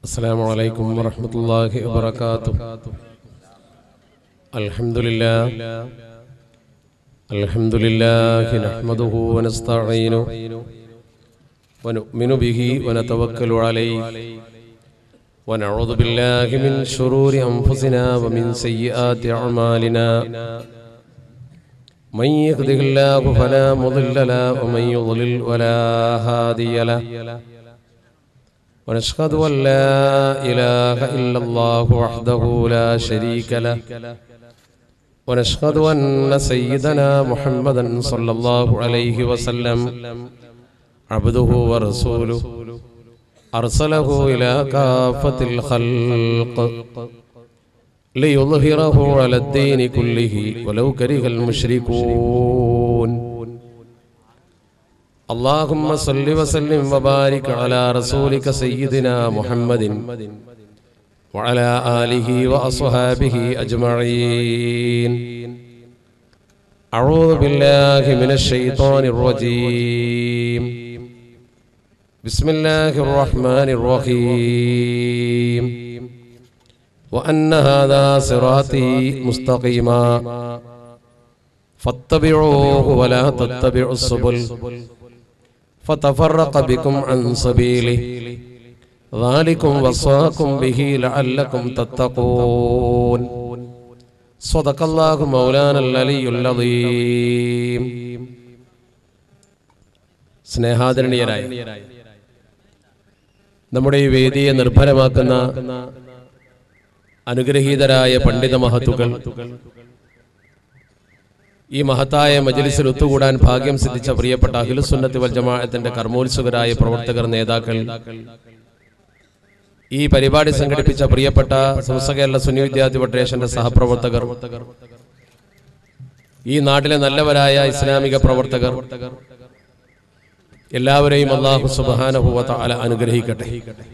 السلام عليكم ورحمة الله وبركاته الحمد لله الحمد لله نحمده ونستعينه ونؤمن به ونتوكل عليه ونعوذ بالله من شرور أنفسنا ومن سيئات أعمالنا من يهده الله فلا مضل له ومن يضلل ولا هادي له ونشهد أن لا إله إلا الله وحده لا شريك له ونشهد أن سيدنا محمدا صلى الله عليه وسلم عبده ورسوله أرسله إلى كافة الخلق ليظهره على الدين كله ولو كره المشركون اللهم صل وسلم وبارك على رسولك سيدنا محمد وعلى آله وأصحابه أجمعين أعوذ بالله من الشيطان الرجيم بسم الله الرحمن الرحيم وأن هذا صراطي مستقيما فاتبعوه ولا تتبعوا السبل فتفرق بكم عن سبيله ذلكم وصاكم به لعلكم تتقون صدق الله مولانا العلي العظيم സ്നേഹാദരണീയരായ നമ്മുടെ ഈ വേദിയെ നിർഭരമാക്കുന്ന അനുഗ്രഹീതരായ പണ്ഡിത മഹത്തുക്കൾ ഈ മഹത്തായ മജലിസിൽ ഒത്തുകൂടാൻ ഭാഗ്യം സിദ്ധിച്ച പ്രിയപ്പെട്ട അഖിലുസുന്നത്തി വൽ ജമാഅത്തിന്റെ കർമ്മോത്സുകരായ പ്രവർത്തകർ നേതാക്കൾ ഈ പരിപാടി സംഘടിപ്പിച്ച പ്രിയപ്പെട്ട സംസ്ഥ കേരള സുന്നി വിദ്യാർത്ഥി ഫെഡറേഷന്റെ സഹപ്രവർത്തകർ ഈ നാട്ടിലെ നല്ലവരായ ഇസ്ലാമിക പ്രവർത്തകർ എല്ലാവരെയും അള്ളാഹു സുബാനഹുവ അല അനുഗ്രഹിക്കട്ടെ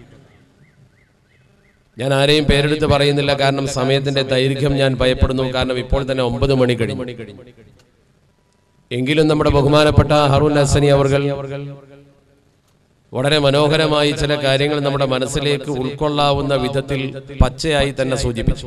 ഞാൻ ആരെയും പേരെടുത്ത് പറയുന്നില്ല കാരണം സമയത്തിന്റെ ദൈർഘ്യം ഞാൻ ഭയപ്പെടുന്നു കാരണം ഇപ്പോൾ തന്നെ ഒമ്പത് മണി കഴിഞ്ഞു എങ്കിലും നമ്മുടെ ബഹുമാനപ്പെട്ട ഹറുൻ ഹസനി അവർ വളരെ മനോഹരമായി ചില കാര്യങ്ങൾ നമ്മുടെ മനസ്സിലേക്ക് ഉൾക്കൊള്ളാവുന്ന വിധത്തിൽ പച്ചയായി തന്നെ സൂചിപ്പിച്ചു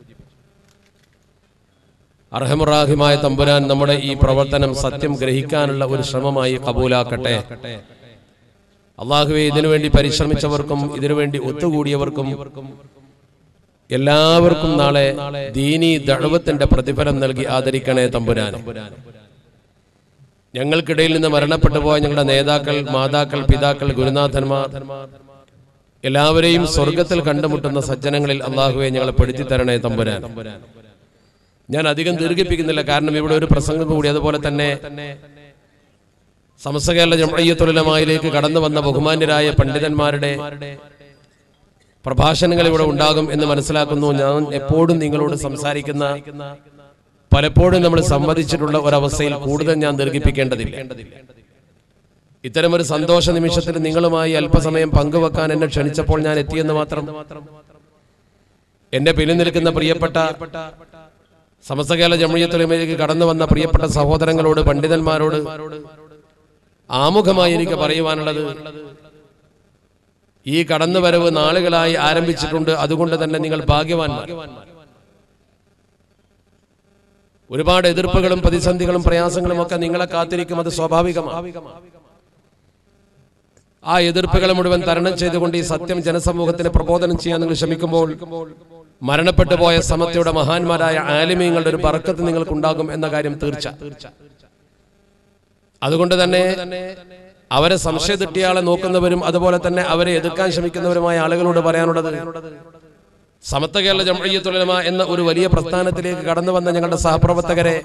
അർഹമുറാഹിമായ തമ്പുരാൻ നമ്മുടെ ഈ പ്രവർത്തനം സത്യം ഗ്രഹിക്കാനുള്ള ഒരു ശ്രമമായി കബൂലാക്കട്ടെ അള്ളാഹുവെ ഇതിനുവേണ്ടി പരിശ്രമിച്ചവർക്കും ഇതിനുവേണ്ടി ഒത്തുകൂടിയവർക്കും എല്ലാവർക്കും നാളെ ദീനി ദഴവത്തിന്റെ പ്രതിഫലം നൽകി ആദരിക്കണേ തമ്പുരാൻ ഞങ്ങൾക്കിടയിൽ നിന്ന് മരണപ്പെട്ടു പോയ ഞങ്ങളുടെ നേതാക്കൾ മാതാക്കൾ പിതാക്കൾ ഗുരുനാഥന്മാർ എല്ലാവരെയും സ്വർഗത്തിൽ കണ്ടുമുട്ടുന്ന സജ്ജനങ്ങളിൽ അള്ളാഹുവെ ഞങ്ങളെ പെടുത്തി തരണേ തമ്പുരാൻ ഞാൻ അധികം ദീർഘിപ്പിക്കുന്നില്ല കാരണം ഇവിടെ ഒരു പ്രസംഗം കൂടി അതുപോലെ തന്നെ സമസ്ത കേരള ജമയ്യത്തുലമായിലേക്ക് കടന്നു വന്ന ബഹുമാന്യരായ പണ്ഡിതന്മാരുടെ പ്രഭാഷണങ്ങൾ ഇവിടെ ഉണ്ടാകും എന്ന് മനസ്സിലാക്കുന്നു ഞാൻ എപ്പോഴും നിങ്ങളോട് സംസാരിക്കുന്ന പലപ്പോഴും നമ്മൾ സംവദിച്ചിട്ടുള്ള ഒരവസ്ഥയിൽ കൂടുതൽ ഞാൻ ദീർഘിപ്പിക്കേണ്ടതില്ല ഇത്തരമൊരു സന്തോഷ നിമിഷത്തിൽ നിങ്ങളുമായി അല്പസമയം പങ്കുവെക്കാൻ എന്നെ ക്ഷണിച്ചപ്പോൾ ഞാൻ എത്തിയെന്ന് മാത്രം എന്റെ പിന്നിൽ നിൽക്കുന്ന പ്രിയപ്പെട്ട സമസ്ത കേരള ജമയത്തുലമയിലേക്ക് കടന്നു വന്ന പ്രിയപ്പെട്ട സഹോദരങ്ങളോട് പണ്ഡിതന്മാരോട് ആമുഖമായി എനിക്ക് പറയുവാനുള്ളത് ഈ കടന്നുവരവ് നാളുകളായി ആരംഭിച്ചിട്ടുണ്ട് അതുകൊണ്ട് തന്നെ നിങ്ങൾ ഭാഗ്യവാന്മാർ ഒരുപാട് എതിർപ്പുകളും പ്രതിസന്ധികളും പ്രയാസങ്ങളും ഒക്കെ നിങ്ങളെ കാത്തിരിക്കും അത് സ്വാഭാവികമാണ് ആ എതിർപ്പുകളെ മുഴുവൻ തരണം ചെയ്തുകൊണ്ട് ഈ സത്യം ജനസമൂഹത്തിന് പ്രബോധനം ചെയ്യാൻ നിങ്ങൾ ശ്രമിക്കുമ്പോൾ മരണപ്പെട്ടു പോയ സമത്വയുടെ മഹാന്മാരായ ആലിമീങ്ങളുടെ ഒരു ബർക്കത്ത് നിങ്ങൾക്കുണ്ടാകും എന്ന കാര്യം തീർച്ച അതുകൊണ്ട് തന്നെ അവരെ സംശയ തെറ്റിയാളെ നോക്കുന്നവരും അതുപോലെ തന്നെ അവരെ എതിർക്കാൻ ശ്രമിക്കുന്നവരുമായ ആളുകളോട് പറയാനുള്ളത് സമത്വ കേരള ജമയ്യത്തുലമ എന്ന ഒരു വലിയ പ്രസ്ഥാനത്തിലേക്ക് കടന്നു വന്ന ഞങ്ങളുടെ സഹപ്രവർത്തകരെ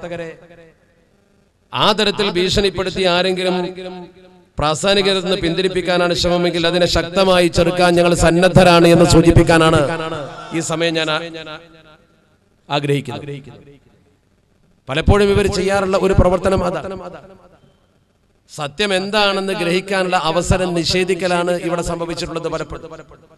ആ തരത്തിൽ ഭീഷണിപ്പെടുത്തി ആരെങ്കിലും പ്രാസ്ഥാനികതയിൽ നിന്ന് പിന്തിരിപ്പിക്കാനാണ് ശ്രമമെങ്കിൽ അതിനെ ശക്തമായി ചെറുക്കാൻ ഞങ്ങൾ സന്നദ്ധരാണ് എന്ന് സൂചിപ്പിക്കാനാണ് ഈ സമയം ഞാൻ ആഗ്രഹിക്കുന്നത് പലപ്പോഴും ഇവർ ചെയ്യാറുള്ള ഒരു പ്രവർത്തനം അതാണ് സത്യം എന്താണെന്ന് ഗ്രഹിക്കാനുള്ള അവസരം നിഷേധിക്കലാണ് ഇവിടെ സംഭവിച്ചിട്ടുള്ളത് പലപ്പോഴും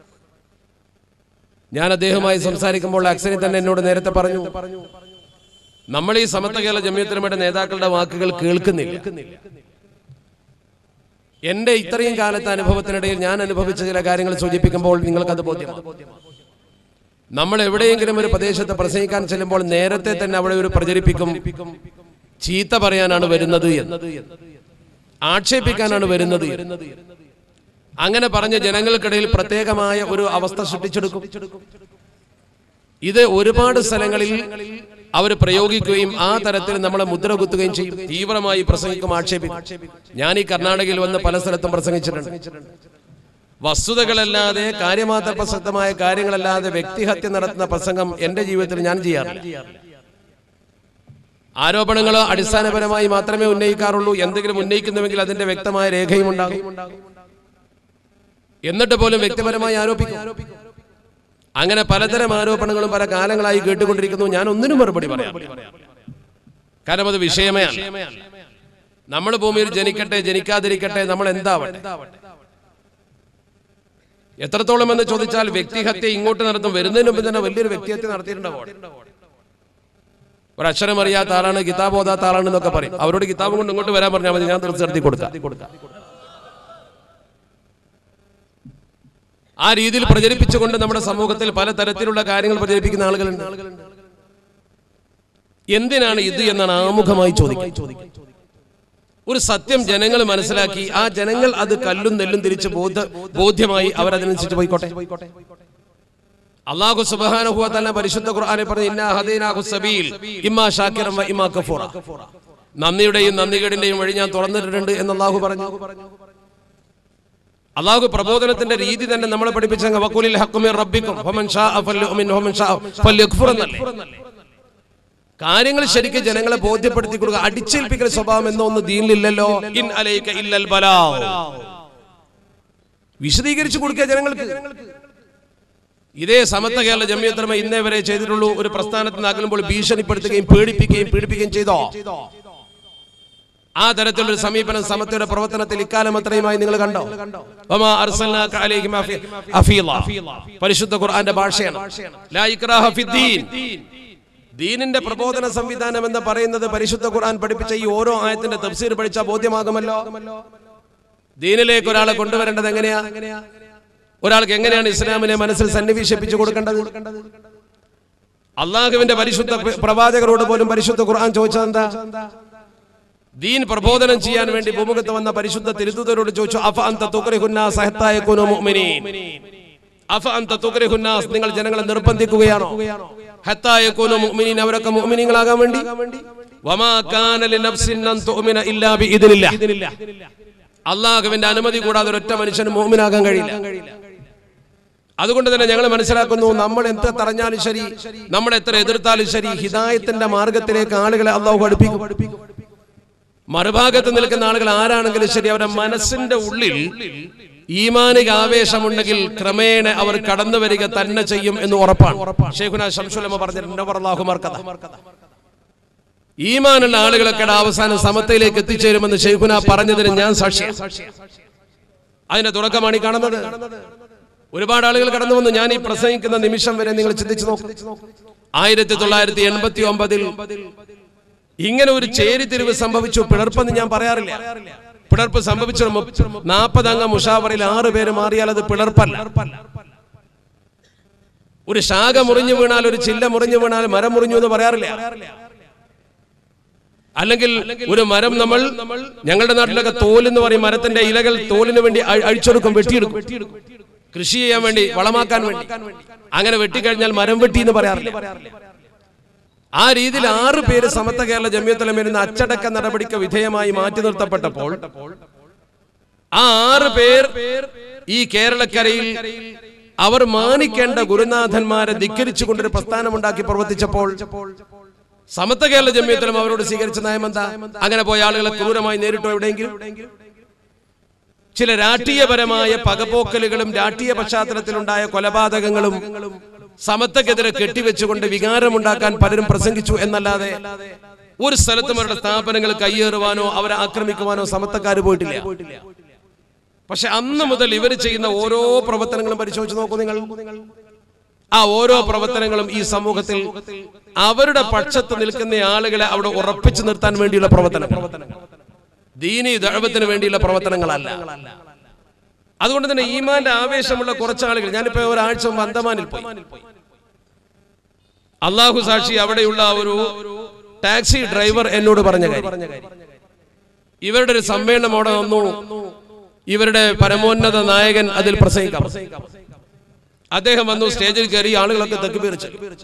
ഞാൻ അദ്ദേഹവുമായി സംസാരിക്കുമ്പോൾ അക്സനി തന്നെ എന്നോട് നേരത്തെ പറഞ്ഞു നമ്മൾ ഈ സമത്വ കേരള ജമ്യത്തിനുമയുടെ നേതാക്കളുടെ വാക്കുകൾ കേൾക്കുന്നില്ല എന്റെ ഇത്രയും കാലത്തെ അനുഭവത്തിനിടയിൽ ഞാൻ അനുഭവിച്ച ചില കാര്യങ്ങൾ സൂചിപ്പിക്കുമ്പോൾ നിങ്ങൾക്കത് ബോധ്യമാകും നമ്മൾ എവിടെയെങ്കിലും ഒരു പ്രദേശത്ത് പ്രസംഗിക്കാൻ ചെല്ലുമ്പോൾ നേരത്തെ തന്നെ അവിടെ ഒരു പ്രചരിപ്പിക്കും ചീത്ത പറയാനാണ് വരുന്നത് എന്ന് ആക്ഷേപിക്കാനാണ് വരുന്നത് എന്ന്. അങ്ങനെ പറഞ്ഞ ജനങ്ങൾക്കിടയിൽ പ്രത്യേകമായ ഒരു അവസ്ഥ സൃഷ്ടിച്ചെടുക്കും ഇത് ഒരുപാട് സ്ഥലങ്ങളിൽ അവർ പ്രയോഗിക്കുകയും ആ തരത്തിൽ നമ്മളെ മുദ്ര കുത്തുകയും ചെയ്യും തീവ്രമായി പ്രസംഗിക്കും ആക്ഷേപിക്കും ഞാൻ ഈ കർണാടകയിൽ വന്ന് പല സ്ഥലത്തും പ്രസംഗിച്ചിട്ടുണ്ട് വസ്തുതകളല്ലാതെ കാര്യമാത്ര പ്രസക്തമായ കാര്യങ്ങളല്ലാതെ വ്യക്തിഹത്യ നടത്തുന്ന പ്രസംഗം എന്റെ ജീവിതത്തിൽ ഞാൻ ചെയ്യാറില്ല ആരോപണങ്ങളോ അടിസ്ഥാനപരമായി മാത്രമേ ഉന്നയിക്കാറുള്ളൂ എന്തെങ്കിലും ഉന്നയിക്കുന്നുവെങ്കിൽ അതിന്റെ വ്യക്തമായ രേഖയും ഉണ്ടാകും എന്നിട്ട് പോലും വ്യക്തിപരമായി ആരോപിക്കും അങ്ങനെ പലതരം ആരോപണങ്ങളും പല കാലങ്ങളായി കേട്ടുകൊണ്ടിരിക്കുന്നു ഞാൻ ഒന്നിനും മറുപടി പറയാം കാരണം അത് വിഷയമേ അല്ല നമ്മൾ ഭൂമിയിൽ ജനിക്കട്ടെ ജനിക്കാതിരിക്കട്ടെ നമ്മൾ എന്താവട്ടെ എത്രത്തോളം എന്ന് ചോദിച്ചാൽ വ്യക്തിഹത്യ ഇങ്ങോട്ട് നടത്തും വരുന്നതിന് മുമ്പ് തന്നെ വലിയൊരു വ്യക്തിഹത്യ നടത്തിയിട്ടുണ്ടാവും ഒരു അക്ഷരം അറിയാത്ത ആളാണ് കിതാബ് ഓതാത്ത ആളാണ് എന്നൊക്കെ പറയും അവരോട് കിതാബ് കൊണ്ട് ഇങ്ങോട്ട് വരാൻ പറഞ്ഞാൽ മതി ഞാൻ തീർച്ച നടത്തി കൊടുക്കാം ആ രീതിയിൽ പ്രചരിപ്പിച്ചുകൊണ്ട് നമ്മുടെ സമൂഹത്തിൽ പലതരത്തിലുള്ള കാര്യങ്ങൾ പ്രചരിപ്പിക്കുന്ന ആളുകളുണ്ട് എന്തിനാണ് ഇത് എന്നാണ് ആമുഖമായി ചോദിക്കുന്നത് ഒരു സത്യം ജനങ്ങൾ മനസ്സിലാക്കി ആ ജനങ്ങൾ അത് കല്ലും നെല്ലും തിരിച്ച് ബോധ ബോധ്യമായി അവരതിനനുസരിച്ച് പോയിക്കോട്ടെ അള്ളാഹു സുബ്ഹാനഹു വതആല പരിശുദ്ധ ഖുർആനിൽ പറഞ്ഞു ഇന്നാ ഹദൈനാഹു സബീൽ ഇമ്മാ ഷാക്കിറൻ വ ഇമ്മാ കഫൂറ നന്ദിയുടെയും നന്ദികേടിന്റെയും വഴി ഞാൻ തുറന്നിട്ടുണ്ട് എന്ന് അള്ളാഹു പറഞ്ഞു അള്ളാഹു പ്രബോധനത്തിന്റെ രീതി തന്നെ നമ്മളെ പഠിപ്പിച്ച വക്കുലിൽ ഹക്കുമിർ റബ്ബിക്കും ഫമൻ ഷാഅ ഫല്യുമിൻ വമൻ ഷാഅ ഫല്യക്ഫുർ എന്നല്ലേ കാര്യങ്ങൾ ശരിക്കും ജനങ്ങളെ ബോധ്യപ്പെടുത്തി കൊടുക്കുക അടിച്ചേൽപ്പിക്കൽ സ്വഭാവം എന്നോ ഒന്ന് ദീനിലില്ലല്ലോ ഇൻ അലൈക ഇല്ലൽ ബലാ വിശദീകരിച്ചു കൊടുക്കുക ജനങ്ങൾക്ക് ഇതേ സമത്വ കേരള ജമിയത്തർമ ഇന്നേ വരെ ചെയ്തിട്ടുള്ളൂ ഒരു പ്രസ്ഥാനത്ത് നിന്ന് അകലുമ്പോൾ ഭീഷണിപ്പെടുത്തുകയും പേടിപ്പിക്കുകയും പീഡിപ്പിക്കുകയും ചെയ്തോ ആ തരത്തിലുള്ള ഒരു സമീപനം സമത്വയുടെ പ്രവർത്തനത്തിൽ ഇക്കാലം അത്രയുമായി നിങ്ങൾ കണ്ടോ വമാ അർസൽനാക അലൈഹിം അഫി- അഫീള. പരിശുദ്ധ ഖുർആന്റെ ഭാഷയാണ് ലാ ഇക്രാഹ ഫിദ്ദീൻ. ദീനിന്റെ പ്രബോധന സംവിധാനം എന്ന് പറയുന്നത് പരിശുദ്ധ ഖുർആൻ പഠിപ്പിച്ച ഈ ഓരോ ആയത്തിന്റെ തഫ്സീർ പഠിച്ചാൽ ബോധ്യമാകുമല്ലോ ദീനിലേക്ക് ഒരാളെ കൊണ്ടുവരേണ്ടത് എങ്ങനെയാ ഒരാൾക്ക് എങ്ങനെയാണ് ഇസ്ലാമിനെ മനസ്സിൽ സന്നിവേശിപ്പിച്ചു കൊടുക്കേണ്ടത് അള്ളാഹുവിന്റെ പരിശുദ്ധ പ്ര- പ്രവാചകരോട് പോലും പരിശുദ്ധ ഖുർആൻ ചോദിച്ചത് എന്താ ദീൻ പ്രബോധനം ചെയ്യാൻ വേണ്ടി ഭൂമുഖത്ത് വന്ന പരിശുദ്ധ തിരുത്തുതരോട് ചോദിച്ചു അഫ അന്ത തുക്രിഹുന്നാസ് ഹത്താ യകൂനു മുഅ്മിനീൻ അഫ അന്ത തുക്രിഹുന്നാസ് നിങ്ങൾ ജനങ്ങളെ നിർബന്ധിക്കുകയാണോ ഹത്താ യകൂനു മുഅ്മിനീൻ അവരൊക്കെ മുഅ്മിനീങ്ങളാകാൻ വേണ്ടി വമാ കാന ലിനഫ്സിൻ അൻ തുഅ്മിന ഇല്ലാ ബിഇദ്നില്ലാ അള്ളാഹുവിന്റെ അനുമതി കൂടാതെ ഒരൊറ്റ മനുഷ്യന് മോമിനാകാൻ കഴിയില്ല അതുകൊണ്ട് തന്നെ ഞങ്ങൾ മനസ്സിലാക്കുന്നു നമ്മൾ എന്ത് തറഞ്ഞാലും ശരി നമ്മൾ എത്ര എതിർത്താലും ശരി ഹിദായത്തിന്റെ മാർഗത്തിലേക്ക് ആളുകളെ അള്ളാഹു അടുപ്പിക്കും മറുഭാഗത്ത് നിൽക്കുന്ന ആളുകൾ ആരാണെങ്കിലും ശരി അവരുടെ മനസ്സിന്റെ ഉള്ളിൽ ഈമാനിക ആവേശമുണ്ടെങ്കിൽ ക്രമേണ അവർ കടന്നു വരിക തന്നെ ചെയ്യും എന്ന് ഉറപ്പാണ് ഷെയ്ഖുന ശംസുലമ പറഞ്ഞിട്ടുണ്ട് അള്ളാഹുമാർ കഥ ഈമാനുള്ള ആളുകളൊക്കെ അവസാനം സമത്തയിലേക്ക് എത്തിച്ചേരുമെന്ന് ഷെയ്ഖുന പറഞ്ഞതിന് ഞാൻ സാക്ഷിയാണ് അതിന്റെ തുടക്കമാണ് ഈ കാണുന്നത് ഒരുപാട് ആളുകൾ കടന്നു വന്നു ഞാൻ ഈ പ്രസംഗിക്കുന്ന നിമിഷം വരെ നിങ്ങൾ ചിന്തിച്ചു നോക്കും ആയിരത്തി തൊള്ളായിരത്തി എൺപത്തി ഒമ്പതിൽ ഇങ്ങനെ ഒരു ചേരിതിരിവ് സംഭവിച്ചു പിളർപ്പെന്ന് ഞാൻ പറയാറില്ല പിളർപ്പ് സംഭവിച്ചു നാൽപ്പത് അംഗ മുഷാവറിൽ ആറ് പേര് മാറിയാൽ അത് പിളർപ്പല്ല ഒരു ശാഖ മുറിഞ്ഞു വീണാൽ ഒരു ചില്ല മുറിഞ്ഞു വീണാൽ മരം മുറിഞ്ഞു എന്ന് പറയാറില്ല അല്ലെങ്കിൽ ഒരു മരം നമ്മൾ ഞങ്ങളുടെ നാട്ടിലൊക്കെ തോൽ എന്ന് പറയും മരത്തിന്റെ ഇലകൾ തോലിന് വേണ്ടി അഴി- അഴിച്ചെടുക്കും വെട്ടിയെടുക്കും കൃഷി ചെയ്യാൻ വേണ്ടി വളമാക്കാൻ വേണ്ടി അങ്ങനെ വെട്ടിക്കഴിഞ്ഞാൽ മരം വെട്ടി എന്ന് പറയാറില്ല ആ രീതിയിൽ ആറ് പേര് സമത്വ കേരള ജമ്യത്തലമേരുന്ന അച്ചടക്ക നടപടിക്ക് വിധേയമായി മാറ്റി നിർത്തപ്പെട്ടപ്പോൾ ആ ആറ് പേർ ഈ കേരളക്കരയിൽ അവർ മാനിക്കേണ്ട ഗുരുനാഥന്മാരെ ധിക്കരിച്ചുകൊണ്ടൊരു പ്രസ്ഥാനമുണ്ടാക്കി പ്രവർത്തിച്ചപ്പോൾ സമത്വ കേരള ജമ്യത്തിലും അവരോട് സ്വീകരിച്ച നയം എന്താ അങ്ങനെ പോയ ആളുകളെ ക്രൂരമായി നേരിട്ടോ എവിടെയെങ്കിലും ചില രാഷ്ട്രീയപരമായ പകപോക്കലുകളും രാഷ്ട്രീയ പശ്ചാത്തലത്തിലുണ്ടായ കൊലപാതകങ്ങളും സമത്വക്കെതിരെ കെട്ടിവെച്ചുകൊണ്ട് വികാരമുണ്ടാക്കാൻ പലരും പ്രസംഗിച്ചു എന്നല്ലാതെ ഒരു സ്ഥലത്തും അവരുടെ സ്ഥാപനങ്ങൾ കയ്യേറുവാനോ അവരെ ആക്രമിക്കുവാനോ സമത്വക്കാർ പോയിട്ടില്ല പക്ഷെ അന്ന് മുതൽ ഇവർ ചെയ്യുന്ന ഓരോ പ്രവർത്തനങ്ങളും പരിശോധിച്ച് നോക്കൂ നിങ്ങൾ ആ ഓരോ പ്രവർത്തനങ്ങളും ഈ സമൂഹത്തിൽ അവരുടെ പക്ഷത്ത് നിൽക്കുന്ന ആളുകളെ അവിടെ ഉറപ്പിച്ചു നിർത്താൻ വേണ്ടിയുള്ള പ്രവർത്തനം ദീനി ദഴവത്തിന് വേണ്ടിയുള്ള പ്രവർത്തനങ്ങളല്ല അതുകൊണ്ട് തന്നെ ഈമാന്റെ ആവേശമുള്ള കുറച്ച് ആളുകൾ ഞാനിപ്പോ ഒരാഴ്ച മുമ്പ് അന്തമാനിൽ പോയി അള്ളാഹു സാക്ഷി അവിടെയുള്ള ഒരു ടാക്സി ഡ്രൈവർ എന്നോട് പറഞ്ഞ കാര്യം ഇവരുടെ ഒരു സമ്മേളനം അവിടെ വന്നു ഇവരുടെ പരമോന്നത നായകൻ അതിൽ പ്രസംഗിക്കാം അദ്ദേഹം വന്നു സ്റ്റേജിൽ കയറി ആളുകളൊക്കെ തെക്കുപീറിച്ചു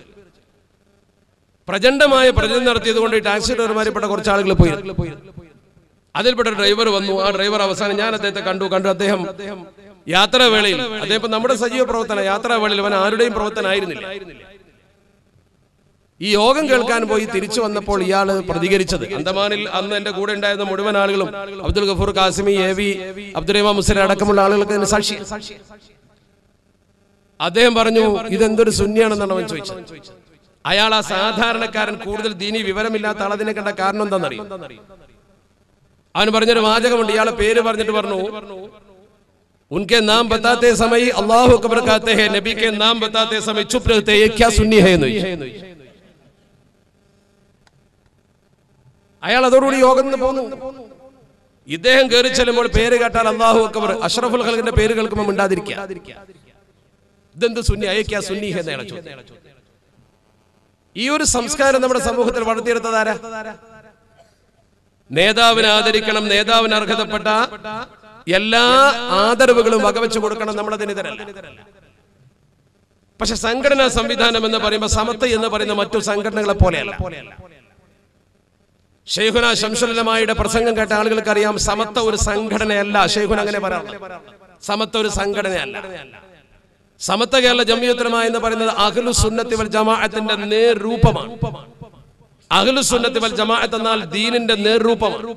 പ്രചണ്ഡമായ പ്രചരണം നടത്തിയത് കൊണ്ട് ഈ ടാക്സി ഡ്രൈവർമാരിൽപ്പെട്ട കുറച്ച് ആളുകൾ പോയി അതിൽപ്പെട്ട ഒരു ഡ്രൈവർ വന്നു ആ ഡ്രൈവർ അവസാനം ഞാൻ അദ്ദേഹത്തെ കണ്ടു കണ്ടു അദ്ദേഹം യാത്രാവേളയിൽ അദ്ദേഹം ഇപ്പൊ നമ്മുടെ സജീവ പ്രവർത്തന യാത്രാവേളയിൽ അവൻ ആരുടെയും പ്രവർത്തനായിരുന്നില്ല ഈ യോഗം കേൾക്കാൻ പോയി തിരിച്ചു വന്നപ്പോൾ ഇയാൾ പ്രതികരിച്ചത് അന്തമാനിൽ അന്ന് എന്റെ കൂടെ ഉണ്ടായിരുന്ന മുഴുവൻ ആളുകളും അബ്ദുൽ ഗഫൂർ കാസിമി എ വി അബ്ദുറഹ്മാൻ മുസ്ലിം അടക്കമുള്ള ആളുകൾക്ക് ഇതിന് സാക്ഷി അദ്ദേഹം പറഞ്ഞു ഇതെന്തൊരു ശൂന്യാണെന്നാണ് അവൻ ചോദിച്ചത് അയാൾ ആ സാധാരണക്കാരൻ കൂടുതൽ ദീനി വിവരമില്ലാത്ത ആളതിനെ കണ്ട കാരണം എന്താണെന്നറിയും അവൻ പറഞ്ഞൊരു വാചകമുണ്ട് ഇയാളെ പേര് പറഞ്ഞിട്ട് പറഞ്ഞു उनके नाम बताते समय अल्लाह अकबर कहते हैं नबी के नाम बताते समय चुप रहते हैं ये क्या सुन्नी है എന്ന് ചോദിച്ചു. അയാൾ അതോടുകൂടി യോഗം നിന്ന് പോന്നു ഇദ്ദേഹം കയറി ചെല്ലുമ്പോൾ പേര് കേട്ടാൽ അള്ളാഹു അക്ബർ അഷ്റഫുൽ ഖൽഖിന്റെ പേര് കേൾക്കുമ്പോൾ മിണ്ടാതിരിക്കുക ഇതെന്ത് സുന്നി അയക്കാ സുന്നി എന്ന് അയാൾ ചോദിച്ചു ഈ ഒരു സംസ്കാരം നമ്മുടെ സമൂഹത്തിൽ വളർത്തിയെടുത്തത് ആരാ നേതാവിനെ ആദരിക്കണം നേതാവിന് അർഹതപ്പെട്ട എല്ലാ ആദരവുകളും വകവെച്ചു കൊടുക്കണം നമ്മളതിന് ഇതരല്ല പക്ഷെ സംഘടനാ സംവിധാനം എന്ന് പറയുമ്പോൾ സമത്വ എന്ന് പറയുന്ന മറ്റു സംഘടനകളെ പോലെയല്ല ഷെയ്ഖുന ശംസുലമായുടെ പ്രസംഗം കേട്ട ആളുകൾക്ക് അറിയാം സമത്വ ഒരു സംഘടനയല്ല ഷെയ്ഖുൻ അങ്ങനെ പറയാറുണ്ട് സമത്വ ഒരു സംഘടനയല്ല സമത്വ കേരള ജമിയത്തുലമ എന്ന് പറയുന്നത് അഖിലു സുന്നത്തി വൽ ജമാഅത്തിന്റെ നേർരൂപമാണ് അഖിലു സുന്നത്തി വൽ ജമാഅത്ത് എന്നാൽ ദീനിന്റെ നേർരൂപമാണ്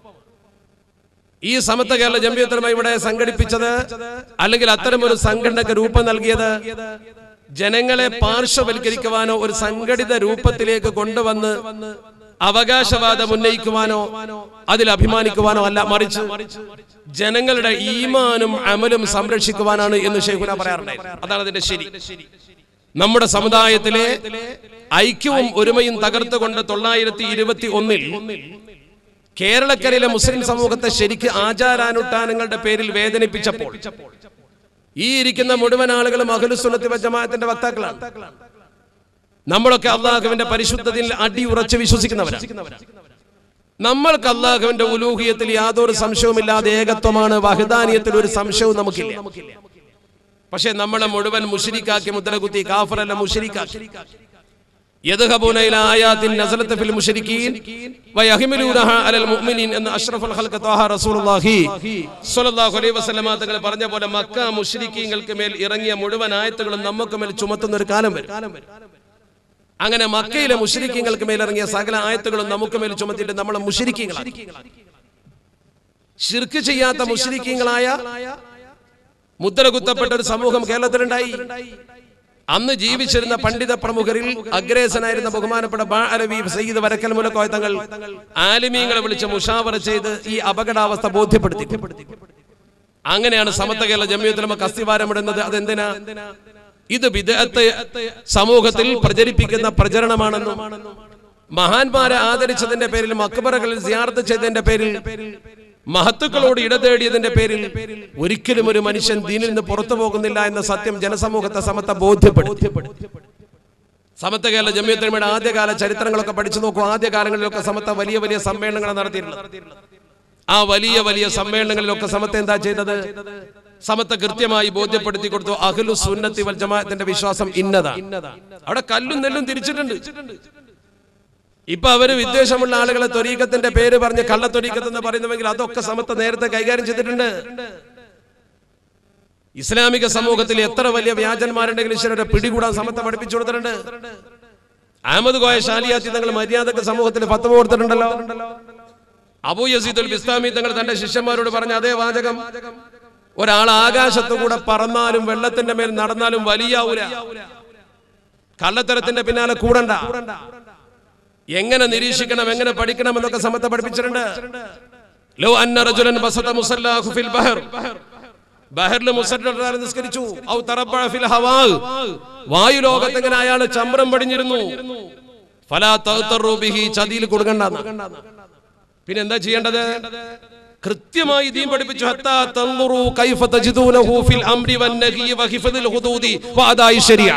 ഈ സമത്വ കേരള ജമിയത്തുലമ ഇവിടെ സംഘടിപ്പിച്ചത് അല്ലെങ്കിൽ അത്തരം ഒരു സംഘടനക്ക് രൂപം നൽകിയത് ജനങ്ങളെ പാർശ്വവൽക്കരിക്കുവാനോ ഒരു സംഘടിത രൂപത്തിലേക്ക് കൊണ്ടുവന്ന് അവകാശവാദം ഉന്നയിക്കുവാനോ അതിൽ അഭിമാനിക്കുവാനോ അല്ല മറിച്ച് ജനങ്ങളുടെ ഈമാനും അമലും സംരക്ഷിക്കുവാനാണ് എന്ന് ഷെയ്ഖുന പറയാറുണ്ടായിരുന്നു അതാണ് അതിന്റെ ശരി നമ്മുടെ സമുദായത്തിലെ ഐക്യവും ഒരുമയും തകർത്തുകൊണ്ട് തൊള്ളായിരത്തി ഇരുപത്തി ഒന്നിൽ കേരളക്കരയിലെ മുസ്ലിം സമൂഹത്തെ ശരിക്ക് ആചാരാനുഷ്ഠാനങ്ങളുടെ പേരിൽ വേദനിപ്പിച്ചപ്പോൾ ഈ ഇരിക്കുന്ന മുഴുവൻ ആളുകളും അഖിലുസുന്നത്തി ജമാഅത്തിന്റെ വക്താക്കളാണ് നമ്മളൊക്കെ അള്ളാഹുവിന്റെ പരിശുദ്ധത്തിൽ അടിയുറച്ച് വിശ്വസിക്കുന്നവരാണ് നമ്മൾക്ക് അള്ളാഹുവിന്റെ ഉലൂഹിയത്തിൽ യാതൊരു സംശയവുമില്ലാതെ ഏകത്വമാണ് വഹദാനിയത്തിൽ ഒരു സംശയവും നമുക്കില്ല പക്ഷെ നമ്മളെ മുഴുവൻ മുഷരിക്കാക്കി മുദ്രകുത്തി കാഫറല്ല മുഷരിക്കാക്കി يذهبون إلى آيات نزلت في المشركين ويحملونها على المؤمنين എന്ന് അഷ്റഫുൽ ഖൽഖ് ത്വാഹ റസൂലുള്ളാഹി സ്വല്ലല്ലാഹു അലൈഹി വസല്ലമ തങ്ങൾ പറഞ്ഞ പോലെ മക്ക മുശ്രിക്കീങ്ങൾക്ക് മേൽ ഇറങ്ങിയ മുഴുവൻ ആയത്തുകളും നമുക്ക് മേൽ ചുമത്തുന്ന ഒരു കാലം വരും അങ്ങനെ മക്കയിലെ മുശ്രിക്കീങ്ങൾക്ക് മേൽ ഇറങ്ങിയ സകല ആയത്തുകളും നമുക്ക് മേൽ ചുമത്തിയിട്ട് നമ്മളെ മുശ്രിക്കീങ്ങളാണ് ഷിർക്ക് ചെയ്യാത്ത മുശ്രിക്കീങ്ങളായ മുദ്ര കുത്തപ്പെട്ട ഒരു സമൂഹം കേരളത്തിലുണ്ടായി അന്ന് ജീവിച്ചിരുന്ന പണ്ഡിത പ്രമുഖരിൽ അഗ്രേസനായിരുന്ന ബഹുമാനപ്പെട്ട ബാ അലവി സയ്യിദ് വരക്കൽ മുലക്കോയ തങ്ങൾ ആലിമീങ്ങളെ വിളിച്ച് മുഷാവറ ചെയ്ത് ഈ അപകടാവസ്ഥ ബോധ്യപ്പെടുത്തി അങ്ങനെയാണ് സമത്വ കേരള ജമ്മിയത്തിലമക്ക് അസ്ഥിവാരമിടുന്നത് അതെന്തിനാ ഇത് വിദഗ്ധ സമൂഹത്തിൽ പ്രചരിപ്പിക്കുന്ന പ്രചരണമാണെന്നും മഹാന്മാരെ ആദരിച്ചതിന്റെ പേരിൽ മക്ബറകളിൽ സിയാർത്ത് ചെയ്തതിന്റെ പേരിൽ മഹത്തുക്കളോട് ഇടതേടിയതിന്റെ പേരിൽ ഒരിക്കലും ഒരു മനുഷ്യൻ ദീനിൽ നിന്ന് പുറത്തു പോകുന്നില്ല എന്ന സത്യം ജനസമൂഹത്തെ സമത്ത ബോധ്യപ്പെടുത്തി സമത്വ കേരള ജമ്മിയത്തിനയുടെ ആദ്യകാല ചരിത്രങ്ങളൊക്കെ പഠിച്ചു നോക്കൂ ആദ്യകാലങ്ങളിലൊക്കെ സമത്ത വലിയ വലിയ സമ്മേളനങ്ങൾ നടത്തിയിട്ടുള്ളത് ആ വലിയ വലിയ സമ്മേളനങ്ങളിലൊക്കെ സമത്ത എന്താ ചെയ്തത് സമത്തെ കൃത്യമായി ബോധ്യപ്പെടുത്തി കൊടുത്തു അഖിലു സുന്നത്തി വൽ ജമാഅത്തിന്റെ വിശ്വാസം ഇന്നതാ അവിടെ കല്ലും നെല്ലും തിരിച്ചിട്ടുണ്ട് ഇപ്പൊ അവര് വിദ്വേഷമുള്ള ആളുകളെ ത്വരീക്കത്തിന്റെ പേര് പറഞ്ഞ് കള്ളത്തൊരീക്കത്ത് എന്ന് പറയുന്നുവെങ്കിൽ അതൊക്കെ സമത്വ നേരത്തെ കൈകാര്യം ചെയ്തിട്ടുണ്ട് ഇസ്ലാമിക സമൂഹത്തിൽ എത്ര വലിയ വ്യാജന്മാരുണ്ടെങ്കിലും ഈശ്വരരെ പിടികൂടാൻ സമത്വം പഠിപ്പിച്ചു കൊടുത്തിട്ടുണ്ട് അഹമ്മദ് കോയ ഷാലിയാത്തി തങ്ങൾ മര്യാദക്ക് സമൂഹത്തിൽ ഫത്തമ കൊടുത്തിട്ടുണ്ടല്ലോ അബൂ യസീദുൽ ബിസ്താമി തങ്ങൾ തന്റെ ശിഷ്യന്മാരോട് പറഞ്ഞ അതേ വാചകം ഒരാൾ ആകാശത്തു കൂടെ പറന്നാലും വെള്ളത്തിന്റെ മേൽ നടന്നാലും വലിയാവൂല കള്ളത്തരത്തിന്റെ പിന്നാലെ കൂടണ്ട എങ്ങനെ നിരീക്ഷിക്കണം എങ്ങനെ പഠിക്കണം എന്നൊക്കെ സമത്തെ പഠിപ്പിച്ചിട്ടുണ്ട് ലോ അന്ന റജുലൻ ബസത മുസല്ലാഹു ഫിൽ ബഹർ ബഹറിൽ മുസല്ലാഹു നിസ്കരിച്ചു ഔ തറബ്ബഅ ഫിൽ ഹവാ വായു ലോകത്ത് എങ്ങനെ അയാൾ ചമ്രം പടിഞ്ഞിരുന്നു ഫലാ തഗ്തറു ബിഹി ചതിയിൽ കൊടുക്കണ്ടെന്ന് പിന്നെ എന്താ ചെയ്യേണ്ടത് കൃത്യമായി ദീൻ പഠിപ്പിച്ചു ഹത്താ തൻദുറു കൈഫ തജിദൂനഹു ഫിൽ അംരി വന്നഹി വഹിഫദിൽ ഹുദൂദി വഅദായി ശരിയ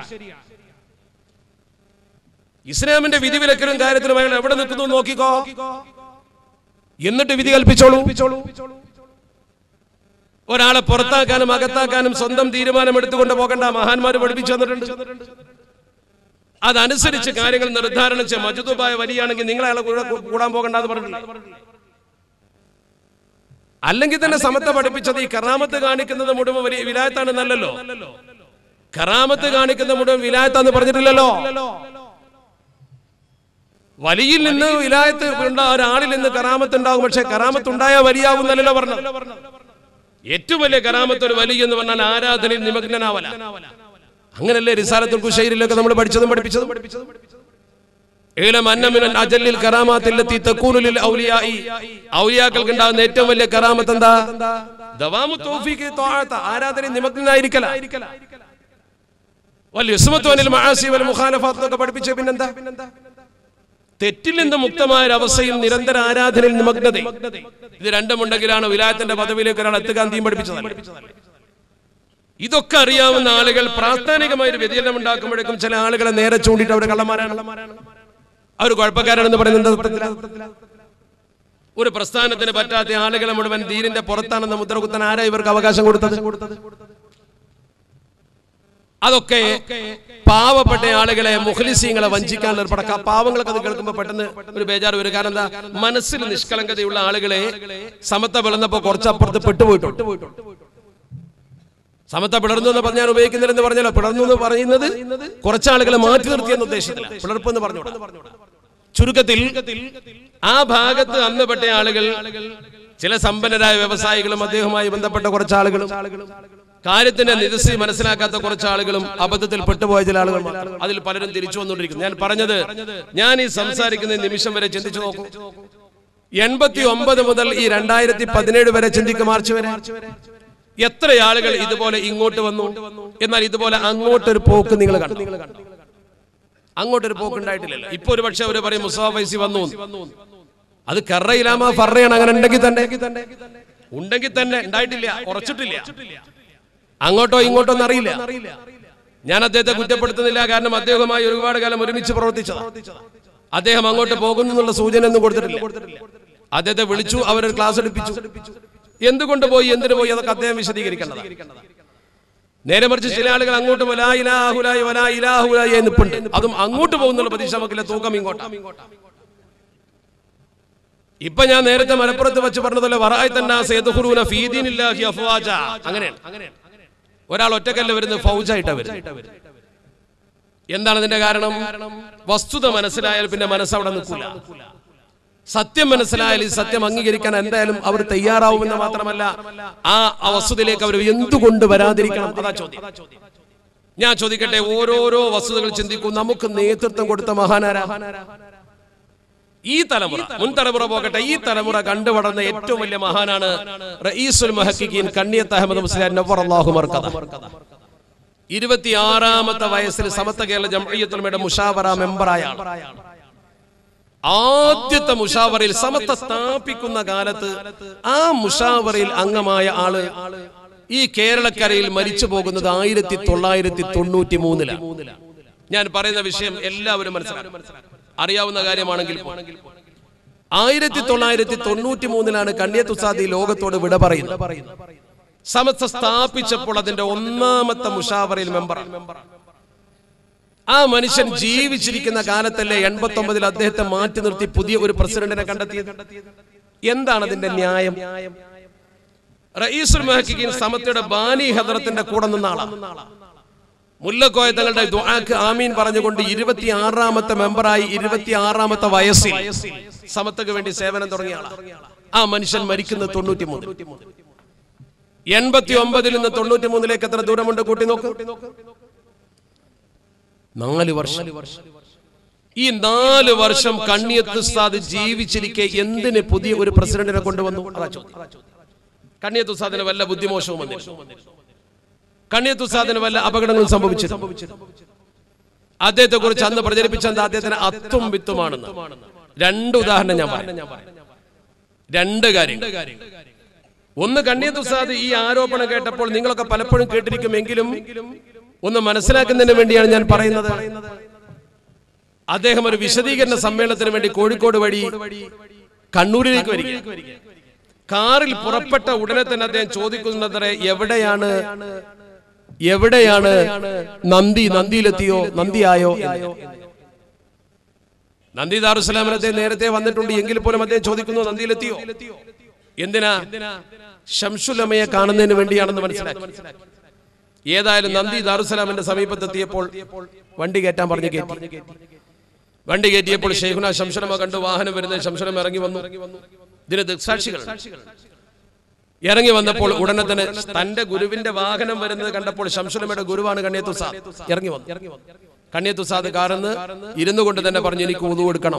ഇസ്ലാമിന്റെ വിധിവിലക്കലും കാര്യത്തിലും അയാൾ എവിടെ നിൽക്കുന്നു എന്ന് നോക്കിക്കോ എന്നിട്ട് വിധി കൽപ്പിച്ചോളൂ ഒരാളെ പുറത്താക്കാനും അകത്താക്കാനും സ്വന്തം തീരുമാനം എടുത്തുകൊണ്ട് പോകണ്ട മഹാന്മാർ പഠിപ്പിച്ചു തന്നിട്ടുണ്ട് അതനുസരിച്ച് കാര്യങ്ങൾ നിർദ്ധാരണം ചെയ്യ മജുദുബായ വലിയാണെങ്കിൽ നിങ്ങൾ അയാളെ കൂടെ കൂ- കൂടാൻ പോകണ്ട എന്ന് പറഞ്ഞിട്ടില്ല അല്ലെങ്കിൽ തന്നെ സമത്തെ പഠിപ്പിച്ചത് ഈ കറാമത്ത് കാണിക്കുന്നത് മുഴുവൻ വലിയ വിലായത്താണ് നല്ലല്ലോ കറാമത്ത് കാണിക്കുന്ന മുഴുവൻ വിലായത്താന്ന് പറഞ്ഞിട്ടില്ലല്ലോ വലിയിൽ നിന്ന് വിലായത്ത് ഉണ്ടാ ഒരാളിൽ നിന്ന് കറാമത്ത് ഉണ്ടാകും പക്ഷെ കറാമത്ത് ഉണ്ടായാൽ വലിയാവുന്നല്ലോ പറഞ്ഞത് ഏറ്റവും വലിയ കറാമത്ത് ഒരു വലിയ എന്ന് പറഞ്ഞാൽ ആരാധനയിൽ നിമഗ്നനാവല അങ്ങനല്ലേ റിസാലത്തുൽ കുശൈരിലൊക്കെ നമ്മൾ പഠിച്ചതും പഠിപ്പിച്ചതും ഏലം അന്നമിനൽ അജല്ലിൽ കറാമാത്തിലെത്തി തക്കൂനുലിൽ ഔലിയായി ഔലിയാക്കൾക്ക് ഉണ്ടാകുന്ന ഏറ്റവും വലിയ കറാമത്ത് എന്താ ദവാമു തൗഫീഖ് ത്വാഅത്ത് ആരാധനയിൽ നിമഗ്നനായിരിക്കല വൽ യുസ്മത്തു അനിൽ മആസി വൽ മുഖാലഫാത്ത് എന്നൊക്കെ പഠിപ്പിച്ച പിന്നെന്താ തെറ്റിൽ നിന്ന് മുക്തമായ ഒരു അവസ്ഥയിൽ നിരന്തര ആരാധനയിൽ നിമഗ്നത ഇത് രണ്ടുമുണ്ടെങ്കിലാണ് വിലായത്തിന്റെ പദവിയിലേക്ക് ഒരാൾ എത്തുകാൻ തീം പഠിപ്പിച്ചത് ഇതൊക്കെ അറിയാവുന്ന ആളുകൾ പ്രാസ്ഥാനികമായ ഒരു വ്യതിയാനം ഉണ്ടാക്കുമ്പോഴേക്കും ചില ആളുകളെ നേരെ ചൂണ്ടിട്ട് അവർ കള്ളന്മാരാണ് അവർ കുഴപ്പക്കാരാണെന്ന് പറയുന്നത് അർത്ഥത്തിലാ? ഒരു പ്രസ്ഥാനത്തിന് പറ്റാത്ത ആളുകളെ മുഴുവൻ ദീനിന്റെ പുറത്താണെന്ന് മുദ്ര കുത്താൻ ആരാ ഇവർക്ക് അവകാശം കൊടുത്തത് അതൊക്കെ പാവപ്പെട്ട ആളുകളെ മുഖലിസീങ്ങളെ വഞ്ചിക്കാനുള്ള ഒരു പടക്ക പാവങ്ങളൊക്കെ അത് കേൾക്കുമ്പോൾ പെട്ടെന്ന് ഒരു ബേജാറ് വരും കാരണം എന്താ മനസ്സിൽ നിഷ്കളങ്കതയുള്ള ആളുകളെ സമത്ത പിളർന്നപ്പോ കുറച്ചപ്പുറത്ത് പെട്ടുപോയിട്ടുണ്ട് സമത്ത പിളർന്നു എന്ന് പറഞ്ഞാൽ ഉപയോഗിക്കുന്നില്ലെന്ന് പറഞ്ഞാലോ പിളർന്നു എന്ന് പറയുന്നത് കുറച്ചാളുകളെ മാറ്റി നിർത്തിയെന്ന ഉദ്ദേശത്തില്ല പിളർപ്പ് എന്ന് പറഞ്ഞു ചുരുക്കത്തിൽ ആ ഭാഗത്ത് അന്നപ്പെട്ട ആളുകൾ ചില സമ്പന്നരായ വ്യവസായികളും അദ്ദേഹവുമായി ബന്ധപ്പെട്ട കുറച്ച് ആളുകളും കാര്യത്തിന്റെ നിരസി മനസ്സിലാക്കാത്ത കുറച്ച് ആളുകളും അബദ്ധത്തിൽ പെട്ടുപോയ ചില ആളുകൾ മാത്രം. അതിൽ പലരും തിരിച്ചു വന്നുകൊണ്ടിരിക്കുന്നു ഞാൻ പറഞ്ഞത് ഞാൻ ഈ സംസാരിക്കുന്ന നിമിഷം വരെ ചിന്തിച്ചു നോക്കൂ എൺപത്തി ഒമ്പത് മുതൽ ഈ രണ്ടായിരത്തി പതിനേഴ് വരെ ചിന്തിക്കും മാർച്ച് വരെ എത്ര ആളുകൾ ഇതുപോലെ ഇങ്ങോട്ട് വന്നു എന്നാൽ ഇതുപോലെ അങ്ങോട്ടൊരു പോക്ക് നിങ്ങൾ കണ്ടു അങ്ങോട്ടൊരു പോക്ക് ഉണ്ടായിട്ടില്ലല്ലോ ഇപ്പൊ ഒരു പക്ഷെ അവര് പറയും മുസാ ഫൈസി വന്നു എന്ന്. അത് കറയിലാമ ഫറയാണ് അങ്ങനെ ഉണ്ടെങ്കിൽ തന്നെ ഉണ്ടെങ്കിൽ തന്നെ ഉണ്ടായിട്ടില്ല ഉറച്ചിട്ടില്ല അങ്ങോട്ടോ ഇങ്ങോട്ടോ ഒന്നും അറിയില്ല ഞാൻ അദ്ദേഹത്തെ കുറ്റപ്പെടുത്തുന്നില്ല കാരണം അദ്ദേഹവുമായി ഒരുപാട് കാലം ഒരുമിച്ച് പ്രവർത്തിച്ചതാണ് അദ്ദേഹം അങ്ങോട്ട് പോകുന്നു എന്നുള്ള സൂചന ഒന്നും കൊടുത്തിട്ടില്ല അദ്ദേഹത്തെ വിളിച്ചു അവരൊരു ക്ലാസ് എടുപ്പിച്ചു എന്തുകൊണ്ട് പോയി എന്തിനു പോയി അതൊക്കെ അദ്ദേഹം വിശദീകരിക്കേണ്ടതാണ് നേരെ മറിച്ച് ചില ആളുകൾ അങ്ങോട്ട് വലാ ഇലാഹുലായി വലാ ഇലാഹുലായി എന്ന് നിൽപ്പുണ്ട് അതും അങ്ങോട്ട് പോകുന്നുള്ള പ്രതീക്ഷ നമുക്കില്ല തൂക്കം ഇങ്ങോട്ടാ ഇപ്പൊ ഞാൻ നേരത്തെ മലപ്പുറത്ത് വെച്ച് പറഞ്ഞതല്ലേ വറായി തന്നെ സേതുഹുറൂന ഫീദീനില്ലാഹി അഫ്വാജ അങ്ങനെയാണ് ഒരാൾ ഒറ്റക്കല്ല വരുന്നത് ഫൗജായിട്ടാ വരുന്നത് എന്താണ് അതിന്റെ കാരണം വസ്തുത മനസ്സിലായാൽ പിന്നെ മനസ്സ് അവിടെ നിൽക്കില്ല സത്യം മനസ്സിലായാൽ ഈ സത്യം അംഗീകരിക്കാൻ എന്തായാലും അവർ തയ്യാറാവുമെന്ന് മാത്രമല്ല ആ ആ വസ്തുതയിലേക്ക് അവർ എന്തുകൊണ്ട് വരാതിരിക്കണം അതാ ചോദ്യം ഞാൻ ചോദിക്കട്ടെ ഓരോരോ വസ്തുതകൾ ചിന്തിക്കൂ നമുക്ക് നേതൃത്വം കൊടുത്ത മഹാനാരാ ഈ തലമുറ മുൻ തലമുറ പോകട്ടെ ഈ തലമുറ കണ്ടു വളർന്ന ഏറ്റവും വലിയ മഹാനാണ് റഈസുൽ മുഹക്കിഖീൻ കണ്ണിയത്ത് അഹമ്മദ് മുസ്ലിം നവർ അല്ലാഹു മർക്കദ ഇരുപത്തിയാറാമത്തെ വയസ്സിൽ സമത്ത കേരള ജംഇയ്യത്തുൽ മുഷാവറ മെമ്പറായ ആൾ. ആദ്യത്തെ മുഷാവറയിൽ സമത്ത സ്ഥാപിക്കുന്ന കാലത്ത് ആ മുഷാവറയിൽ അംഗമായ ആള് ഈ കേരളക്കരയിൽ മരിച്ചു പോകുന്നത് ആയിരത്തി തൊള്ളായിരത്തി തൊണ്ണൂറ്റി മൂന്നിലാണ് ഞാൻ പറയുന്ന വിഷയം എല്ലാവരും മനസ്സിലാക്കും അറിയാവുന്ന കാര്യമാണെങ്കിൽ പോലും. ആയിരത്തി തൊള്ളായിരത്തി തൊണ്ണൂറ്റി മൂന്നിലാണ് കണ്ണിയത്തുസാദി ലോകത്തോട് വിട പറയുന്നത് സമസ്ത സ്ഥാപിച്ചപ്പോൾ അതിന്റെ ഒന്നാമത്തെ മുഷാവറയിൽ മെമ്പറാണ് ആ മനുഷ്യൻ ജീവിച്ചിരിക്കുന്ന കാലത്തല്ലേ എൺപത്തി ഒമ്പതിൽ അദ്ദേഹത്തെ മാറ്റി നിർത്തി പുതിയ ഒരു പ്രസിഡന്റിനെ കണ്ടെത്തിയത് എന്താണ് അതിന്റെ ന്യായം റയീസുൽ മഹക്കിൻ സമത്തയുടെ ബാനി ഹദറത്തിന്റെ കൂടെ നിന്ന ആളാണ് മുല്ലക്കോയ തങ്ങളുടെ ദുആക്ക് ആമീൻ പറഞ്ഞുകൊണ്ട് ഇരുപത്തി ആറാമത്തെ മെമ്പറായി ഇരുപത്തി ആറാമത്തെ വയസ്സിൽ സമത്തക്ക് വേണ്ടി സേവനം തുടങ്ങിയ ആളാണ് ആ മനുഷ്യൻ മരിക്കുന്നത് തൊണ്ണൂറ്റി മൂന്ന് എൺപത്തി ഒമ്പതിൽ നിന്ന് തൊണ്ണൂറ്റി മൂന്നിലേക്ക് എത്ര ദൂരമുണ്ട് കൂട്ടി നോക്ക് നാല് വർഷം ഈ നാല് വർഷം കണ്ണിയത്ത് ഉസ്താദ് ജീവിച്ചിരിക്കെ എന്തിന് പുതിയ ഒരു പ്രസിഡന്റിനെ കൊണ്ടുവന്നു അതാ ചോദ്യം കണ്ണിയത്ത് ഉസ്താദിന് വല്ല ബുദ്ധിമോശവും വന്നില്ല കണ്ണിയത്ത് ഉസ്താദിന് വല്ല അപകടങ്ങളും സംഭവിച്ചു അദ്ദേഹത്തെ കുറിച്ച് അന്ന് പ്രചരിപ്പിച്ച എന്താ അദ്ദേഹത്തിന് അത്തും വിത്തുമാണെന്ന് രണ്ട് ഉദാഹരണം ഞാൻ പറയാം രണ്ട് കാര്യങ്ങൾ ഒന്ന് കണ്ണിയത്ത് ഉസ്താദ് ഈ ആരോപണം കേട്ടപ്പോൾ നിങ്ങളൊക്കെ പലപ്പോഴും കേട്ടിരിക്കുമെങ്കിലും ഒന്ന് മനസ്സിലാക്കുന്നതിന് വേണ്ടിയാണ് ഞാൻ പറയുന്നത് അദ്ദേഹം ഒരു വിശദീകരണ സമ്മേളനത്തിന് വേണ്ടി കോഴിക്കോട് വഴി കണ്ണൂരിലേക്ക് വരിക കാറിൽ പുറപ്പെട്ട ഉടനെ തന്നെ അദ്ദേഹം ചോദിക്കുന്നതരെ എവിടെയാണ് എവിടെയാണ് നന്ദി നന്ദിയിലെത്തിയോ നന്ദിയായോ എന്ന്. നന്ദി ദാറുസലാമിൽ അദ്ദേഹം നേരത്തെ വന്നിട്ടുണ്ട് എങ്കിൽ പോലും അദ്ദേഹം ചോദിക്കുന്നു നന്ദിയിലെത്തിയോ എന്തിനാ ഷംസുലമയെ കാണുന്നതിന് വേണ്ടിയാണെന്ന് മനസ്സിലാക്കി ഏതായാലും നന്ദി ദാറുസലാമിന്റെ സമീപത്തെത്തിയപ്പോൾ വണ്ടി കയറ്റാൻ പറഞ്ഞു കയറ്റി വണ്ടി കയറ്റിയപ്പോൾ ഷെയ്ഖുന ശംസുലമ കണ്ടു വാഹനം വരുന്നത് ശംസുലമ ഇറങ്ങി വന്നു ഇതിന് ദൃക്സാക്ഷികൾ ഇറങ്ങി വന്നപ്പോൾ ഉടനെ തന്നെ തന്റെ ഗുരുവിന്റെ വാഹനം വരുന്നത് കണ്ടപ്പോൾ ശംസുലമയുടെ ഗുരുവാണ് കണ്ണിയത്തുസാദ് ഇറങ്ങി വന്നു കണ്ണിയത്തുസാദ് കാറന്ന് ഇരുന്നു കൊണ്ട് തന്നെ പറഞ്ഞു എനിക്ക് ഉതു എടുക്കണം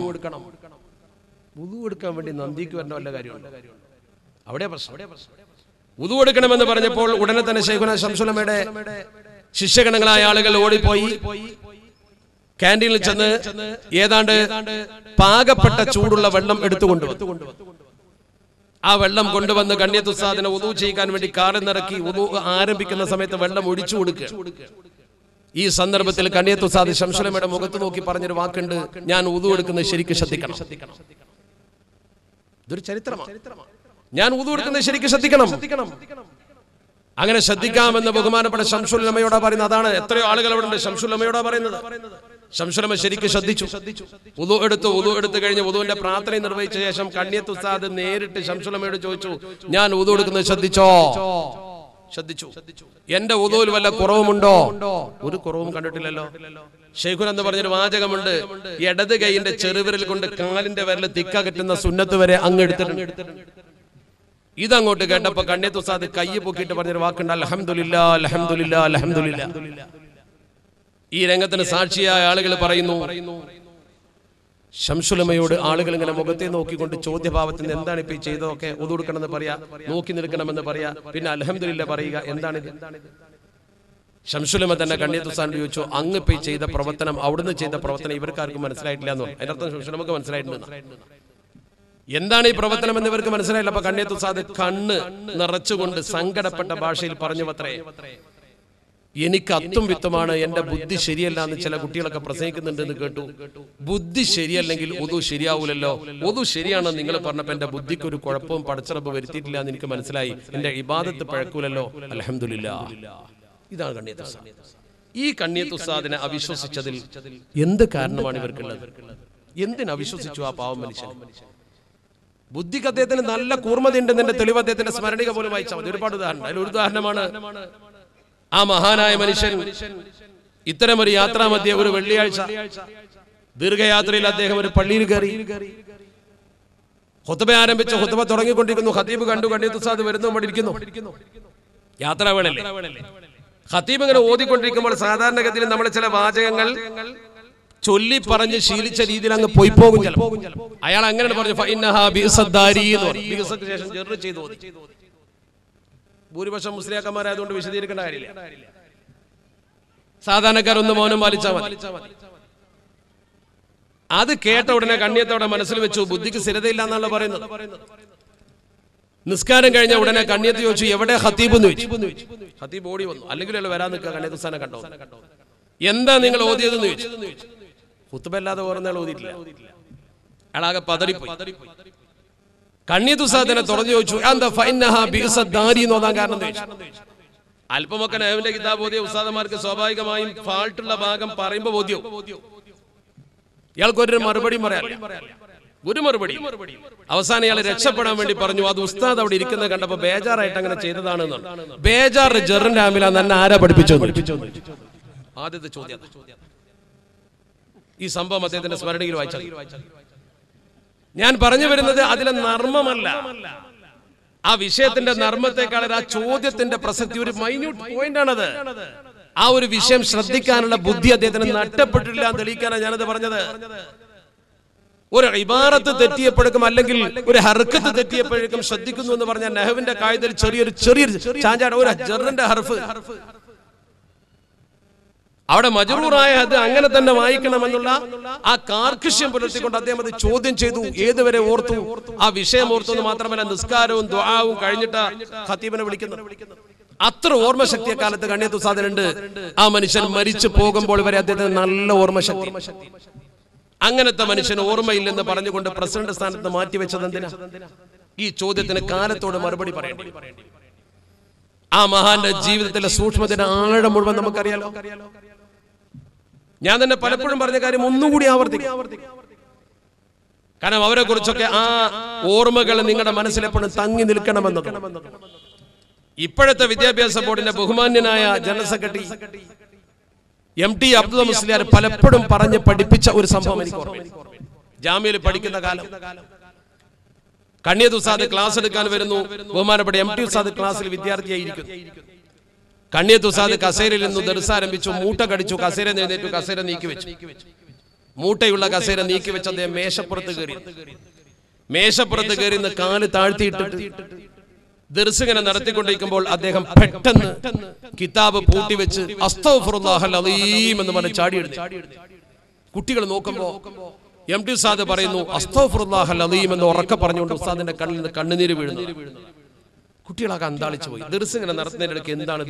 ഉതു എടുക്കാൻ വേണ്ടി നന്ദിക്ക് വരേണ്ട വല്ല കാര്യമുണ്ട് അവിടെ പ്രശ്നം ഉതു എടുക്കണമെന്ന് പറഞ്ഞപ്പോൾ ഉടനെ തന്നെ ഷെയ്ഖുന ശംസുലമയുടെ ശിഷ്യഗണങ്ങളായ ആളുകൾ ഓടിപ്പോയി ക്യാൻറ്റീനിൽ ചെന്ന് ഏതാണ്ട് പാകപ്പെട്ട ചൂടുള്ള വെള്ളം എടുത്തുകൊണ്ടുവന്നു ആ വെള്ളം കൊണ്ടുവന്ന് കണ്യത്തുസാദിനെ ഉദു ചെയ്യിക്കാൻ വേണ്ടി കാറിൽ നിറക്കി ഉദു ആരംഭിക്കുന്ന സമയത്ത് വെള്ളം ഒഴിച്ചു കൊടുക്കുക ഈ സന്ദർഭത്തിൽ കണ്യത്തുസാദ് ശംസുലമയുടെ മുഖത്ത് നോക്കി പറഞ്ഞൊരു വാക്കുണ്ട് ഞാൻ ഉദു എടുക്കുന്നത് ശരിക്കും ശ്രദ്ധിക്കണം ഇതൊരു ചരിത്രമാണ് ഞാൻ ഉദു എടുക്കുന്നത് ശരിക്കും ശ്രദ്ധിക്കണം അങ്ങനെ ശ്രദ്ധിക്കാമെന്ന് ബഹുമാനപ്പെട്ട ശംസുലമയോടാ പറയുന്നത് അതാണ് എത്രയോ ആളുകൾ അവിടെ ഉണ്ട് ശംസുലമയോടാ പറയുന്നത് ശംസുലമ ശരിക്കും ശ്രദ്ധിച്ചു ഉദു എടുത്തു ഉദു എടുത്തു കഴിഞ്ഞ് ഉദുവിന്റെ പ്രാർത്ഥന നിർവഹിച്ച ശേഷം കണ്യത്ത് ഉസ്താദ് നേരിട്ട് ശംസുലമയോട് ചോദിച്ചു ഞാൻ ഉദു എടുക്കുന്നത് ശ്രദ്ധിച്ചോ ശ്രദ്ധിച്ചു എന്റെ ഉദുവിൽ വല്ല കുറവുമുണ്ടോ ഒരു കുറവും കണ്ടിട്ടില്ലല്ലോ ഷെയ്ഖുൻ എന്ന് പറഞ്ഞൊരു വാചകമുണ്ട് ഇടത് കൈയിന്റെ ചെറുവിരൽ കൊണ്ട് കാലിന്റെ വിരൽ തിക്കകറ്റുന്ന സുന്നത്ത് വരെ അങ്ങ് എടുത്തിട്ടുണ്ട് ഇതങ്ങോട്ട് കേട്ടപ്പോ കണ്ണിയത്ത് ഉസ്താദ് കൈ പൊക്കിയിട്ട് പറഞ്ഞൊരു വാക്കുണ്ട് അലഹമുല്ല അലഹമുല്ല അലഹമുല്ല ഈ രംഗത്തിന് സാക്ഷിയായ ആളുകൾ പറയുന്നു ശംസുലമയോട് ആളുകൾ ഇങ്ങനെ മുഖത്തെ നോക്കിക്കൊണ്ട് ചോദ്യഭാവത്തിന് എന്താണ് ഇപ്പൊ ഈ ചെയ്തതൊക്കെ ഒതുകൊടുക്കണമെന്ന് പറയാ നോക്കി നിൽക്കണമെന്ന് പറയാ പിന്നെ അലഹമില്ല പറയുക എന്താണിത് ശംസുലമ തന്നെ കണ്ണിയത്തുസാണ്ട് ചോദിച്ചു അങ്ങ് ഇപ്പൊ ഈ ചെയ്ത പ്രവർത്തനം അവിടുന്ന് ചെയ്ത പ്രവർത്തനം ഇവർക്കാർക്കും മനസ്സിലായിട്ടില്ല എന്ന് പറഞ്ഞു അതിനർത്ഥം ശംസുലമക്ക് മനസ്സിലായിട്ടുണ്ട് എന്താണ് ഈ പ്രവർത്തനം എന്ന് ഇവർക്ക് മനസ്സിലായില്ല അപ്പൊ കണ്ണിയത്തു സാദ് കണ്ണ് നിറച്ചുകൊണ്ട് സങ്കടപ്പെട്ട ഭാഷയിൽ പറഞ്ഞു അത്രേ എനിക്ക് അത്തും വിത്തുമാണ് എന്റെ ബുദ്ധി ശരിയല്ല എന്ന് ചില കുട്ടികളൊക്കെ പ്രസംഗിക്കുന്നുണ്ട് എന്ന് കേട്ടു ബുദ്ധി ശരിയല്ലെങ്കിൽ ഒതു ശരിയാവൂലല്ലോ ഒതു ശരിയാണെന്ന് നിങ്ങൾ പറഞ്ഞപ്പോ എന്റെ ബുദ്ധിക്ക് ഒരു കുഴപ്പവും പടച്ചിറപ്പ് വരുത്തിയിട്ടില്ല എന്ന് എനിക്ക് മനസ്സിലായി എന്റെ ഇബാദത്ത് പഴക്കൂലല്ലോ അലഹമില്ല ഇതാണ് കണ്ണിയത്ത് ഉസ്താദ്. ഈ കണ്ണിയത്ത് ഉസ്താദിനെ അവിശ്വസിച്ചതിൽ എന്ത് കാരണമാണ് ഇവർക്കുള്ളത് എന്തിന് അവിശ്വസിച്ചു ആ പാവം മനുഷ്യൻ ബുദ്ധിക്ക് അദ്ദേഹത്തിന് നല്ല കൂർമ്മതയുണ്ട് എന്റെ തെളിവ് അദ്ദേഹത്തിന്റെ സ്മരണിക പോലും വായിച്ചാൽ മതി ഒരുപാട് ഉദാഹരണം അതിൽ ഒരു ഉദാഹരണമാണ് ആ മഹാനായ മനുഷ്യൻ ഇത്തരം ഒരു യാത്രാമധ്യ ഒരു വെള്ളിയാഴ്ച ദീർഘയാത്രയിൽ അദ്ദേഹം ഒരു പള്ളിയിൽ കയറി ഹുത്തബ ആരംഭിച്ച ഹുത്തബ തുടങ്ങിക്കൊണ്ടിരിക്കുന്നു ഖത്തീബ് കണ്ടു കണ്ടിട്ട് സാദ് വരുന്നു അവിടെ ഇരിക്കുന്നു യാത്രാ വേളല്ലേ ഖത്തീബ് ഇങ്ങനെ ഓതിക്കൊണ്ടിരിക്കുമ്പോൾ സാധാരണഗതിയിൽ നമ്മൾ ചില വാചകങ്ങൾ ചൊല്ലി പറഞ്ഞ് ശീലിച്ച രീതിയിൽ അങ്ങ് പോയി പോകും ചിലപ്പോൾ അയാൾ അങ്ങനെ പറഞ്ഞു ഫഇന്നഹാ ബിഇസദ്ദാരി എന്ന് പറഞ്ഞു. ബിഇസക്ക് ശേഷം ജെറ് ചെയ്തു ഓതി. ഭൂരിപക്ഷം മുസ്ലിയാക്കന്മാരായതുകൊണ്ട് വിശദീകരിക്കേണ്ട കാര്യമില്ല സാധാരണക്കാരൊന്ന് മൗനം പാലിച്ചാൽ മതി അത് കേട്ട ഉടനെ കണ്ണിയത്തോടെ മനസ്സിൽ വെച്ചു ബുദ്ധിക്ക് സ്ഥിരതയില്ല എന്നാണല്ലോ പറയുന്നത് നിസ്കാരം കഴിഞ്ഞ ഉടനെ കണ്ണിയത്ത് ചോദിച്ചു എവിടെ ഹത്തീബ് എന്ന് ചോദിച്ചു ഹത്തീബ് ഓടി വന്നു അല്ലെങ്കിൽ അയാൾ വരാൻ നിൽക്കുക കണ്ണിയത്ത് സ്ഥാനം കണ്ടോ എന്താ നിങ്ങൾ ഓതിയതെന്ന് ചോദിച്ചു കുത്തുബല്ലാതെ ഓർന്നയാൾ ഓതിയിട്ടില്ല അയാളാകെ പതറിപ്പോയി കണ്ണിയത്തുസാദിനെ തുറന്നു ചോദിച്ചു എന്താ ഫൈനഹ ബിഇസദ്ദാരി എന്ന് ഓതാൻ കാരണം എന്ന് ചോദിച്ചു അല്പമൊക്കെ നഹവിന്റെ കിതാബ് ഓതിയ ഉസ്താദന്മാർക്ക് സ്വാഭാവികമായും ഫാൾട്ടുള്ള ഭാഗം പറയുമ്പോൾ ബോധ്യം ഇയാൾക്ക് ഒരു മറുപടിയും പറയാനില്ല ഒരു മറുപടി അവസാനം ഇയാൾ രക്ഷപ്പെടാൻ വേണ്ടി പറഞ്ഞു അത് ഉസ്താദ് അവിടെ ഇരിക്കുന്നത് കണ്ടപ്പോ ബേജാറായിട്ട് അങ്ങനെ ചെയ്തതാണ് എന്നാണ് ബേജാർ ജെറിന്റെ ആമില തന്നെ ആരാ പഠിപ്പിച്ചോ ആദ്യത്തെ ചോദ്യം ഈ സംഭവം അദ്ദേഹത്തിന്റെ സ്മരണയിൽ വായിച്ചാൽ ഞാൻ പറഞ്ഞു വരുന്നത് അതിലെ നർമ്മമല്ല ആ വിഷയത്തിന്റെ നർമ്മത്തെക്കാൾ ആ ചോദ്യത്തിന്റെ പ്രസക്തി ഒരു മൈന്യൂട്ട് പോയിന്റ് ആണത് ആ ഒരു വിഷയം ശ്രദ്ധിക്കാനുള്ള ബുദ്ധി അദ്ദേഹത്തിന് നഷ്ടപ്പെട്ടില്ല എന്ന് തെളിയിക്കാനാണ് ഞാനത് പറഞ്ഞത് ഒരു ഇബാറത്ത് തെറ്റിയപ്പോഴേക്കും അല്ലെങ്കിൽ ഒരു ഹർക്കത്ത് തെറ്റിയപ്പോഴേക്കും ശ്രദ്ധിക്കുന്നു എന്ന് പറഞ്ഞാൽ നെഹവിന്റെ കായതിൽ ചെറിയൊരു ചെറിയൊരു ചാഞ്ചാട് ഒരു ജറിന്റെ ഹർഫ് അവിടെ മജറൂറായ അത് അങ്ങനെ തന്നെ വായിക്കണമെന്നുള്ള ആ കാർക്കശ്യം പുലർത്തിക്കൊണ്ട് അദ്ദേഹം അത് ചോദ്യം ചെയ്തു ഏതുവരെ ഓർത്തു ആ വിഷയം ഓർത്തു എന്ന് മാത്രമല്ല നിസ്കാരവും ദ്വാവും കഴിഞ്ഞിട്ട് ഖത്തീബിനെ വിളിക്കുന്നത് അത്ര ഓർമ്മശക്തി കാലത്ത് കണ്ണിയത്തു സാധനുണ്ട് ആ മനുഷ്യൻ മരിച്ചു പോകുമ്പോൾ വരെ അദ്ദേഹത്തിന് നല്ല ഓർമ്മശക്തി അങ്ങനത്തെ മനുഷ്യന് ഓർമ്മയില്ലെന്ന് പറഞ്ഞുകൊണ്ട് പ്രസിഡന്റ് സ്ഥാനത്ത് മാറ്റിവെച്ചത് എന്തിനാ ഈ ചോദ്യത്തിന് കാലത്തോട് മറുപടി പറയേണ്ടി ആ മഹാന്റെ ജീവിതത്തിലെ സൂക്ഷ്മത്തിന്റെ ആഴം മുഴുവൻ നമുക്കറിയാലോ ഞാൻ തന്നെ പലപ്പോഴും പറഞ്ഞ കാര്യം ഒന്നുകൂടി ആവർത്തിക്കും കാരണം അവരെ കുറിച്ചൊക്കെ ആ ഓർമ്മകൾ നിങ്ങളുടെ മനസ്സിൽ എപ്പോഴും തങ്ങി നിൽക്കണമെന്നത് ഇപ്പോഴത്തെ വിദ്യാഭ്യാസ ബോർഡിന്റെ ബഹുമാന്യനായ general secretary M T Abdul Musliyar പലപ്പോഴും പറഞ്ഞ് പഠിപ്പിച്ച ഒരു സംഭവം എനിക്ക് ഓർമ്മയുണ്ട്. ജാമ്യയിൽ പഠിക്കുന്ന കാലം കണ്ണിയത്ത് ഉസ്താദ് ക്ലാസ് എടുക്കാൻ വരുന്നു ബഹുമാനപ്പെട്ട എം ടി ഉസ്താദ് ക്ലാസ്സിൽ വിദ്യാർത്ഥിയായിരിക്കുന്നു കണ്ണിയത്ത് ഉസ്താദ് കസേരയിൽ നിന്ന് ദർസ് ആരംഭിച്ചു മൂട്ട കടിച്ചു കസേര എഴുന്നേറ്റു കസേര നീക്കി വെച്ചു മൂട്ടയുള്ള കസേര നീക്കി വെച്ച് അദ്ദേഹം മേശപ്പുറത്ത് കയറി മേശപ്പുറത്ത് കയറി നിന്ന് കാല് താഴ്ത്തിയിട്ടിട്ട് ദർസ് ഇങ്ങനെ നടത്തിക്കൊണ്ടിരിക്കുമ്പോൾ അദ്ദേഹം പെട്ടെന്ന് കിതാബ് പൂട്ടിവെച്ച് അസ്തഗ്ഫിറുല്ലാഹൽ അലീം എന്ന് പറഞ്ഞ് ചാടിയെടുത്തു കുട്ടികൾ നോക്കുമ്പോ എം ടി ഉസ്താദ് പറയുന്നു അസ്തഗ്ഫിറുല്ലാഹൽ അലീം എന്ന് ഉറക്കെ പറഞ്ഞുകൊണ്ട് ഉസ്താദിന്റെ കണ്ണിൽ നിന്ന് കണ്ണുനീര് വീഴുന്നു കുട്ടികളൊക്കെ അന്താളിച്ചു പോയി ദർസ് ഇങ്ങനെ നടത്തുന്നതിനിടയ്ക്ക് എന്താണിത്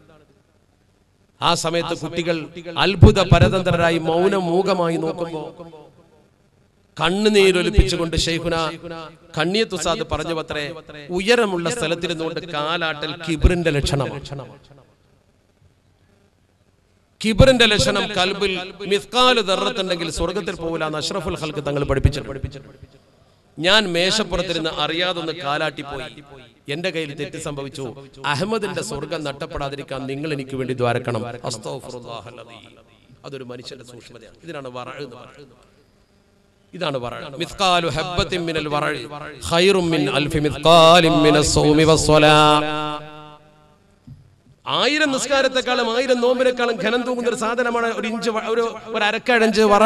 ആ സമയത്ത് കുട്ടികൾ അത്ഭുത പരതന്ത്രരായി മൗനം മൂകമായി നോക്കുമ്പോ കണ്ണുനീരൊലിപ്പിച്ചുകൊണ്ട് ഷെയ്ഖുന കണ്ണിയത്ത് ഉസ്താദ് പറഞ്ഞു അത്രേ ഉയരമുള്ള സ്ഥലത്തിരുന്നുകൊണ്ട് കാലാട്ടൽ കിബിറിന്റെ ലക്ഷണമാണ് കിബറിന്റെ ലക്ഷണം കൽബിൽ മിസ്കാല് ദർറത്തുണ്ടെങ്കിൽ സ്വർഗത്തിൽ പോകില്ല എന്ന് അഷ്റഫുൽ ഹൽക്ക് തങ്ങൾ പഠിപ്പിച്ചിട്ടുണ്ട് ഞാൻ മേശപ്പുറത്തിരുന്ന് അറിയാതൊന്ന് കാലാട്ടിപ്പോയി എന്റെ കയ്യിൽ തെറ്റ് സംഭവിച്ചു അഹമ്മദിന്റെ സ്വർഗം നഷ്ടപ്പെടാതിരിക്കാൻ നിങ്ങൾ എനിക്ക് വേണ്ടി ദ്വാരക്കണം അസ്തഗ്ഫിറുല്ലാഹൽ അലീം. അതൊരു മനുഷ്യന്റെ സൂക്ഷ്മതയാണ് ഇതിനാണ് വറ എന്ന് പറയുന്നത് ഇതാണ് വറ മിസ്കാലു ഹബ്ബത്തിൻ മിനൽ വറ ഖൈറും മിൻ അൽഫി മിസ്കാലിൻ മിനസ് സൗമി വസ്സലാ ആയിരം നിസ്കാരത്തെക്കാളും ആയിരം നോമ്പിനേക്കാളും ഘനം തൂങ്ങുന്ന ഒരു സാധനമാണ് ഒരു ഇഞ്ച് വ- ഒരു ഒരു അരക്കഴഞ്ച് വറ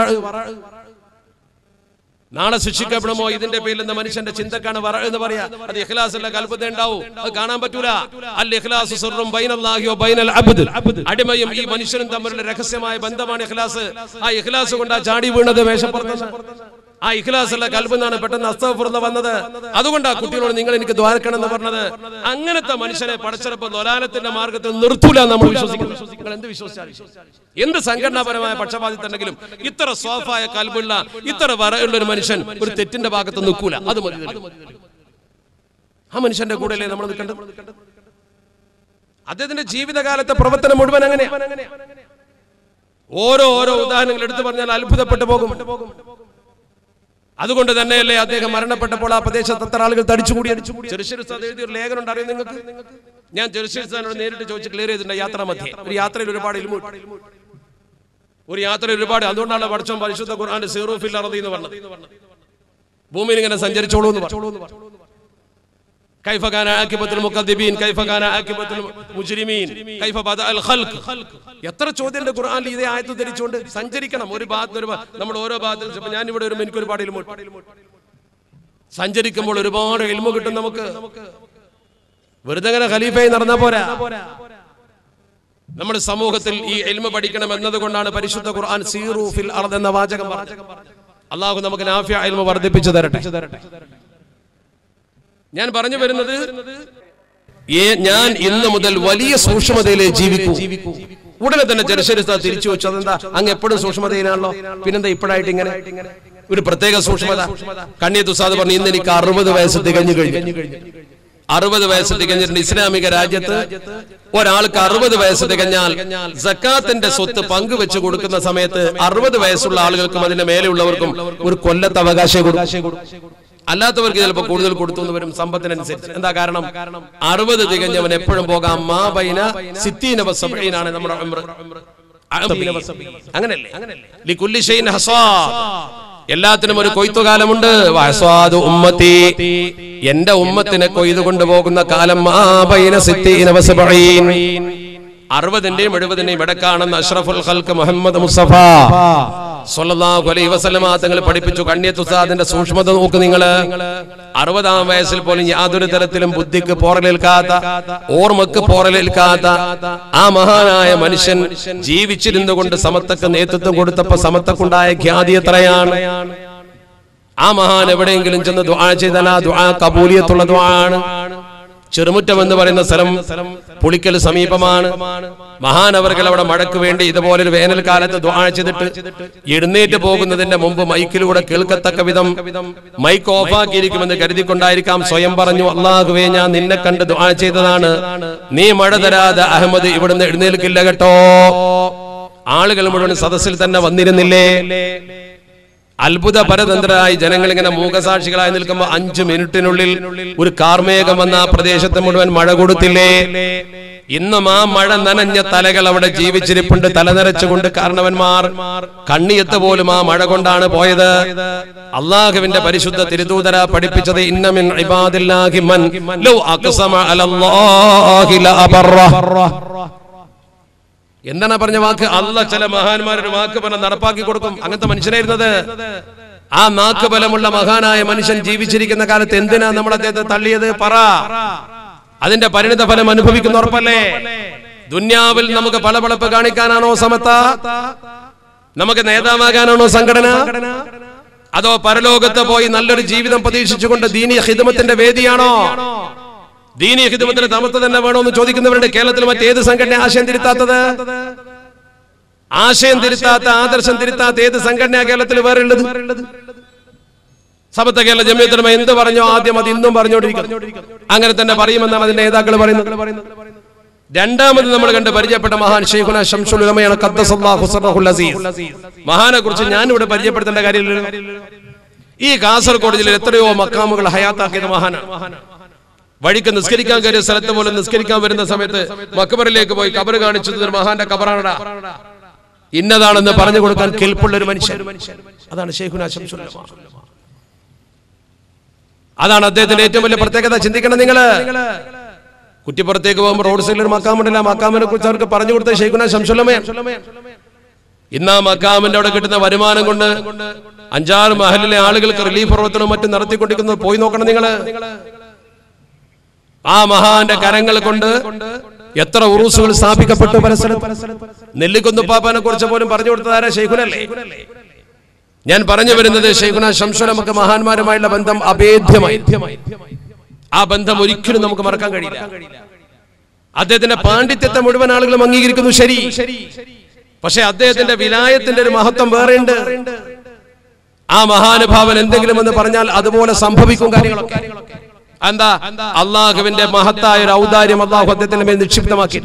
നാളെ ശിക്ഷിക്കപ്പെടുമോ ഇതിന്റെ പേരിൽ എന്ന മനുഷ്യന്റെ ചിന്തക്കാണ് വറ എന്ന് പറയാ അത് ഇഖ്ലാസിന്റെ കൽപ്പത ഉണ്ടാവും അത് കാണാൻ പറ്റൂല അൽ ഇഖ്ലാസ് സിർറും ബൈനല്ലാഹിയോ ബൈനൽ അബ്ദ് അടിമയും ഈ മനുഷ്യനും തമ്മിലുള്ള രഹസ്യമായ ബന്ധമാണ് ഇഖ്ലാസ് ആ ഇഖ്ലാസ് കൊണ്ട് ആ ചാടി വീണത് വേഷപ്പുറത്ത് ആ ഇഖ്ലാസുള്ള കൽബെന്നാണ് പെട്ടെന്ന് അസ്തഫുറന്ന് വന്നത് അതുകൊണ്ട് ആ കുട്ടികളോട് നിങ്ങൾ എനിക്ക് ദ്വാരക്കണം എന്ന് പറഞ്ഞത് അങ്ങനത്തെ മനുഷ്യനെ പടച്ചിറപ്പ് ദൊലാലത്തിന്റെ മാർഗത്തിൽ നിർത്തൂല എന്ന് നമ്മൾ വിശ്വസിക്കുന്നു നിങ്ങൾ എന്ത് വിശ്വസിച്ചാൽ എന്ത് സംഘടനാപരമായ പക്ഷപാതിത്വണ്ടെങ്കിലും ഇത്ര സോഫായ കൽബുള്ള ഇത്ര വരയുള്ള ഒരു മനുഷ്യൻ ഒരു തെറ്റിന്റെ ഭാഗത്ത് നിൽക്കൂല അത് മതി ഇതിന്. ആ മനുഷ്യന്റെ കൂടെയല്ലേ നമ്മൾ നിൽക്കേണ്ടത് അദ്ദേഹത്തിന്റെ ജീവിതകാലത്തെ പ്രവർത്തനം മുഴുവൻ അങ്ങനെ ഓരോ ഓരോ ഉദാഹരണങ്ങൾ എടുത്തു പറഞ്ഞാൽ അത്ഭുതപ്പെട്ടു പോകും അതുകൊണ്ട് തന്നെയല്ലേ അദ്ദേഹം മരണപ്പെട്ടപ്പോൾ ആ പ്രദേശത്ത് എത്ര ആളുകൾ തടിച്ചുകൂടി ചെറുശ്ശേരി ഉസ്താദ് എഴുതിയ ഒരു ലേഖനം ഉണ്ട് അറിയോ നിങ്ങൾക്ക് ഞാൻ ചെറുശ്ശേരി ഉസ്താദിനോട് നേരിട്ട് ചോദിച്ച് ക്ലിയർ ചെയ്തിട്ടുണ്ട് യാത്രാ മധ്യേ ഒരു യാത്രയിൽ ഒരുപാട് ഇൽമു ഒരു യാത്രയിൽ ഒരുപാട് അതുകൊണ്ടാണ് പഠിച്ചോ പരിശുദ്ധ ഖുർആന്റെ സീറോഫിൽ അറതി എന്ന് പറഞ്ഞത് ഭൂമിയിൽ ഇങ്ങനെ സഞ്ചരിച്ചോളൂ എന്ന് പറഞ്ഞു كيف كان عاقبة المكذبين كيف كان عاقبة المجرمين كيف بدأ الخلق എത്ര ചോദ്യമുണ്ട് ഖുർആനിൽ ഇതേ ആയത്ത് ധരിച്ചുകൊണ്ട് സഞ്ചരിക്കണം ഒരു ഭാഗത്ത് ഒരു ഭാ- നമ്മൾ ഓരോ ഭാഗത്തും ഇപ്പൊ ഞാൻ ഇവിടെ വരുമ്പോൾ എനിക്ക് ഒരുപാട് ഇൽമു സഞ്ചരിക്കുമ്പോൾ ഒരുപാട് ഇൽമു കിട്ടും നമുക്ക് വെറുതെ അങ്ങനെ ഖലീഫയായി നടന്നാ പോരാ നമ്മുടെ സമൂഹത്തിൽ ഈ എൽമ പഠിക്കണം എന്നതുകൊണ്ടാണ് പരിശുദ്ധ ഖുർആൻ സീറു ഫിൽ അർദ് എന്ന വാചകം പറഞ്ഞത് അള്ളാഹു നമുക്ക് നാഫിയ എൽമ വർദ്ധിപ്പിച്ചു തരട്ടെ ഞാൻ പറഞ്ഞു വരുന്നത് ഏ- ഞാൻ ഇന്ന് മുതൽ വലിയ സൂക്ഷ്മതയിലെ ജീവിക്കൂ ഉടനെ തന്നെ ജലശരിസ്ഥ തിരിച്ചു വെച്ചു അതെന്താ അങ്ങ് എപ്പോഴും സൂക്ഷ്മതയിലാണല്ലോ പിന്നെന്താ ഇപ്പോഴായിട്ട് ഇങ്ങനെ ഒരു പ്രത്യേക സൂക്ഷ്മത കണ്ണിയ തുസാദ് പറഞ്ഞു ഇന്ന് എനിക്ക് അറുപത് വയസ്സ് തികഞ്ഞു കഴിഞ്ഞു അറുപത് വയസ്സ് തികഞ്ഞിട്ടുണ്ട് ഇസ്ലാമിക രാജ്യത്ത് ഒരാൾക്ക് അറുപത് വയസ്സ് തികഞ്ഞാൽ സക്കാത്തിന്റെ സ്വത്ത് പങ്കുവെച്ച് കൊടുക്കുന്ന സമയത്ത് അറുപത് വയസ്സുള്ള ആളുകൾക്കും അതിന്റെ മേലെയുള്ളവർക്കും ഒരു കൊല്ലത്ത് അവകാശം കൊടുക്കും അല്ലാത്തവർക്ക് ചിലപ്പോൾ കൂടുതൽ കൊടുത്തു എന്ന് വരും സമ്പത്തിനനുസരിച്ച് എന്താ കാരണം അറുപത് തികഞ്ഞവൻ എപ്പോഴും പോകാം മാ ബൈന സിത്തീന വസബഈനാണ് നമ്മുടെ ഉംറ. അഅബീന വസബഈൻ. അങ്ങനല്ലേ ലികുല്ലി ഷൈഇൻ ഹസാദ് എല്ലാത്തിനും ഒരു കൊയ്ത്തുകാലമുണ്ട് വഹസാദു ഉമ്മത്തി എന്റെ ഉമ്മത്തിനെ കൊയ്തു കൊണ്ടുപോകുന്ന കാലം മാ ബൈന സിത്തീന വസബഈൻ അറുപതിന്റെയും എഴുപതിന്റെയും ഇടക്കാണെന്ന് അഷ്റഫുൽ ഖൽക്ക് മുഹമ്മദ് മുസ്തഫ സ്വല്ലല്ലാഹു അലൈഹി വസല്ലമ തങ്ങൾ പഠിപ്പിച്ചു കണ്യത്ത് ഉസ്താദിന്റെ സൂക്ഷ്മത നോക്ക് നിങ്ങൾ അറുപതാം വയസ്സിൽ പോലും യാതൊരു തരത്തിലും ബുദ്ധിക്ക് പോറലേൽക്കാത്ത ഓർമ്മക്ക് പോറലേൽക്കാത്ത ആ മഹാനായ മനുഷ്യൻ ജീവിച്ചിരുന്നു കൊണ്ട് സമത്തക്ക് നേതൃത്വം കൊടുത്തപ്പോ സമത്തക്കുണ്ടായ ഖ്യാതി എത്രയാണ് ആ മഹാൻ എവിടെയെങ്കിലും ചെന്ന് ദുആ ചെയ്താൽ ആ ദുആ കബൂലിയത്തുള്ള ദുആ ആണ് ചെറുമുറ്റം എന്ന് പറയുന്ന സ്ഥലം പുളിക്കൽ സമീപമാണ് മഹാൻ അവർകൾ അവിടെ മഴയ്ക്ക് വേണ്ടി ഇതുപോലെ ഒരു വേനൽക്കാലത്ത് ദുആ ചെയ്തിട്ട് എഴുന്നേറ്റ് പോകുന്നതിന്റെ മുമ്പ് മൈക്കിലൂടെ കേൾക്കത്തക്ക വിധം മൈക്ക് ഓഫാക്കിയിരിക്കുമെന്ന് കരുതിക്കൊണ്ടായിരിക്കാം സ്വയം പറഞ്ഞു അള്ളാഹുവേ ഞാൻ നിന്നെ കണ്ട് ദുആ ചെയ്തതാണ് നീ മഴ തരാതെ അഹമ്മദ് ഇവിടുന്ന് എഴുന്നേൽക്കില്ല കേട്ടോ ആളുകൾ മുഴുവൻ സദസ്സിൽ തന്നെ വന്നിരുന്നില്ലേ അത്ഭുത പരതന്ത്രരായി ജനങ്ങൾ ഇങ്ങനെ മൂകസാക്ഷികളായി നിൽക്കുമ്പോൾ അഞ്ചു മിനിറ്റിനുള്ളിൽ ഒരു കാർമേഘം വന്ന ആ പ്രദേശത്ത് മുഴുവൻ മഴ കൊടുത്തില്ലേ ഇന്നും ആ മഴ നനഞ്ഞ തലകൾ അവിടെ ജീവിച്ചിരിപ്പുണ്ട് തലനരച്ചുകൊണ്ട് കാരണവന്മാർ കണ്ണിയത്ത് പോലും ആ മഴ കൊണ്ടാണ് പോയത് അള്ളാഹുവിന്റെ പരിശുദ്ധ തിരുതൂതര പഠിപ്പിച്ചത് ഇന്നമിൻ ഇബാദില്ലാഹി മൻ ലൗ അഖ്സമ അലല്ലാഹി ലഅബറ എന്താണ് പറഞ്ഞ വാക്ക് അല്ല ചില മഹാന്മാരൊരു വാക്ക് പറഞ്ഞ നടപ്പാക്കി കൊടുക്കും അങ്ങനത്തെ മനുഷ്യനായിരുന്നത് ആ നാക്ക് ബലമുള്ള മഹാനായ മനുഷ്യൻ ജീവിച്ചിരിക്കുന്ന കാലത്ത് എന്തിനാ നമ്മൾ അദ്ദേഹത്തെ തള്ളിയത് പറ അതിന്റെ പരിണിത ഫലം അനുഭവിക്കുന്ന ഉറപ്പല്ലേ ദുന്യാവിൽ നമുക്ക് പളപളപ്പ് കാണിക്കാനാണോ സമത്ത നമുക്ക് നേതാവാകാനാണോ സംഘടന അതോ പരലോകത്ത് പോയി നല്ലൊരു ജീവിതം പ്രതീക്ഷിച്ചുകൊണ്ട് ദീനീയ ഹിദമത്തിന്റെ വേദിയാണോ ദീനീയ ഹിദമത്തിന് തമത്ത് തന്നെ വേണമെന്ന് ചോദിക്കുന്നവരുടെ കേരളത്തിൽ മറ്റേത് സംഘടന ആശയം തിരുത്താത്തത് ആശയം തിരുത്താത്ത ആദർശം തിരുത്താത്ത ഏത് സംഘടന കേരളത്തിൽ വേറെ ഉള്ളത് സമത്വ കേരള ജമ്യത്തിനുമ എന്ത് പറഞ്ഞോ ആദ്യം അത് ഇന്നും പറഞ്ഞുകൊണ്ടിരിക്കുന്നു അങ്ങനെ തന്നെ പറയുമെന്നാണ് അതിന്റെ നേതാക്കൾ പറയുന്നത് രണ്ടാമത് നമ്മൾ കണ്ട് പരിചയപ്പെട്ട മഹാൻ ഷെയ്ഖുന ഷംസുൽ ഉലമയാണ് ഖദ്ദസല്ലാഹു സിർറഹുൽ അസീസ് മഹാനെ കുറിച്ച് ഞാൻ ഇവിടെ പരിചയപ്പെടുത്തേണ്ട കാര്യമില്ലല്ലോ ഈ കാസർഗോഡ് ജില്ലയിൽ എത്രയോ മക്കാമുകൾ ഹയാത്താക്കിയത് മഹാനാണ് വഴിക്ക് നിസ്കരിക്കാൻ കയറിയ സ്ഥലത്ത് പോലും നിസ്കരിക്കാൻ വരുന്ന സമയത്ത് മക്കബറിലേക്ക് പോയി കബർ കാണിച്ചത് ഒരു മഹാന്റെ കബറാണടാ ഇന്നതാണെന്ന് പറഞ്ഞു കൊടുക്കാൻ കെൽപ്പുള്ള ഒരു മനുഷ്യൻ അതാണ് ഷെയ്ഖുന ഷംസുൽ ഉലമ അതാണ് അദ്ദേഹത്തിന്റെ ഏറ്റവും വലിയ പ്രത്യേകത ചിന്തിക്കണം നിങ്ങള് കുറ്റിപ്പുറത്തേക്ക് പോകുമ്പോൾ റോഡ് സൈഡിൽ ഒരു മക്കാമുണ്ടല്ല ആ മക്കാമിനെ കുറിച്ച് അവർക്ക് പറഞ്ഞു കൊടുത്ത ഷെയ്ഖുന ശംസുലമേ ഇന്ന് ആ മക്കാമിന്റെ അവിടെ കിട്ടുന്ന വരുമാനം കൊണ്ട് അഞ്ചാറ് മഹലിലെ ആളുകൾക്ക് റിലീഫ് പ്രവർത്തനവും മറ്റും നടത്തിക്കൊണ്ടിരിക്കുന്നത് പോയി നോക്കണം നിങ്ങള് ആ മഹാന്റെ കരങ്ങൾ കൊണ്ട് എത്ര ഉറൂസുകൾ സ്ഥാപിക്കപ്പെട്ടു പല സ്ഥലത്ത് നെല്ലിക്കുന്നുപ്പാപ്പാനെ കുറിച്ച് പോലും പറഞ്ഞു കൊടുത്തതാരാ ഷെയ്ഖുനല്ലേ ഞാൻ പറഞ്ഞു വരുന്നത് ഷെയ്ഖുന ശംസുലമൊക്കെ മഹാന്മാരുമായുള്ള ബന്ധം അഭേദ്യമായി ആ ബന്ധം ഒരിക്കലും നമുക്ക് മറക്കാൻ കഴിയില്ല അദ്ദേഹത്തിന്റെ പാണ്ഡിത്യത്തെ മുഴുവൻ ആളുകളും അംഗീകരിക്കുന്നു ശരി പക്ഷെ അദ്ദേഹത്തിന്റെ വിലായത്തിന്റെ ഒരു മഹത്വം വേറെയുണ്ട് ആ മഹാനുഭാവൻ എന്തെങ്കിലും എന്ന് പറഞ്ഞാൽ അതുപോലെ സംഭവിക്കും കാര്യങ്ങളൊക്കെ എന്താ അള്ളാഹുവിന്റെ മഹത്തായ ഒരു ഔദാര്യം അള്ളാഹു അദ്ദേഹത്തിന്റെ മേൽ നിക്ഷിപ്തമാക്കി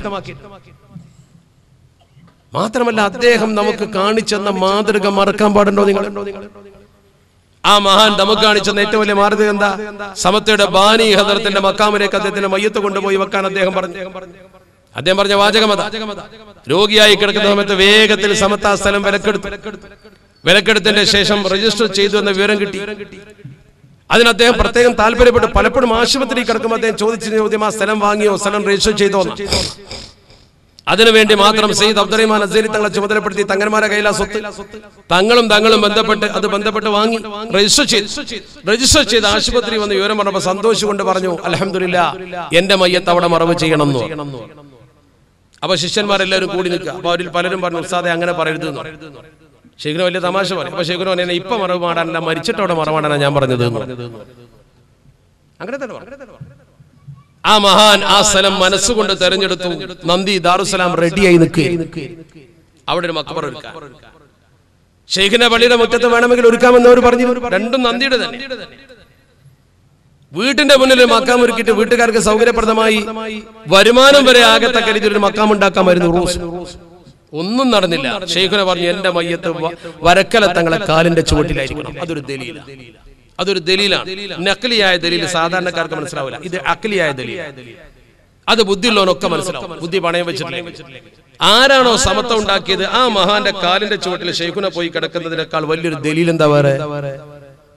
മാത്രമല്ല അദ്ദേഹം നമുക്ക് കാണിച്ചെന്ന മാതൃക മറക്കാൻ പാടുണ്ടോ നിങ്ങൾ ആ മഹാൻ നമുക്ക് കാണിച്ചെന്ന ഏറ്റവും വലിയ മാതൃക എന്താ സമത്തയുടെ ബാനി ഹദറത്തിന്റെ മക്കാമിലേക്ക് അദ്ദേഹത്തിന്റെ മയ്യത്ത് കൊണ്ടുപോയി വെക്കാൻ അദ്ദേഹം പറഞ്ഞു അദ്ദേഹം പറഞ്ഞ വാചകം അതാ രോഗിയായി കിടക്കുന്ന സമയത്ത് വേഗത്തിൽ സമത്ത സ്ഥലം വിലക്കെടുത്തു വിലക്കെടുത്തിന്റെ ശേഷം രജിസ്റ്റർ ചെയ്തു എന്ന വിവരം കിട്ടി അതിന് അദ്ദേഹം പ്രത്യേകം താല്പര്യപ്പെട്ടു പലപ്പോഴും ആശുപത്രി കിടക്കുമ്പോൾ അദ്ദേഹം ചോദിച്ച ചോദ്യം ആ സ്ഥലം വാങ്ങിയോ സ്ഥലം രജിസ്റ്റർ ചെയ്തോ എന്ന്. അതിനുവേണ്ടി മാത്രം സെയ്ദ് അബ്ദുറഹിമാൻ അസേരി തങ്ങളെ ചുമതലപ്പെടുത്തി തങ്ങന്മാരെ കയ്യിലാ സ്വത്ത് തങ്ങളും തങ്ങളും ബന്ധപ്പെട്ട് അത് ബന്ധപ്പെട്ട് വാങ്ങി രജിസ്റ്റർ ചെയ്തു രജിസ്റ്റർ ചെയ്ത് ആശുപത്രി വന്ന് വിവരം പറഞ്ഞപ്പോ സന്തോഷം പറഞ്ഞു അലഹമില്ല എന്റെ മയ്യത്ത് അവിടെ മറവ് ചെയ്യണം എന്ന് പറഞ്ഞു. അപ്പൊ ശിഷ്യന്മാരെല്ലാവരും കൂടി നിൽക്കുക അപ്പൊ അവരിൽ പലരും പറഞ്ഞു ഉസ്താദെ അങ്ങനെ പറയരുത് എന്ന് പറഞ്ഞു. ശേഖരൻ വലിയ തമാശ പറയും അപ്പൊ ശേഖരൻ പറഞ്ഞു ഇപ്പൊ മറവ് മാടാനല്ല മരിച്ചിട്ട് അവിടെ മറവാടാനാ ഞാൻ പറഞ്ഞത് എന്ന് പറഞ്ഞു. അങ്ങനെ തന്നെ പറഞ്ഞു. ആ മഹാൻ ആ സ്ഥലം മനസ്സുകൊണ്ട് തെരഞ്ഞെടുത്തു നന്ദി ദാറുസലാം റെഡിയായി നിൽക്കുക അവിടെ ഒരു മക്കബർ ഒരുക്കാൻ ഷെയ്ഖിന്റെ പള്ളിയുടെ മുറ്റത്ത് വേണമെങ്കിൽ ഒരുക്കാമെന്ന് അവർ പറഞ്ഞു രണ്ടും നന്ദിയുടെ തന്നെ വീട്ടിന്റെ മുന്നിൽ ഒരു മക്കാം ഒരുക്കിയിട്ട് വീട്ടുകാർക്ക് സൗകര്യപ്രദമായി വരുമാനം വരെ ആകത്തക്ക രീതിയിൽ ഒരു മക്കാം ഉണ്ടാക്കാമായിരുന്നു റൂസ് ഒന്നും നടന്നില്ല ഷെയ്ഖിനെ പറഞ്ഞു എന്റെ മയ്യത്ത് വ- വരക്കല തങ്ങളെ കാലിന്റെ ചുവട്ടിലായിരിക്കണം അതൊരു ദലീല അതൊരു ദലീലാണ് നക്കലിയായ ദലീൽ സാധാരണക്കാർക്ക് മനസ്സിലാവില്ല ഇത് അക്കലിയായ ദലീൽ അത് ബുദ്ധിയുള്ളവനൊക്കെ മനസ്സിലാവും ബുദ്ധി പണയം വെച്ചിട്ടില്ല ആരാണോ സമത്വം ഉണ്ടാക്കിയത് ആ മഹാന്റെ കാലിന്റെ ചുവട്ടിൽ ഷെയ്ഖുന പോയി കിടക്കുന്നതിനേക്കാൾ വലിയൊരു ദലീൽ എന്താ വേറെ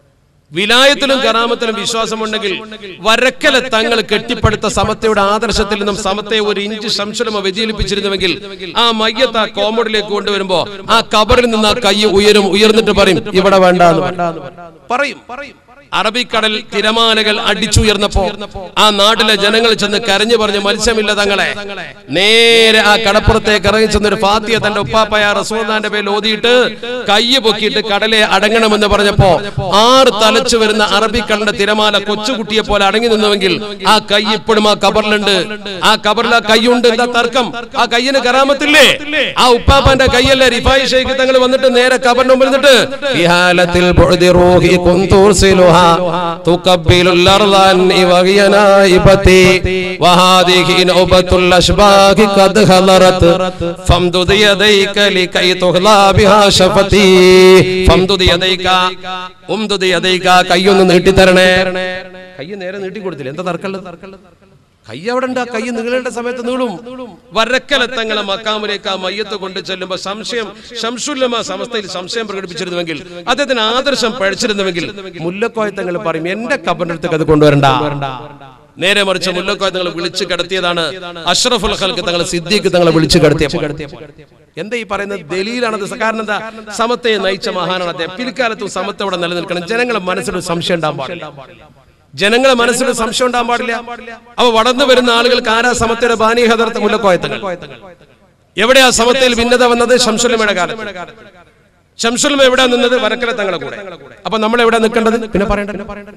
വിലായത്തിലും കറാമത്തിലും വിശ്വാസമുണ്ടെങ്കിൽ വരക്കല തങ്ങൾ കെട്ടിപ്പടുത്ത സമത്തയുടെ ആദർശത്തിൽ നിന്നും സമത്തെ ഒരു ഇഞ്ച് സംശയമ വ്യതിചലിപ്പിച്ചിരുന്നുവെങ്കിൽ ആ മയ്യത്ത് ആ കോമഡിലേക്ക് കൊണ്ടുവരുമ്പോ ആ കബറിൽ നിന്ന് ആ കൈ ഉയരും ഉയർന്നിട്ട് പറയും ഇവിടെ വേണ്ട എന്ന് പറയും പറയും അറബിക്കടൽ തിരമാലകൾ അടിച്ചുയർന്നപ്പോ ആ നാട്ടിലെ ജനങ്ങൾ ചെന്ന് കരഞ്ഞു പറഞ്ഞു മത്സ്യമില്ല തങ്ങളെ നേരെ ആ കടപ്പുറത്തേക്ക് ഇറങ്ങി ചെന്നൊരു ഫാത്തിയ തന്റെ ഉപ്പാപ്പയ റസൂർദാന്റെ പേരിൽ ഓതിയിട്ട് കയ്യ് പൊക്കിയിട്ട് കടലെ അടങ്ങണമെന്ന് പറഞ്ഞപ്പോ ആറ് തലച്ചു വരുന്ന അറബിക്കടലിന്റെ തിരമാല കൊച്ചുകുട്ടിയെ പോലെ അടങ്ങി നിന്നുവെങ്കിൽ ആ കൈ ഇപ്പോഴും ആ കബറിലുണ്ട് ആ കബറിൽ ആ കൈയുണ്ട് എന്താ തർക്കം ആ കയ്യിന് കറാമത്തില്ലേ ആ ഉപ്പാപ്പന്റെ കൈയല്ലേ റിഫായി ഷെയ്ഖ് തങ്ങൾ വന്നിട്ട് നേരെ കബറിന് മുമ്പിൽ നിന്നിട്ട് ഫിഹാലത്തിൽ ബുഅദി റൂഹി കുൻതുർസിലുഹാ തുഖബ്ബിലുൽ അർള അന്നി വഹിയ നായിബതി വഹാദിഹി നൗബത്തുൽ അശ്ബാഹി ഖദ് ഹളറത് ഫംദുദ് യദൈക ലികൈ തുഹ്ലാ ബിഹാ ശഫതി ഫംദുദ് യദൈക ഉംദുദ് യദൈക കൈയൊന്ന് നീട്ടി തരണേ കൈ നേരെ നീട്ടി കൊടുത്തില്ല എന്താ തർക്കമുള്ളത് കൈ അവിടെ ഉണ്ട് ആ കൈ നീളേണ്ട സമയത്ത് നീളും വരക്കലത്തങ്ങളെ മക്കാമിലേക്ക് ആ മയ്യത്ത് കൊണ്ട് ചെല്ലുമ്പോ സംശയം ശംസുല്ലമ സമസ്തയിൽ സംശയം പ്രകടിപ്പിച്ചിരുന്നുവെങ്കിൽ അദ്ദേഹത്തിന് ആദർശം പഴിച്ചിരുന്നുവെങ്കിൽ മുല്ലക്കോയത്തങ്ങൾ പറയും എന്റെ കബറിന്റെ അടുത്തേക്ക് അത് കൊണ്ടുവരണ്ട നേരെ മറിച്ച് മുല്ലക്കോയ തങ്ങൾ വിളിച്ചു കിടത്തിയതാണ് അഷ്റഫുൽ ഖൽക്ക് തങ്ങൾ സിദ്ദീഖ് തങ്ങളെ വിളിച്ചു കിടത്തിയപ്പോൾ എന്താ ഈ പറയുന്നത് ദലീലാണത് കാരണം എന്താ സമത്തെ നയിച്ച മഹാനാണ് അദ്ദേഹം പിൽക്കാലത്തും സമത്തെ അവിടെ നിലനിൽക്കണം ജനങ്ങളെ മനസ്സിലൊരു സംശയം ഉണ്ടാകാൻ പാടില്ല ജനങ്ങളെ മനസ്സിൽ സംശയം ഉണ്ടാകാൻ പാടില്ല അവ വളർന്നു വരുന്ന ആളുകൾക്ക് ആരാ സമത്തയുടെ ബാനി ഹദർത്ത് മുല്ലക്കോയത്തങ്ങൾ എവിടെയാ സമത്തയിൽ ഭിന്നത വന്നത് ശംസുലമയുടെ കാലത്ത് ശംസുലമ എവിടെ നിന്നത് വരക്കല തങ്ങളെ കൂടെ അപ്പൊ നമ്മൾ എവിടെ നിൽക്കേണ്ടത് പിന്നെ പറയണ്ട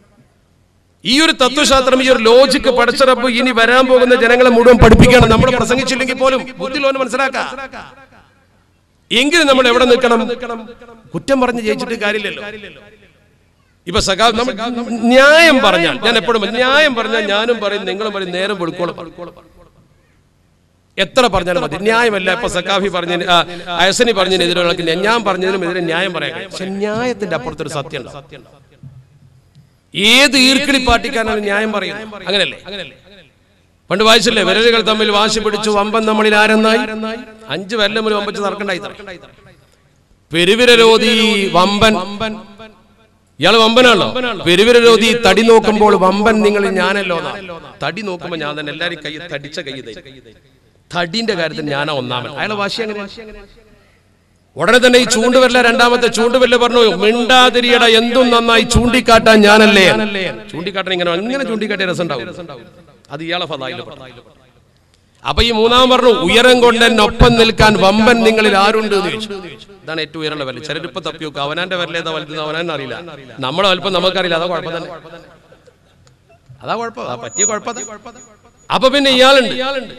ഈ ഒരു തത്വശാസ്ത്രം ഈ ഒരു ലോജിക്ക് പഠിച്ചറപ്പ് ഇനി വരാൻ പോകുന്ന ജനങ്ങളെ മുഴുവൻ പഠിപ്പിക്കണം നമ്മൾ പ്രസംഗിച്ചില്ലെങ്കിൽ പോലും ബുദ്ധിലോന് മനസ്സിലാക്കാം എങ്കിലും നമ്മൾ എവിടെ നിൽക്കണം കുറ്റം പറഞ്ഞ് ജയിച്ചിട്ട് കാര്യമില്ലല്ലോ ഇപ്പൊ സഖാ നമ്മൾ ന്യായം പറഞ്ഞാൽ ഞാൻ എപ്പോഴും പറയും, ന്യായം പറഞ്ഞാൽ ഞാനും പറയും നിങ്ങളും പറയും നേരം വെളുക്കോളം എത്ര പറഞ്ഞാലും മതി ന്യായമല്ല ഇപ്പൊ സക്കാഫി പറഞ്ഞതിന് ആ, അയസനി പറഞ്ഞതിനെതിരെ ഞാൻ പറഞ്ഞതിനും എതിരെ ന്യായം പറയാൻ കഴിയും. പക്ഷെ ന്യായത്തിന്റെ അപ്പുറത്തൊരു സത്യം ഉണ്ട് ഏത് ഈർക്കിളി പാർട്ടിക്കാരനാണ് ന്യായം പറയും അങ്ങനല്ലേ പണ്ട് വായിച്ചില്ലേ വിരലുകൾ തമ്മിൽ വാശി പിടിച്ചു വമ്പൻ നമ്മളിൽ ആരെന്നായി അഞ്ച് വെല്ലം ഒരു വമ്പച്ച് തർക്കണ്ടായി പെരുവിരരോധി വമ്പൻ ഇയാള് വമ്പനാണല്ലോ പെരുവിരരോധി തടി നോക്കുമ്പോൾ വമ്പൻ നിങ്ങളിൽ ഞാനല്ലോ എന്നാ. തടി നോക്കുമ്പോ ഞാൻ തന്നെ എല്ലാരും കൈ തടിച്ച കൈ തരും തടിന്റെ കാര്യത്തിൽ ഞാനാ ഒന്നാമൻ അയാളെ വാശി അങ്ങനെ ഉടനെ തന്നെ ഈ ചൂണ്ടുവരല രണ്ടാമത്തെ ചൂണ്ടുവരല് പറഞ്ഞു മിണ്ടാതിരിയട എന്തും നന്നായി ചൂണ്ടിക്കാട്ടാൻ ഞാനല്ലേ ചൂണ്ടിക്കാട്ടാൻ ഇങ്ങനെ അങ്ങനെ ചൂണ്ടിക്കാട്ടിയ രസം ഉണ്ടാവും അത് ഇയാളെ ഫലായില് അപ്പൊ ഈ മൂന്നാം പറഞ്ഞു ഉയരം കൊണ്ട് എന്നെ ഒപ്പം നിൽക്കാൻ വമ്പൻ നിങ്ങളിൽ ആരുണ്ട് എന്ന് ചോദിച്ചു ഇതാണ് ഏറ്റവും ഉയരമുള്ള വില ചിലരിപ്പോ തപ്പി നോക്കുക അവനാന്റെ വിരൽ ഏതാ വലുത് അവനാൻ അറിയില്ല നമ്മളെ വലുപ്പം നമുക്കറിയില്ല അതാ കുഴപ്പം തന്നെ അതാ കുഴപ്പം അതാ പറ്റിയ കുഴപ്പം അപ്പൊ പിന്നെ ഇയാളുണ്ട്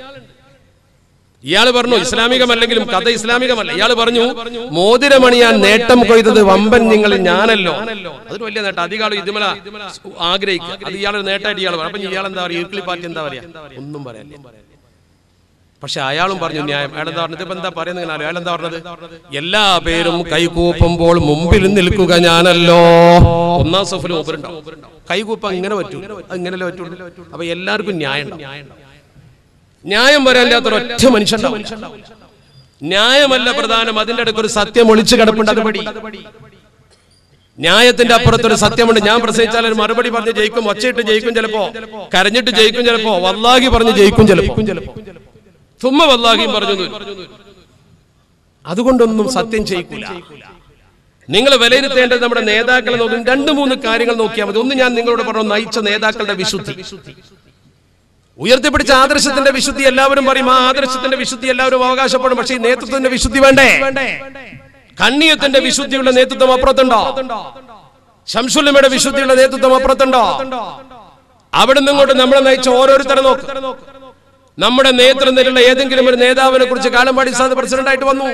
ഇയാള് പറഞ്ഞു ഇസ്ലാമികമല്ലെങ്കിലും കഥ ഇസ്ലാമികമല്ല ഇയാള് പറഞ്ഞു മോതിരമണിയാൻ നേട്ടം കൊയ്തത് വമ്പൻ നിങ്ങൾ ഞാനല്ലോ അതൊരു വലിയ നേട്ടം അധികാളം ഇതുമല ആഗ്രഹിക്കുക അത് ഇയാളൊരു നേട്ടമായിട്ട് ഇയാൾ പറഞ്ഞു അപ്പൊ ഇയാൾ എന്താ പറയുക ഈർക്കിളി പാർട്ടി എന്താ പറയാ ഒന്നും പറയാനില്ല പക്ഷെ അയാളും പറഞ്ഞു ന്യായം അയാൾ എന്താ പറഞ്ഞത് ഇപ്പൊ എന്താ പറയുന്നത് അയാൾ എന്താ പറഞ്ഞത് എല്ലാ പേരും കൈകൂപ്പുമ്പോൾ മുമ്പിൽ നിൽക്കുക ഞാനല്ലോ ഒന്നാം സഫിൽ മൂപ്പരുണ്ടാവും കൈകൂപ്പം ഇങ്ങനെ പറ്റൂ അത് ഇങ്ങനെയല്ലേ പറ്റുള്ളൂ അപ്പൊ എല്ലാവർക്കും ന്യായം ഉണ്ടാവും. ന്യായം വരാനില്ലാത്ത ഒറ്റ മനുഷ്യൻ ന്യായമല്ല പ്രധാനം അതിന്റെ അടുക്ക് ഒരു സത്യം ഒളിച്ചു കിടപ്പുണ്ട് അത് പടി ന്യായത്തിന്റെ അപ്പുറത്തൊരു സത്യമുണ്ട് ഞാൻ പ്രസംഗിച്ചാൽ ഒരു മറുപടി പറഞ്ഞ് ജയിക്കും ഒച്ചയിട്ട് ജയിക്കും ചിലപ്പോ കരഞ്ഞിട്ട് ജയിക്കും ചിലപ്പോ വല്ലാഹി പറഞ്ഞ് ജയിക്കും ചിലപ്പോ സുമ്മ വല്ലാഹിയും പറഞ്ഞു എന്ന് വരും. അതുകൊണ്ടൊന്നും സത്യം ചെയ്യിക്കൂല നിങ്ങൾ വിലയിരുത്തേണ്ടത് നമ്മുടെ നേതാക്കളെ നോക്കും രണ്ട് മൂന്ന് കാര്യങ്ങൾ നോക്കിയാൽ മതി ഒന്ന് ഞാൻ നിങ്ങളോട് പറഞ്ഞു നയിച്ച നേതാക്കളുടെ വിശുദ്ധി ഉയർത്തിപ്പിടിച്ച ആദർശത്തിന്റെ വിശുദ്ധി എല്ലാവരും പറയും ആ ആദർശത്തിന്റെ വിശുദ്ധി എല്ലാവരും അവകാശപ്പെടും പക്ഷേ ഈ നേതൃത്വത്തിന്റെ വിശുദ്ധി വേണ്ടേ കണ്ണിയത്തിന്റെ വിശുദ്ധിയുള്ള നേതൃത്വം അപ്പുറത്തുണ്ടോ ശംസുലമയുടെ വിശുദ്ധിയുള്ള നേതൃത്വം അപ്പുറത്തുണ്ടോ അവിടെ നിന്നിങ്ങോട്ട് നമ്മളെ നയിച്ച ഓരോരുത്തരെ നോക്ക് നമ്മുടെ നേതൃത്വത്തിലുള്ള ഏതെങ്കിലും ഒരു നേതാവിനെ കുറിച്ച് കാലമ്പാടി സാദ് പ്രസിഡന്റ് ആയിട്ട് വന്നു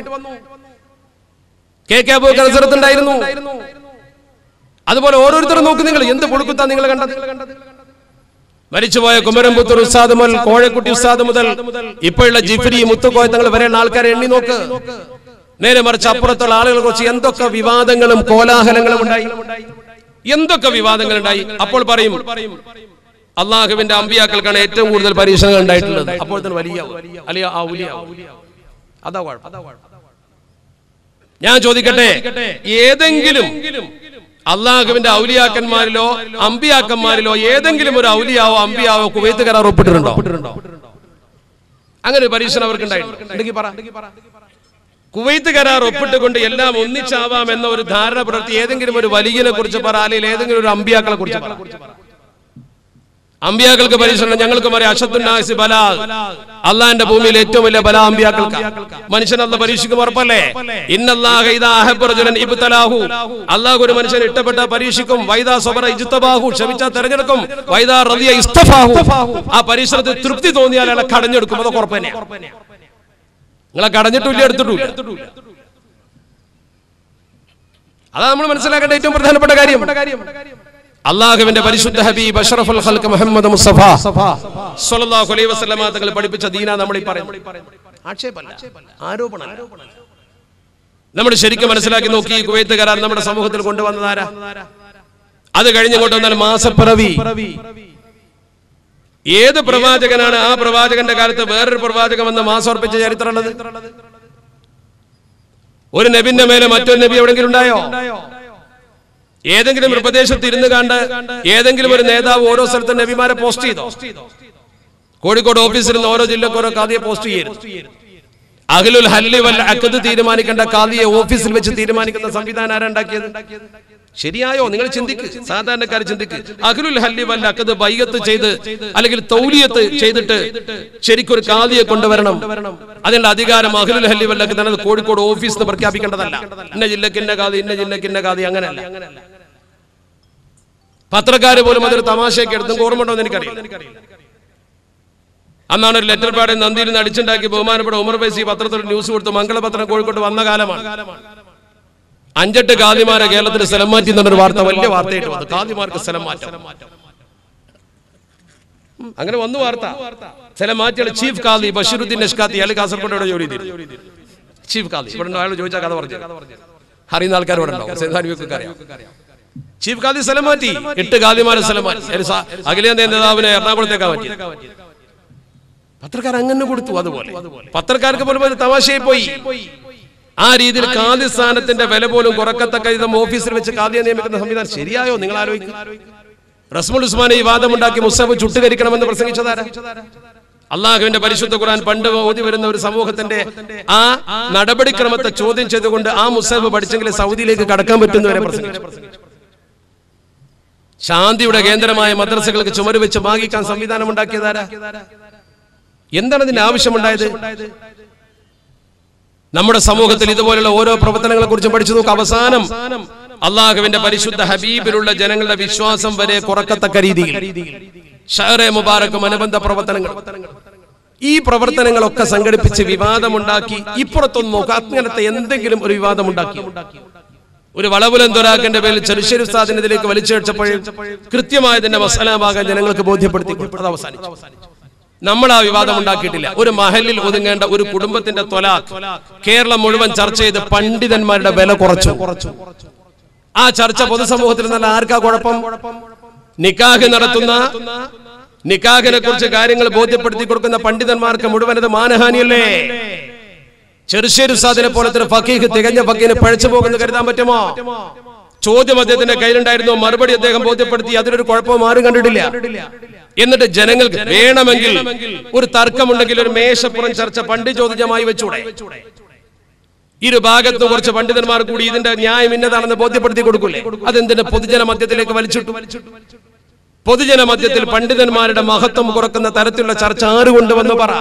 കെ കെ അബൂബക്കർ ഉണ്ടായിരുന്നു അതുപോലെ ഓരോരുത്തരും നോക്ക് നിങ്ങൾ എന്ത് പൊടുക്കുത്താ നിങ്ങൾ കണ്ടത് മരിച്ചുപോയ കുമരംപുത്തൂർ ഉസ്താദ് മുതൽ കോഴക്കുട്ടി ഉസ്താദ് മുതൽ ഇപ്പോഴുള്ള ജിഫ്രി മുത്തുക്കോയത്തങ്ങൾ വരെയുള്ള ആൾക്കാരെ എണ്ണി നോക്ക് നേരെ മറിച്ച് അപ്പുറത്തുള്ള ആളുകളെ കുറിച്ച് എന്തൊക്കെ വിവാദങ്ങളും കോലാഹലങ്ങളും ഉണ്ടായി എന്തൊക്കെ വിവാദങ്ങൾ ഉണ്ടായി അപ്പോൾ പറയും അള്ളാഹുവിന്റെ അമ്പിയാക്കൾക്കാണ് ഏറ്റവും കൂടുതൽ പരീക്ഷണങ്ങൾ ഉണ്ടായിട്ടുള്ളത് അപ്പോൾ തന്നെ വലിയ അലിയ ആ ഉലിയ അതാ കുഴപ്പം ഞാൻ ചോദിക്കട്ടെ ഏതെങ്കിലും അള്ളാഹുവിന്റെ ഔലിയാക്കന്മാരിലോ അമ്പിയാക്കന്മാരിലോ ഏതെങ്കിലും ഒരു ഔലിയാവോ അമ്പിയാവോ കുവൈത്ത് കരാർ ഒപ്പിട്ടിട്ടുണ്ടോ അങ്ങനെ ഒരു പരീക്ഷണം അവർക്ക് ഉണ്ടായിട്ടുണ്ടെങ്കിൽ പറ കുവൈത്ത് കരാർ ഒപ്പിട്ടുകൊണ്ട് എല്ലാം ഒന്നിച്ചാവാം എന്ന ഒരു ധാരണ പുലർത്തി ഏതെങ്കിലും ഒരു വലിയനെ കുറിച്ച് പറ അല്ലെങ്കിൽ ഏതെങ്കിലും ഒരു അമ്പിയാക്കളെ കുറിച്ച് പറ അമ്പിയാക്കൾക്ക് പരീക്ഷണം ഞങ്ങൾക്ക് പറയാം അഷത്തുന്നാസി ബല അള്ളാന്റെ ഭൂമിയിൽ ഏറ്റവും വലിയ ബല അമ്പിയാക്കൾക്ക് മനുഷ്യനല്ല പരീക്ഷിക്കും ഉറപ്പല്ലേ ഇന്നല്ലാഹ ഇദാ അഹബ്ബ റജുലൻ ഇബ്തലാഹു അള്ളാഹു ഒരു മനുഷ്യനെ ഇഷ്ടപ്പെട്ട പരീക്ഷിക്കും വൈദാ സബറ ഇജ്തബാഹു ക്ഷമിച്ച തെരഞ്ഞെടുക്കും വൈദാ റളിയ ഇസ്തഫാഹു ആ പരീക്ഷണത്തിൽ തൃപ്തി തോന്നിയാൽ അയാളെ കടഞ്ഞെടുക്കും അതൊക്കെ ഉറപ്പ് തന്നെയാണ് നിങ്ങളെ കടഞ്ഞിട്ടില്ല എടുത്തിട്ടില്ല അതാ നമ്മൾ മനസ്സിലാക്കേണ്ട ഏറ്റവും പ്രധാനപ്പെട്ട കാര്യം അള്ളാഹുവിന്റെ പരിശുദ്ധ ഹബീബ് അഷ്റഫുൽ ഖൽഖ് മുഹമ്മദ് മുസ്തഫ സ്വല്ലല്ലാഹു അലൈഹി വസല്ലമ തങ്ങൾ പഠിപ്പിച്ച ദീന നമ്മൾ ഈ പറയുന്നത് ആക്ഷേപമല്ല ആരോപണമല്ല നമ്മൾ ശരിക്കും മനസ്സിലാക്കി നോക്കി ഈ കുവൈത്ത് കരാർ നമ്മുടെ സമൂഹത്തിൽ കൊണ്ടുവന്നതാരാ അത് കഴിഞ്ഞങ്ങോട്ട് വന്നാൽ മാസപ്പിറവി ഏത് പ്രവാചകനാണ് ആ പ്രവാചകന്റെ കാലത്ത് വേറൊരു പ്രവാചകൻ വന്ന് മാസോർപ്പിച്ച ചരിത്രമുള്ളത് ഒരു നബിന്റെ മേലെ മറ്റൊരു നബി എവിടെങ്കിലും ഉണ്ടായോ ഏതെങ്കിലും ഒരു പ്രദേശത്ത് ഇരുന്ന് കണ്ട് ഏതെങ്കിലും ഒരു നേതാവ് ഓരോ സ്ഥലത്തും നബിമാരെ പോസ്റ്റ് ചെയ്തോ കോഴിക്കോട് ഓഫീസിൽ നിന്ന് ഓരോ ജില്ലക്ക് ഓരോ കാതിയെ പോസ്റ്റ് ചെയ്യരുത് അഖിലുൽ ഹല്ലി വൽ അക്കത് തീരുമാനിക്കേണ്ട കാതിയെ ഓഫീസിൽ വെച്ച് തീരുമാനിക്കുന്ന സംവിധാനം ആരാ ഉണ്ടാക്കിയത് ശരിയായോ നിങ്ങൾ ചിന്തിക്ക് സാധാരണക്കാർ ചിന്തിക്ക് അഖിലുൽ ഹല്ലി വൽ അക്കത് ബൈഗത്ത് ചെയ്ത് അല്ലെങ്കിൽ തൗലിയത്ത് ചെയ്തിട്ട് ശരിക്കൊരു കാതിയെ കൊണ്ടുവരണം അതിനുള്ള അധികാരം അഖിലുൽ ഹല്ലി വൽ അക്കത് അത് കോഴിക്കോട് ഓഫീസിൽ നിന്ന് പ്രഖ്യാപിക്കേണ്ടതല്ല ഇന്ന ജില്ലക്ക് ഇന്ന കാതി ഇന്ന ജില്ലക്ക് ഇന്ന കാതി അങ്ങനെയല്ല പത്രക്കാര് പോലും അതൊരു തമാശയൊക്കെ എടുത്തും ഓർമ്മ ഉണ്ടോ എന്ന് എനിക്കറിയാം അന്നാണ് ഒരു ലെറ്റർ പാഡ് നന്ദിയിൽ നിന്ന് അടിച്ചുണ്ടാക്കി ബഹുമാനപ്പെട്ട ഉമർ ബൈസി പത്രത്തിൽ ന്യൂസ് കൊടുത്ത് മംഗളപത്രം കോഴിക്കോട്ട് വന്ന കാലമാണ് അഞ്ചെട്ട് കാദിമാരെ കേരളത്തിൽ സ്ഥലം മാറ്റി എന്നൊരു വാർത്ത വലിയ വാർത്തയായിട്ട് വന്നു കാദിമാർക്ക് സ്ഥലം മാറ്റം ഉം, അങ്ങനെ വന്നു വാർത്ത സ്ഥലം മാറ്റിയാണ് ചീഫ് കാദി ബഷീറുദ്ദീൻ നഷ്കാത്തി അയാൾ കാസർഗോഡ് ഇവിടെ ജോലി ചെയ്തു ചീഫ് കാദി ഇവിടെ ഉണ്ടോ? അയാൾ ചോദിച്ചാൽ കഥ പറഞ്ഞു അറിയുന്ന ആൾക്കാർ ഇവിടെ ഉണ്ടാവും സേതാനിക്കൊക്കെ അറിയാം ചീഫ് കാദി സ്ഥലം മാറ്റി എട്ട് കാദിമാരെ സ്ഥലം മാറ്റി ഒരു സ- അഖിലേന്ത്യാ നേതാവിനെ എറണാകുളത്തേക്കാ മാറ്റി പത്രക്കാർ അങ്ങനെ കൊടുത്തു അതുപോലെ പത്രക്കാർക്ക് പോലും ഒരു തമാശയായി പോയി ആ രീതിയിൽ കാതി സ്ഥാനത്തിന്റെ വില പോലും കുറക്കത്തക്ക വിധം ഓഫീസിൽ വെച്ച് കാതിയെ നിയമിക്കുന്ന സംവിധാനം ശരിയായോ നിങ്ങൾ ആലോചിക്കും റസ്മുൽ ഉസ്മാനെ ഈ വാദമുണ്ടാക്കി മുസ്തഫ് ചുട്ടുകരിക്കണമെന്ന് പ്രസംഗിച്ചതാരാ അള്ളാഹുവിന്റെ പരിശുദ്ധ ഖുർആൻ പണ്ട് ഓതി വരുന്ന ഒരു സമൂഹത്തിന്റെ ആ നടപടിക്രമത്തെ ചോദ്യം ചെയ്തുകൊണ്ട് ആ മുസ്തഫ് പഠിച്ചെങ്കിൽ സൗദിയിലേക്ക് കടക്കാൻ പറ്റുന്നവരെ പ്രസംഗിച്ചു ശാന്തിയുടെ കേന്ദ്രമായ മദ്രസകൾക്ക് ചുമര് വെച്ച് ഭാഗിക്കാൻ സംവിധാനം ഉണ്ടാക്കിയതാരാ എന്താണ് ഇതിന്റെ ആവശ്യമുണ്ടായത് നമ്മുടെ സമൂഹത്തിൽ ഇതുപോലുള്ള ഓരോ പ്രവർത്തനങ്ങളെ കുറിച്ച് പഠിച്ചു നോക്കുക അവസാനം അള്ളാഹുവിന്റെ പരിശുദ്ധ ഹബീബിലുള്ള ജനങ്ങളുടെ വിശ്വാസം വരെ കുറക്കത്തക്ക രീതിയിൽ ഷഹറെ മുബാറക്കും അനുബന്ധ പ്രവർത്തനങ്ങൾ ഈ പ്രവർത്തനങ്ങളൊക്കെ സംഘടിപ്പിച്ച് വിവാദമുണ്ടാക്കി ഇപ്പുറത്തൊന്നും നോക്കുക അങ്ങനത്തെ എന്തെങ്കിലും ഒരു വിവാദമുണ്ടാക്കി ഒരു വളവുലന്തൊരാക്കന്റെ പേരിൽ ചെറുശ്ശേരി ഉസ്താദിനെതിലേക്ക് വലിച്ചഴിച്ചപ്പോഴും കൃത്യമായതിന്റെ മസാലാഭാഗം ജനങ്ങൾക്ക് ബോധ്യപ്പെടുത്തി കൊടുത്തു. അത് അവസാനിച്ചു നമ്മൾ ആ വിവാദം ഉണ്ടാക്കിയിട്ടില്ല ഒരു മഹലിൽ ഒതുങ്ങേണ്ട ഒരു കുടുംബത്തിന്റെ തൊലാഖ് കേരളം മുഴുവൻ ചർച്ച ചെയ്ത് പണ്ഡിതന്മാരുടെ വില കുറച്ചു ആ ചർച്ച പൊതുസമൂഹത്തിൽ നല്ല ആർക്കാ കുഴപ്പം നിക്കാഹ് നടത്തുന്ന നിക്കാഹിനെ കുറിച്ച് കാര്യങ്ങൾ ബോധ്യപ്പെടുത്തി കൊടുക്കുന്ന പണ്ഡിതന്മാർക്ക് മുഴുവൻ അത് മാനഹാനിയല്ലേ ചെറുശ്ശേരി സാദിനെ പോലത്തെ ഒരു ഫക്കീഹ് തികഞ്ഞ ഫക്കീന് പഴച്ചു പോകുന്നു കരുതാൻ പറ്റുമോ ചോദ്യം അദ്ദേഹത്തിന്റെ കയ്യിലുണ്ടായിരുന്നു മറുപടി അദ്ദേഹം ബോധ്യപ്പെടുത്തി അതിനൊരു കുഴപ്പവും ആരും കണ്ടിട്ടില്ല എന്നിട്ട് ജനങ്ങൾക്ക് വേണമെങ്കിൽ ഒരു തർക്കമുണ്ടെങ്കിൽ ഒരു മേശപ്പുറം ചർച്ച പണ്ഡിതോദിജമായി വെച്ചൂടെ ഇരു ഭാഗത്തും കുറച്ച് പണ്ഡിതന്മാർ കൂടി ഇതിന്റെ ന്യായം ഇന്നതാണെന്ന് ബോധ്യപ്പെടുത്തി കൊടുക്കൂലേ അതെന്തിന്റെ പൊതുജന മധ്യത്തിലേക്ക് വലിച്ചിട്ടു പൊതുജന മധ്യത്തിൽ പണ്ഡിതന്മാരുടെ മഹത്വം കുറക്കുന്ന തരത്തിലുള്ള ചർച്ച ആര് കൊണ്ടുവന്ന് പറ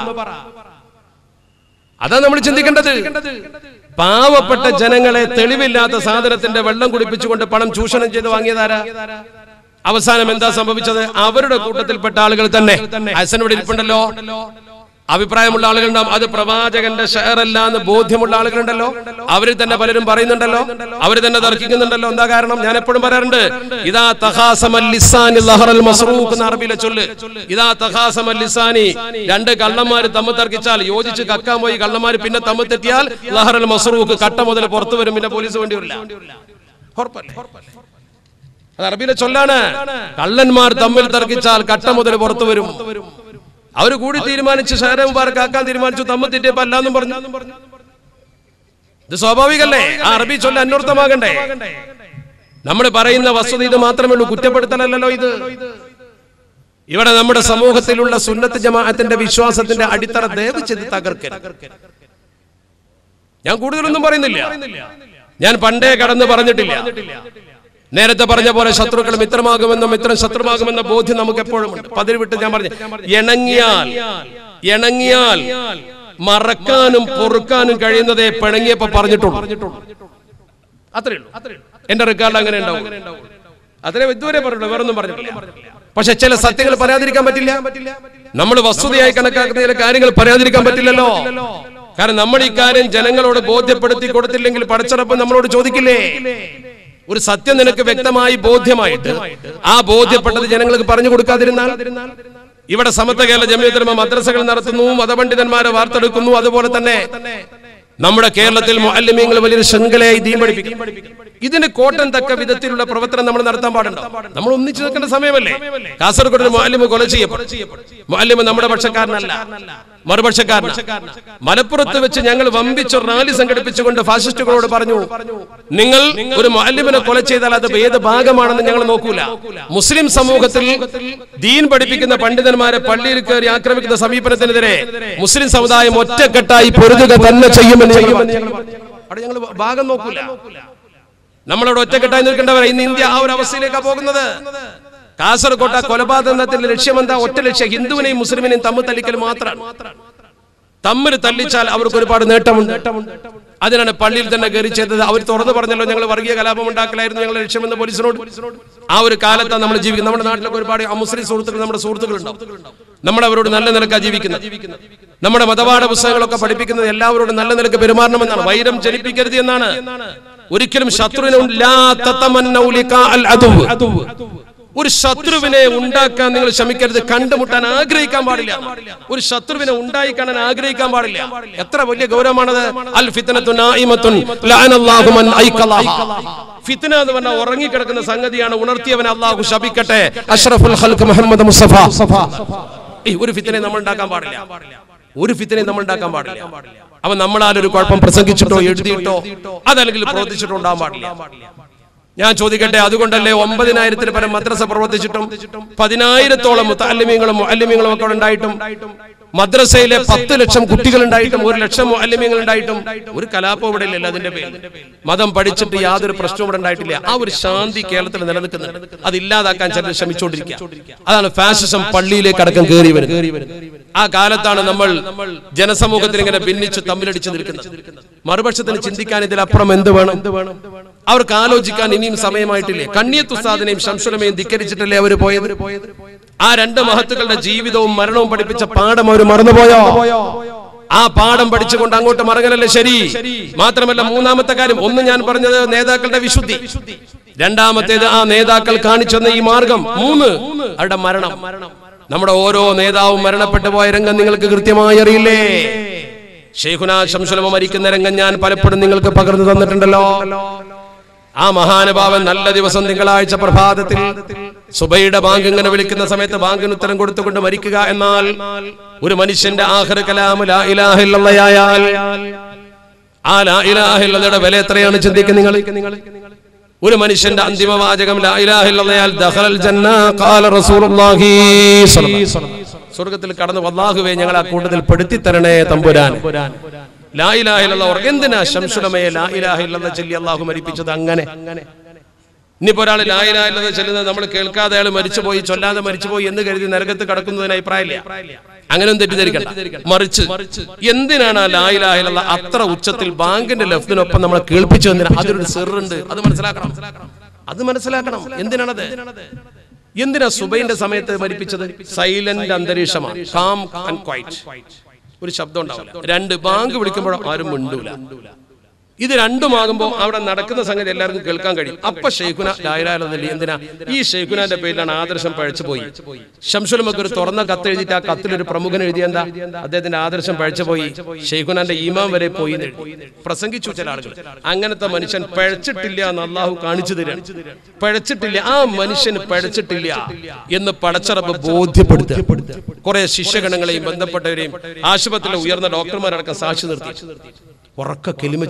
അതാ നമ്മൾ ചിന്തിക്കേണ്ടത് പാവപ്പെട്ട ജനങ്ങളെ തെളിവില്ലാത്ത സാധനത്തിന്റെ വെള്ളം കുടിപ്പിച്ചുകൊണ്ട് പണം ചൂഷണം ചെയ്ത് വാങ്ങിയതാരാ അവസാനം എന്താ സംഭവിച്ചത് അവരുടെ കൂട്ടത്തിൽപ്പെട്ട ആളുകൾ തന്നെ ഹസൻ ഇവിടെ ഇരിപ്പുണ്ടല്ലോ അഭിപ്രായമുള്ള ആളുകളുണ്ടാവും അത് പ്രവാചകന്റെ ഷെയറല്ല എന്ന് ബോധ്യമുള്ള ആളുകളുണ്ടല്ലോ അവരിൽ തന്നെ പലരും പറയുന്നുണ്ടല്ലോ അവർ തന്നെ തർക്കിക്കുന്നുണ്ടല്ലോ എന്താ കാരണം ഞാൻ എപ്പോഴും പറയാറുണ്ട് ഇതാ തഹാസമൽ ലിസാനി ലഹറൽ മസ്റൂഖ് എന്ന അറബിയിലെ ചൊല്ല് ഇതാ തഹാസമൽ ലിസാനി രണ്ട് കള്ളന്മാര് തമ്മിൽ തർക്കിച്ചാൽ യോജിച്ച് കക്കാൻ പോയി കള്ളന്മാര് പിന്നെ തമ്മിൽ തെറ്റിയാൽ ലഹറൽ മസ്റൂഖ് കട്ട മുതൽ പുറത്തു വരും പിന്നെ പോലീസ് വേണ്ടി വരില്ല ഉറപ്പല്ലേ അത് അറബിയിലെ ചൊല്ലാണ് കള്ളന്മാർ തമ്മിൽ തർക്കിച്ചാൽ കട്ട മുതൽ പുറത്തു വരും അവർ കൂടി തീരുമാനിച്ച് ഷഹറെ മുബാറക്ക് ആക്കാൻ തീരുമാനിച്ചു തമ്മിൽ തെറ്റിയപ്പോ അല്ലാന്നും പറഞ്ഞു ഇത് സ്വാഭാവികല്ലേ ആ അറബി ചൊല്ല അന്വർത്ഥമാകണ്ടേ നമ്മൾ പറയുന്ന വസ്തുത ഇത് മാത്രമേ ഉള്ളൂ കുറ്റപ്പെടുത്തലല്ലോ ഇത് ഇവിടെ നമ്മുടെ സമൂഹത്തിലുള്ള സുന്നത്ത് ജമാഅത്തിന്റെ വിശ്വാസത്തിന്റെ അടിത്തറ ദയവ് ചെയ്ത് തകർക്കരുത് ഞാൻ കൂടുതലൊന്നും പറയുന്നില്ല ഞാൻ പണ്ടേ കടന്ന് പറഞ്ഞിട്ടില്ല നേരത്തെ പറഞ്ഞ പോലെ ശത്രുക്കൾ മിത്രമാകുമെന്നും മിത്രം ശത്രുമാകുമെന്ന ബോധ്യം നമുക്ക് എപ്പോഴും ഉണ്ട് പതിവ് വിട്ട് ഞാൻ പറഞ്ഞു ഇണങ്ങിയാൽ ഇണങ്ങിയാൽ മറക്കാനും പൊറുക്കാനും കഴിയുന്നതേ പിണങ്ങിയപ്പോ പറഞ്ഞിട്ടുള്ളൂ അത്രേ ഉള്ളൂ എന്റെ റെക്കാർഡ് അങ്ങനെ ഉണ്ടാവും അത്രേ ഇതുവരെ പറഞ്ഞുള്ളൂ വേറൊന്നും പറഞ്ഞിട്ടില്ല പക്ഷെ ചില സത്യങ്ങൾ പറയാതിരിക്കാൻ പറ്റില്ല നമ്മൾ വസ്തുതയായി കണക്കാക്കുന്ന ചില കാര്യങ്ങൾ പറയാതിരിക്കാൻ പറ്റില്ലല്ലോ കാരണം നമ്മൾ ഈ കാര്യം ജനങ്ങളോട് ബോധ്യപ്പെടുത്തി കൊടുത്തില്ലെങ്കിൽ പടച്ചറപ്പ് നമ്മളോട് ചോദിക്കില്ലേ ഒരു സത്യം നിനക്ക് വ്യക്തമായി ബോധ്യമായിട്ട് ആ ബോധ്യപ്പെട്ടത് ജനങ്ങൾക്ക് പറഞ്ഞു കൊടുക്കാതിരുന്നാൽ ഇവിടെ സമത്വ കേരള ജമിയത്തിലുമ മദ്രസകൾ നടത്തുന്നു മതപണ്ഡിതന്മാരെ വാർത്തെടുക്കുന്നു അതുപോലെ തന്നെ നമ്മുടെ കേരളത്തിൽ മുഅല്ലിമീങ്ങൾ വലിയൊരു ശൃംഖലയായി ദീൻ പഠിപ്പിക്കും ഇതിന് കോട്ടം തക്ക വിധത്തിലുള്ള പ്രവർത്തനം നമ്മൾ നടത്താൻ പാടുണ്ടോ നമ്മൾ ഒന്നിച്ചു നിൽക്കേണ്ട സമയമല്ലേ കാസർഗോഡ് ഒരു മുഅല്ലിമ കൊല ചെയ്യപ്പെടും മുഅല്ലിമ നമ്മുടെ പക്ഷക്കാരനല്ല മറുപക്ഷക്കാരൻ മലപ്പുറത്ത് വെച്ച് ഞങ്ങൾ വമ്പിച്ച റാലി സംഘടിപ്പിച്ചുകൊണ്ട് ഫാസിസ്റ്റുകളോട് പറഞ്ഞു നിങ്ങൾ ഒരു മുഅല്ലിമിനെ കൊല ചെയ്താൽ അത് ഏത് ഭാഗമാണെന്ന് ഞങ്ങൾ നോക്കൂല മുസ്ലിം സമൂഹത്തിൽ ദീൻ പഠിപ്പിക്കുന്ന പണ്ഡിതന്മാരെ പള്ളിയിൽ കയറി ആക്രമിക്കുന്ന സമീപനത്തിനെതിരെ മുസ്ലിം സമുദായം ഒറ്റക്കെട്ടായി പൊരുതുക തന്നെ ചെയ്യുമെന്ന് ഞങ്ങൾ പറഞ്ഞു. അവിടെ ഞങ്ങൾ ഭാഗം നോക്കൂല നമ്മളവിടെ ഒറ്റക്കെട്ടായി നിൽക്കേണ്ടവർ ഇന്ന് ഇന്ത്യ ആ ഒരു അവസ്ഥയിലേക്കാണ് പോകുന്നത് കാസർകോട്ട കൊലപാതകത്തിന്റെ ലക്ഷ്യമെന്താ ഒറ്റ ലക്ഷ്യം ഹിന്ദുവിനെയും മുസ്ലിമിനെയും തമ്മിൽ തല്ലിക്കൽ മാത്രമാണ് തമ്മിൽ തല്ലിച്ചാൽ അവർക്ക് ഒരുപാട് നേട്ടമുണ്ട് അതിനാണ് പള്ളിയിൽ തന്നെ കയറി ചെയ്തത് അവർ തുറന്നു പറഞ്ഞല്ലോ ഞങ്ങൾ വർഗീയ കലാപം ഉണ്ടാക്കലായിരുന്നു ഞങ്ങളുടെ ലക്ഷ്യമെന്ന് പോലീസിനോട് ആ ഒരു കാലത്താണ് നമ്മൾ ജീവിക്കുന്നത് നമ്മുടെ നാട്ടിലൊക്കെ ഒരുപാട് അമുസ്ലിം സുഹൃത്തുക്കൾ നമ്മുടെ സുഹൃത്തുക്കളുണ്ടാവും നമ്മൾ അവരോട് നല്ല നിലക്കാണ് ജീവിക്കുന്നത് നമ്മുടെ മതപാഠ പുസ്തകങ്ങളൊക്കെ പഠിപ്പിക്കുന്നത് എല്ലാവരോടും നല്ല നിലക്ക് പെരുമാറണമെന്നാണ് വൈരം ജനിപ്പിക്കരുത് എന്നാണ് ഒരിക്കലും ശത്രുവിനെ ലാ തതമന്നൗ ലിഖാ അൽ അദുവ്. ഒരു ശത്രുവിനെ ഉണ്ടാക്കാൻ നിങ്ങൾ ശ്രമിക്കരുത് കണ്ടുമുട്ടാൻ ആഗ്രഹിക്കാൻ പാടില്ല ഒരു ശത്രുവിനെ ഉണ്ടായി കാണാൻ ആഗ്രഹിക്കാൻ പാടില്ല എത്ര വലിയ ഗൗരവമാണത് അൽ ഫിത്നത്തു നായിമത്തുൻ ലഅനല്ലാഹു മൻ ഐഖലഹ ഫിത്ന എന്ന് പറഞ്ഞാൽ ഉറങ്ങിക്കിടക്കുന്ന സംഗതിയാണ് ഉണർത്തിയവൻ അള്ളാഹു ശപിക്കട്ടെ അഷ്റഫുൽ ഖൽഖ് മുഹമ്മദ് മുസ്തഫ ഏയ് ഒരു ഫിത്തനെ നമ്മൾ ഉണ്ടാക്കാൻ പാടില്ല ഒരു ഫിത്തനെ നമ്മൾ ഉണ്ടാക്കാൻ പാടില്ല അവൻ നമ്മളാലൊരു കുഴപ്പം പ്രസംഗിച്ചിട്ടോ എഴുതിയിട്ടോ അതല്ലെങ്കിൽ പ്രവർത്തിച്ചിട്ടോ ഉണ്ടാകാൻ പാടില്ല ഞാൻ ചോദിക്കട്ടെ അതുകൊണ്ടല്ലേ ഒമ്പതിനായിരത്തിന് പരം മദ്രസ പ്രവർത്തിച്ചിട്ടും പതിനായിരത്തോളം മുത്തല്ലിമീങ്ങളും മുഅല്ലിമീങ്ങളും ഒക്കെ അവിടെ ഉണ്ടായിട്ടും മദ്രസയിലെ പത്ത് ലക്ഷം കുട്ടികൾ ഉണ്ടായിട്ടും ഒരു ലക്ഷം മുഅല്ലിമീങ്ങൾ ഉണ്ടായിട്ടും ഒരു കലാപം ഇവിടെ ഇല്ലല്ലോ അതിന്റെ പേരിൽ മതം പഠിച്ചിട്ട് യാതൊരു പ്രശ്നവും ഇവിടെ ഉണ്ടായിട്ടില്ല ആ ഒരു ശാന്തി കേരളത്തിൽ നിലനിൽക്കുന്നുണ്ട് അത് ഇല്ലാതാക്കാൻ ചിലർ ശ്രമിച്ചുകൊണ്ടിരിക്കുക അതാണ് ഫാസിസം പള്ളിയിലേക്ക് അടക്കം കയറി വരുന്നത് ആ കാലത്താണ് നമ്മൾ ജനസമൂഹത്തിൽ ഇങ്ങനെ ഭിന്നിച്ച് തമ്മിലടിച്ച് നിൽക്കുന്നത് മറുപക്ഷത്തിന് ചിന്തിക്കാൻ ഇതിലപ്പുറം എന്ത് വേണം അവർക്ക് ആലോചിക്കാൻ ഇനിയും സമയമായിട്ടില്ലേ കണ്ണിയത്ത് ഉസ്താദിനെയും ശംസുലമയും ധിക്കരിച്ചിട്ടല്ലേ അവർ പോയത് ആ രണ്ട് മഹത്തുക്കളുടെ ജീവിതവും മരണവും പഠിപ്പിച്ച പാഠം അവർ മറന്നുപോയോ ആ പാഠം പഠിച്ചുകൊണ്ട് അങ്ങോട്ട് മറങ്ങലല്ലേ ശരി മാത്രമല്ല മൂന്നാമത്തെ കാര്യം ഒന്ന് ഞാൻ പറഞ്ഞത് നേതാക്കളുടെ വിശുദ്ധി രണ്ടാമത്തേത് ആ നേതാക്കൾ കാണിച്ചു തന്ന ഈ മാർഗം മൂന്ന് അവരുടെ മരണം നമ്മുടെ ഓരോ നേതാവും മരണപ്പെട്ടു പോയ രംഗം നിങ്ങൾക്ക് കൃത്യമായി അറിയില്ലേ ഷെയ്ഖുന ശംസുലമ മരിക്കുന്ന രംഗം ഞാൻ പലപ്പോഴും നിങ്ങൾക്ക് പകർന്നു തന്നിട്ടുണ്ടല്ലോ ആ മഹാനുഭാവൻ നല്ല ദിവസം തിങ്കളാഴ്ച പ്രഭാതത്തിൽ സുബൈയുടെ ബാങ്ക് ഇങ്ങനെ വിളിക്കുന്ന സമയത്ത് ബാങ്കിന് ഉത്തരം കൊടുത്തുകൊണ്ട് മരിക്കുക എന്നാൽ ഒരു മനുഷ്യന്റെ ആഹ്റ കലാമു ലാ ഇലാഹ ഇല്ലല്ലാഹയാൽ ആ ലാ ഇലാഹ ഇല്ലല്ലയുടെ വില എത്രയാണ് ചിന്തിക്കുന്നത് നിങ്ങൾ ഒരു മനുഷ്യന്റെ അന്തിമ വാചകം ലാ ഇലാഹ ഇല്ലല്ലയാൽ ദഖലൽ ജന്ന ഖാല റസൂലുള്ളാഹി സ്വല്ലല്ലാഹു അലൈഹി വസല്ലം. സ്വർഗ്ഗത്തിൽ കടന്നു അല്ലാഹുവേ ഞങ്ങൾ ആ കൂട്ടത്തിൽ പെടുത്തി തരണേ തമ്പുരാൻ ലാ ഇലാഹ ഇല്ലല്ലാഹ് ഉറ- എന്തിനാ ശംസുലമയെ ലാ ഇലാഹ ഇല്ലല്ലാഹ് ചൊല്ലി അല്ലാഹു മരിപ്പിച്ചത് അങ്ങനെ ഇനിയിപ്പോ ഒരാൾ ലാ ഇലാഹ ഇല്ലല്ലാഹ് ചൊല്ലുന്നത് നമ്മൾ കേൾക്കാതെ അയാൾ മരിച്ചുപോയി ചൊല്ലാതെ മരിച്ചുപോയി എന്ന് കരുതി നരകത്ത് കടക്കുന്നതിന് അഭിപ്രായമില്ല അങ്ങനെ തെറ്റിദ്ധരിക്കണം മറിച്ച് എന്തിനാണ് ആ ലാ ഇലാഹ ഇല്ലല്ലാഹ് അത്ര ഉച്ചത്തിൽ ബാങ്കിന്റെ ലെഫ്റ്റിനൊപ്പം നമ്മളെ കേൾപ്പിച്ചു എന്തിനാ അതിലൊരു സെറുണ്ട് അത് മനസ്സിലാക്കണം അത് മനസ്സിലാക്കണം എന്തിനാണത് എന്തിനാ സുബൈന്റെ സമയത്ത് മരിപ്പിച്ചത് സൈലന്റ് അന്തരീക്ഷമാണ് കാം ആൻഡ് ക്വൈറ്റ് ഒരു ശബ്ദം ഉണ്ടാവില്ല രണ്ട് ബാങ്ക് വിളിക്കുമ്പോൾ ആരും മിണ്ടൂല ഇത് രണ്ടുമാകുമ്പോൾ അവിടെ നടക്കുന്ന സംഗതി എല്ലാവർക്കും കേൾക്കാൻ കഴിയും അപ്പൊ ഷെയ്ഖുന ലായലാലി എന്തിനാ ഈ ഷെയ്ഖുനാന്റെ പേരിലാണ് ആദർശം പഴച്ചു പോയി ഷംസുലമൊക്കെ ഒരു തുറന്ന കത്ത് എഴുതിയിട്ട് ആ കത്തിൽ ഒരു പ്രമുഖൻ എഴുതിയ എന്താ അദ്ദേഹത്തിന്റെ ആദർശം പഴച്ചു പോയി ഷെയ്ഖുനാന്റെ ഈമാൻ വരെ പോയി എന്ന് എഴുതി. പ്രസംഗിച്ചു ചില ആളുകൾ അങ്ങനത്തെ മനുഷ്യൻ പഴച്ചിട്ടില്ല എന്ന് അള്ളാഹു കാണിച്ചു തരാണ് പഴച്ചിട്ടില്ല ആ മനുഷ്യന് പഴച്ചിട്ടില്ല എന്ന് പടച്ചറപ്പ് ബോധ്യപ്പെടുത്തുക കുറെ ശിഷ്യഗണങ്ങളെയും ബന്ധപ്പെട്ടവരെയും ആശുപത്രിയിലെ ഉയർന്ന ഡോക്ടർമാരടക്കം സാക്ഷി നിർത്തി ഉറക്ക കെലിമ ചൊല്ലുക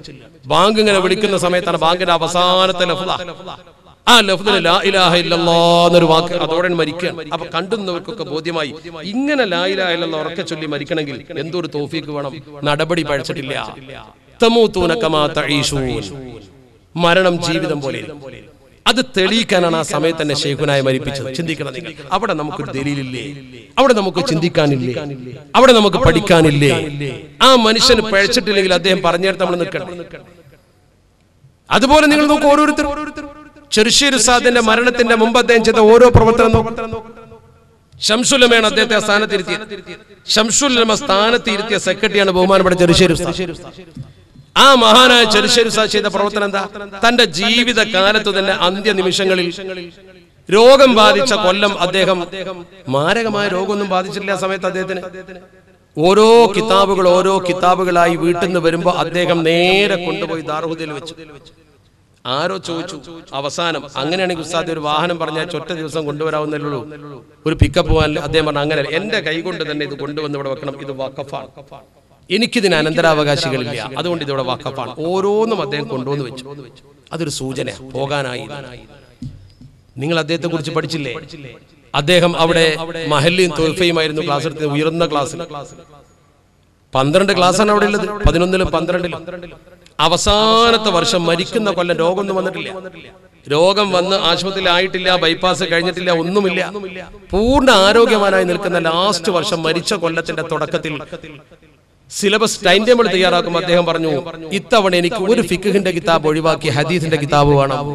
ബാങ്ക് ഇങ്ങനെ വിളിക്കുന്ന സമയത്താണ് ബാങ്കിന്റെ അവസാനത്തെ ലഫ്ല ആ ലഫ്ദിന് ലാ ഇലാഹ ഇല്ലല്ലാ എന്നൊരു വാക്ക് അതോടെ മരിക്കുകയാണ് അപ്പൊ കണ്ടുന്നവർക്കൊക്കെ ബോധ്യമായി ഇങ്ങനെ ലാ ഇലാഹ ഇല്ലല്ലാ ഉറക്കെ ചൊല്ലി മരിക്കണമെങ്കിൽ എന്തൊരു തോഫീക്ക് വേണം നടപടി പഴിച്ചിട്ടില്ല തമൂത്തൂന കമാ തഈശൂൻ മരണം ജീവിതം പോലെ അത് തെളിയിക്കാനാണ് ആ സമയത്ത് തന്നെ ഷെയ്ഖുനായി മരിപ്പിച്ചത് ചിന്തിക്കണം നിങ്ങൾ അവിടെ നമുക്കൊരു ദലീലില്ലേ അവിടെ നമുക്ക് ചിന്തിക്കാനില്ലേ അവിടെ നമുക്ക് പഠിക്കാനില്ലേ ആ മനുഷ്യന് പഴച്ചിട്ടില്ലെങ്കിൽ അദ്ദേഹം പറഞ്ഞിടത്ത് നമ്മൾ നിൽക്കണം അതുപോലെ നിങ്ങൾ നോക്കൂ ഓരോരുത്തർ ചെറുശ്ശേരി സാദിന്റെ മരണത്തിന്റെ മുമ്പ് അദ്ദേഹം ചെയ്ത ഓരോ പ്രവർത്തനം നോക്കൂ. ഷംസുലമയാണ് അദ്ദേഹത്തെ ആ സ്ഥാനത്തിരുത്തിയത് ഷംസുലമ സ്ഥാനത്തിരുത്തിയ സെക്രട്ടറിയാണ് ബഹുമാനപ്പെട്ട ചെറുശ്ശേരി ഉസ്താദ്. ആ മഹാനായ ചെറുശ്ശേരി ഉസ്താദ് ചെയ്ത പ്രവർത്തനം എന്താ തന്റെ ജീവിത കാലത്ത് തന്നെ അന്ത്യ നിമിഷങ്ങളിൽ രോഗം ബാധിച്ച കൊല്ലം അദ്ദേഹം മാരകമായ രോഗമൊന്നും ബാധിച്ചിട്ടില്ല ആ സമയത്ത് അദ്ദേഹത്തിന് ഓരോ കിതാബുകൾ ഓരോ കിതാബുകളായി വീട്ടിൽ നിന്ന് വരുമ്പോ അദ്ദേഹം നേരെ കൊണ്ടുപോയി ദാർഹുദയിൽ വെച്ചു ആരോ ചോദിച്ചു അവസാനം അങ്ങനെയാണെങ്കിൽ ഉസ്താദ് ഒരു വാഹനം പറഞ്ഞാൽ ഒറ്റ ദിവസം കൊണ്ടുവരാവുന്നല്ലോ ഒരു പിക്കപ്പ് പോകാൻ അദ്ദേഹം പറഞ്ഞു അങ്ങനെ എന്റെ കൈ കൊണ്ട് തന്നെ ഇത് കൊണ്ടുവന്ന് ഇവിടെ വെക്കണം ഇത് വക്കഫാണ് എനിക്കിതിന് അനന്തരാവകാശികളില്ല അതുകൊണ്ട് ഇതിവിടെ വക്കഫാണ് ഓരോന്നും അദ്ദേഹം കൊണ്ടുവന്ന് വെച്ചു അതൊരു സൂചന പോകാനായി നിങ്ങൾ അദ്ദേഹത്തെ കുറിച്ച് പഠിച്ചില്ലേ അദ്ദേഹം അവിടെ മഹല്ലിയും തോൽഫയുമായിരുന്നു ക്ലാസ് എടുത്തത് ഉയർന്ന ക്ലാസ് പന്ത്രണ്ട് ക്ലാസ്സാണ് അവിടെ ഉള്ളത് പതിനൊന്നിലും പന്ത്രണ്ടിലും അവസാനത്തെ വർഷം മരിക്കുന്ന കൊല്ലം രോഗമൊന്നും വന്നിട്ടില്ല രോഗം വന്ന് ആശുപത്രിയിൽ ആയിട്ടില്ല ബൈപ്പാസ് കഴിഞ്ഞിട്ടില്ല ഒന്നുമില്ല പൂർണ്ണ ആരോഗ്യവാനായി നിൽക്കുന്ന ലാസ്റ്റ് വർഷം മരിച്ച കൊല്ലത്തിന്റെ തുടക്കത്തിൽ സിലബസ് ടൈം ടേബിൾ തയ്യാറാക്കുമ്പോൾ അദ്ദേഹം പറഞ്ഞു ഇത്തവണ എനിക്ക് ഒരു ഫിഖിന്റെ കിതാബ് ഒഴിവാക്കി ഹദീസിന്റെ കിതാബ് വേണം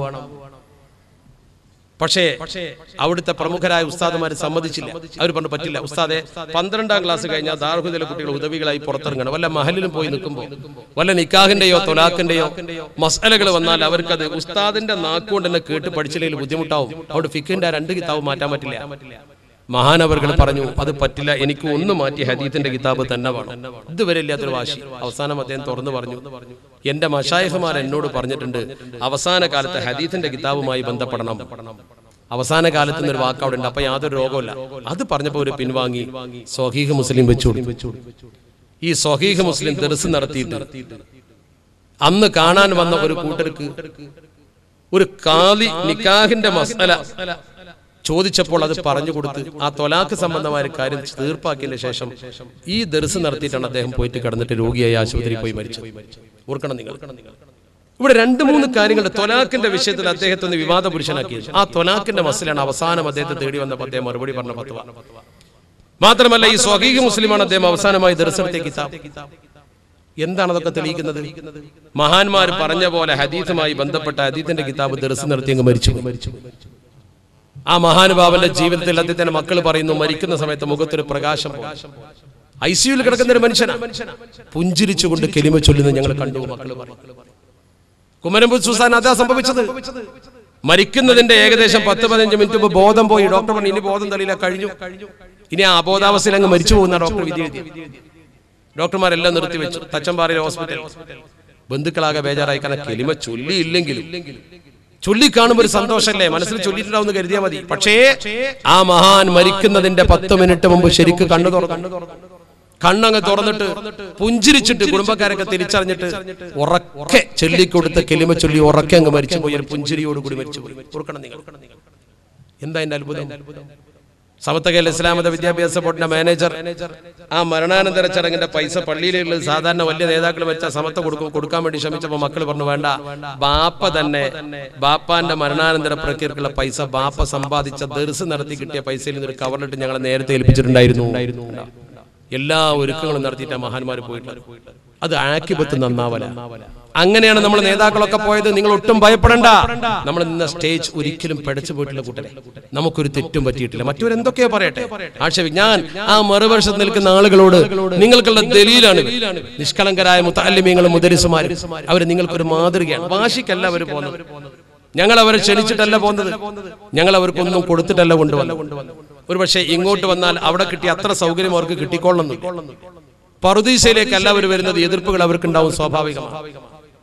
പക്ഷേ അവിടുത്തെ പ്രമുഖരായ ഉസ്താദുമാർ സമ്മതിച്ചില്ല അവർ പറഞ്ഞു പറ്റില്ല ഉസ്താദെ പന്ത്രണ്ടാം ക്ലാസ് കഴിഞ്ഞാൽ ദാർഹുദല കുട്ടികൾ ഉദവികളായി പുറത്തിറങ്ങണം വല്ല മഹലിലും പോയി നിൽക്കുമ്പോൾ വല്ല നിക്കാഹിന്റെയോ തൊലാഖിന്റെയോ മസാലകൾ വന്നാൽ അവർക്കത് ഉസ്താദിന്റെ നാക്കുകൊണ്ട് തന്നെ കേട്ട് പഠിച്ചില്ലെങ്കിൽ ബുദ്ധിമുട്ടാവും അവിടെ ഫിഖിന്റെ ആ രണ്ട് കിതാബ് മാറ്റാൻ പറ്റില്ല മഹാനവർകൾ പറഞ്ഞു അത് പറ്റില്ല എനിക്ക് ഒന്ന് മാറ്റി ഹദീത്തിന്റെ കിതാബ് തന്നെ വേണം ഇതുവരെ ഇല്ലാത്തൊരു വാശി അവസാനം അദ്ദേഹം തുറന്നു പറഞ്ഞു എന്റെ മഷായഹമാർ എന്നോട് പറഞ്ഞിട്ടുണ്ട് അവസാന കാലത്ത് ഹദീത്തിന്റെ കിതാബുമായി ബന്ധപ്പെടണം അവസാന കാലത്ത് ഒരു വാക്ക് അവിടെ ഉണ്ട് അപ്പൊ യാതൊരു രോഗമില്ല അത് പറഞ്ഞപ്പോ ഒരു പിൻവാങ്ങി സ്വഹീഹ് മുസ്ലിം വെച്ചു ഈ സ്വഹീഹ് മുസ്ലിം ദർസ് നടത്തിയിട്ട് അന്ന് കാണാൻ വന്ന ഒരു കൂട്ടർക്ക് ഒരു കാലി നിക്കാഹിന്റെ മസല ചോദിച്ചപ്പോൾ അത് പറഞ്ഞു കൊടുത്ത് ആ തൊലാക്ക് സംബന്ധമായ ഒരു കാര്യം തീർപ്പാക്കിയതിന് ശേഷം ഈ ദർസ് നടത്തിയിട്ടാണ് അദ്ദേഹം പോയിട്ട് കിടന്നിട്ട് രോഗിയായി ആശുപത്രിയിൽ പോയി മരിച്ചത് ഓർക്കണം നിങ്ങൾ ഇവിടെ രണ്ട് മൂന്ന് കാര്യങ്ങളുടെ തൊലാക്കിന്റെ വിഷയത്തിൽ അദ്ദേഹത്തെ ഒന്ന് വിവാദ പുരുഷനാക്കിയത് ആ തൊലാക്കിന്റെ മസലാണ് അവസാനം അദ്ദേഹത്തെ തേടി വന്നപ്പോൾ അദ്ദേഹം മറുപടി പറഞ്ഞ പത്തുവ മാത്രമല്ല ഈ സ്വഹീഹ് മുസ്ലിമാണ് അദ്ദേഹം അവസാനമായി ദർശനത്തെ കിതാബ് എന്താണ് അതൊക്കെ തെളിയിക്കുന്നത് മഹാന്മാർ പറഞ്ഞ പോലെ ഹദീസുമായി ബന്ധപ്പെട്ട ഹദീത്തിന്റെ കിതാബ് ദർസ് നടത്തി അങ്ങ് മരിച്ചു ആ മഹാനുഭാവന്റെ ജീവിതത്തിൽ അദ്ദേഹത്തിന്റെ മക്കൾ പറയുന്നു മരിക്കുന്ന സമയത്ത് മുഖത്തൊരു പ്രകാശം ഐ സിയുൽ കിടക്കുന്ന ഒരു മനുഷ്യനാണ് പുഞ്ചിരിച്ചുകൊണ്ട് കെലിമ ചൊല്ലുന്നത് ഞങ്ങൾ കണ്ടു മക്കൾ കുമരമ്പു സുസാൻ അതാ സംഭവിച്ചത് മരിക്കുന്നതിന്റെ ഏകദേശം പത്ത് പതിനഞ്ച് മിനിറ്റ് മുമ്പ് ബോധം പോയി ഡോക്ടർ പറഞ്ഞു ഇനി ബോധം തെളിയില്ല കഴിഞ്ഞു ഇനി ആ അബോധാവസ്ഥയിൽ അങ്ങ് മരിച്ചു പോകുന്ന ഡോക്ടർ വിധി എഴുതി ഡോക്ടർമാരെല്ലാം നിർത്തിവെച്ചു തച്ചമ്പാറയിലെ ഹോസ്പിറ്റൽ ബന്ധുക്കളാകെ ബേജാറായി കാരണം കെലിമ ചൊല്ലിയില്ലെങ്കിലും ചൊല്ലി കാണുമ്പോൾ ഒരു സന്തോഷമല്ലേ മനസ്സിൽ ചൊല്ലിയിട്ടുണ്ടാവുന്ന കരുതിയാൽ മതി പക്ഷേ ആ മഹാൻ മരിക്കുന്നതിന്റെ പത്ത് മിനിറ്റ് മുമ്പ് ശരിക്ക് കണ്ണു തുറന്നു കണ്ണങ്ങ് തുറന്നിട്ട് പുഞ്ചിരിച്ചിട്ട് കുടുംബക്കാരൊക്കെ തിരിച്ചറിഞ്ഞിട്ട് ഉറക്കെ ചൊല്ലിക്കൊടുത്ത കെലിമ ചൊല്ലി ഉറക്കെ അങ്ങ് മരിച്ചു പോയി ഒരു പുഞ്ചിരിയോട് കൂടി മരിച്ചു പോയി ഓർക്കണം നിങ്ങൾ എന്താ എന്റെ അത്ഭുതം സമത്തകയിൽ ഇസ്ലാമത വിദ്യാഭ്യാസ ബോർഡിന്റെ മാനേജർ ആ മരണാനന്തര ചടങ്ങിന്റെ പൈസ പള്ളിയിലുള്ള സാധാരണ വലിയ നേതാക്കൾ വെച്ച സമത്ത കൊടുക്കും കൊടുക്കാൻ വേണ്ടി ശ്രമിച്ചപ്പോൾ മക്കൾ പറഞ്ഞു വേണ്ട ബാപ്പ തന്നെ ബാപ്പാന്റെ മരണാനന്തര പ്രക്രിയക്കുള്ള പൈസ ബാപ്പ സമ്പാദിച്ച ദർസ് നടത്തി കിട്ടിയ പൈസയിൽ നിന്ന് ഒരു കവറിലിട്ട് ഞങ്ങളെ നേരത്തെ ഏൽപ്പിച്ചിട്ടുണ്ടായിരുന്നു എല്ലാ ഒരുക്കങ്ങളും നടത്തിയിട്ട് മഹാന്മാർ പോയിട്ട് അത് ആക്കിപത്ത് നന്നാവല അങ്ങനെയാണ് നമ്മൾ നേതാക്കളൊക്കെ പോയത് നിങ്ങൾ ഒട്ടും ഭയപ്പെടണ്ട നമ്മൾ നിന്ന സ്റ്റേജ് ഒരിക്കലും പിടച്ചു പോയിട്ടില്ല കൂട്ടരെ നമുക്കൊരു തെറ്റും പറ്റിയിട്ടില്ല മറ്റവരെന്തൊക്കെയോ പറയട്ടെ ആക്ഷേപം ഞാൻ ആ മറുവശത്ത് നിൽക്കുന്ന ആളുകളോട് നിങ്ങൾക്കുള്ള ദലീലാണ് നിഷ്കളങ്കരായ മുത്താലിമ്യങ്ങളും മുദരിസുമാരും അവർ നിങ്ങൾക്കൊരു മാതൃകയാണ് വാശിക്കല്ല അവർ പോകുന്നത് ഞങ്ങൾ അവരെ ക്ഷണിച്ചിട്ടല്ല പോകുന്നത് ഞങ്ങൾ അവർക്കൊന്നും കൊടുത്തിട്ടല്ല കൊണ്ടുവന്നത് ഒരു പക്ഷേ ഇങ്ങോട്ട് വന്നാൽ അവിടെ കിട്ടിയ അത്ര സൗകര്യം അവർക്ക് കിട്ടിക്കൊള്ളുന്നു പറുദീസയിലേക്ക് എല്ലാവരും വരുന്നത് എതിർപ്പുകൾ അവർക്കുണ്ടാവും സ്വാഭാവികമാണ്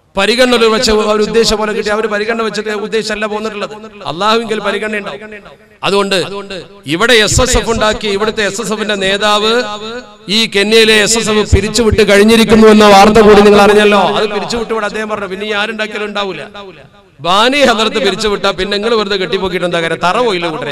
പരിഗണന വെച്ച് അവർ ഉദ്ദേശം പോലെ കിട്ടി അവർ പരിഗണന വെച്ചിട്ട് ഉദ്ദേശമല്ല പോന്നിട്ടുള്ളത് അള്ളാഹുവിൽ പരിഗണന ഉണ്ടാവും അതുകൊണ്ട് ഇവിടെ എസ് എസ് എഫ് ഉണ്ടാക്കി ഇവിടുത്തെ എസ് എസ് എഫിന്റെ നേതാവ് ഈ കെന്യയിലെ എസ് എസ് എഫ് പിരിച്ചുവിട്ട് കഴിഞ്ഞിരിക്കുന്നു എന്ന വാർത്ത കൂടി നിങ്ങൾ അറിഞ്ഞല്ലോ അത് പിരിച്ചുവിട്ട് ഇവിടെ അദ്ദേഹം പറഞ്ഞു പിന്നെ ഈ ആരുണ്ടാക്കിയാലും ഉണ്ടാവില്ല ബാനി ഹദർത്ത് പിരിച്ചുവിട്ടാ പിന്നെ നിങ്ങൾ വെറുതെ കെട്ടിപ്പോക്കിയിട്ട് എന്താ കാര്യം തറ പോയില്ല കൂട്ടരെ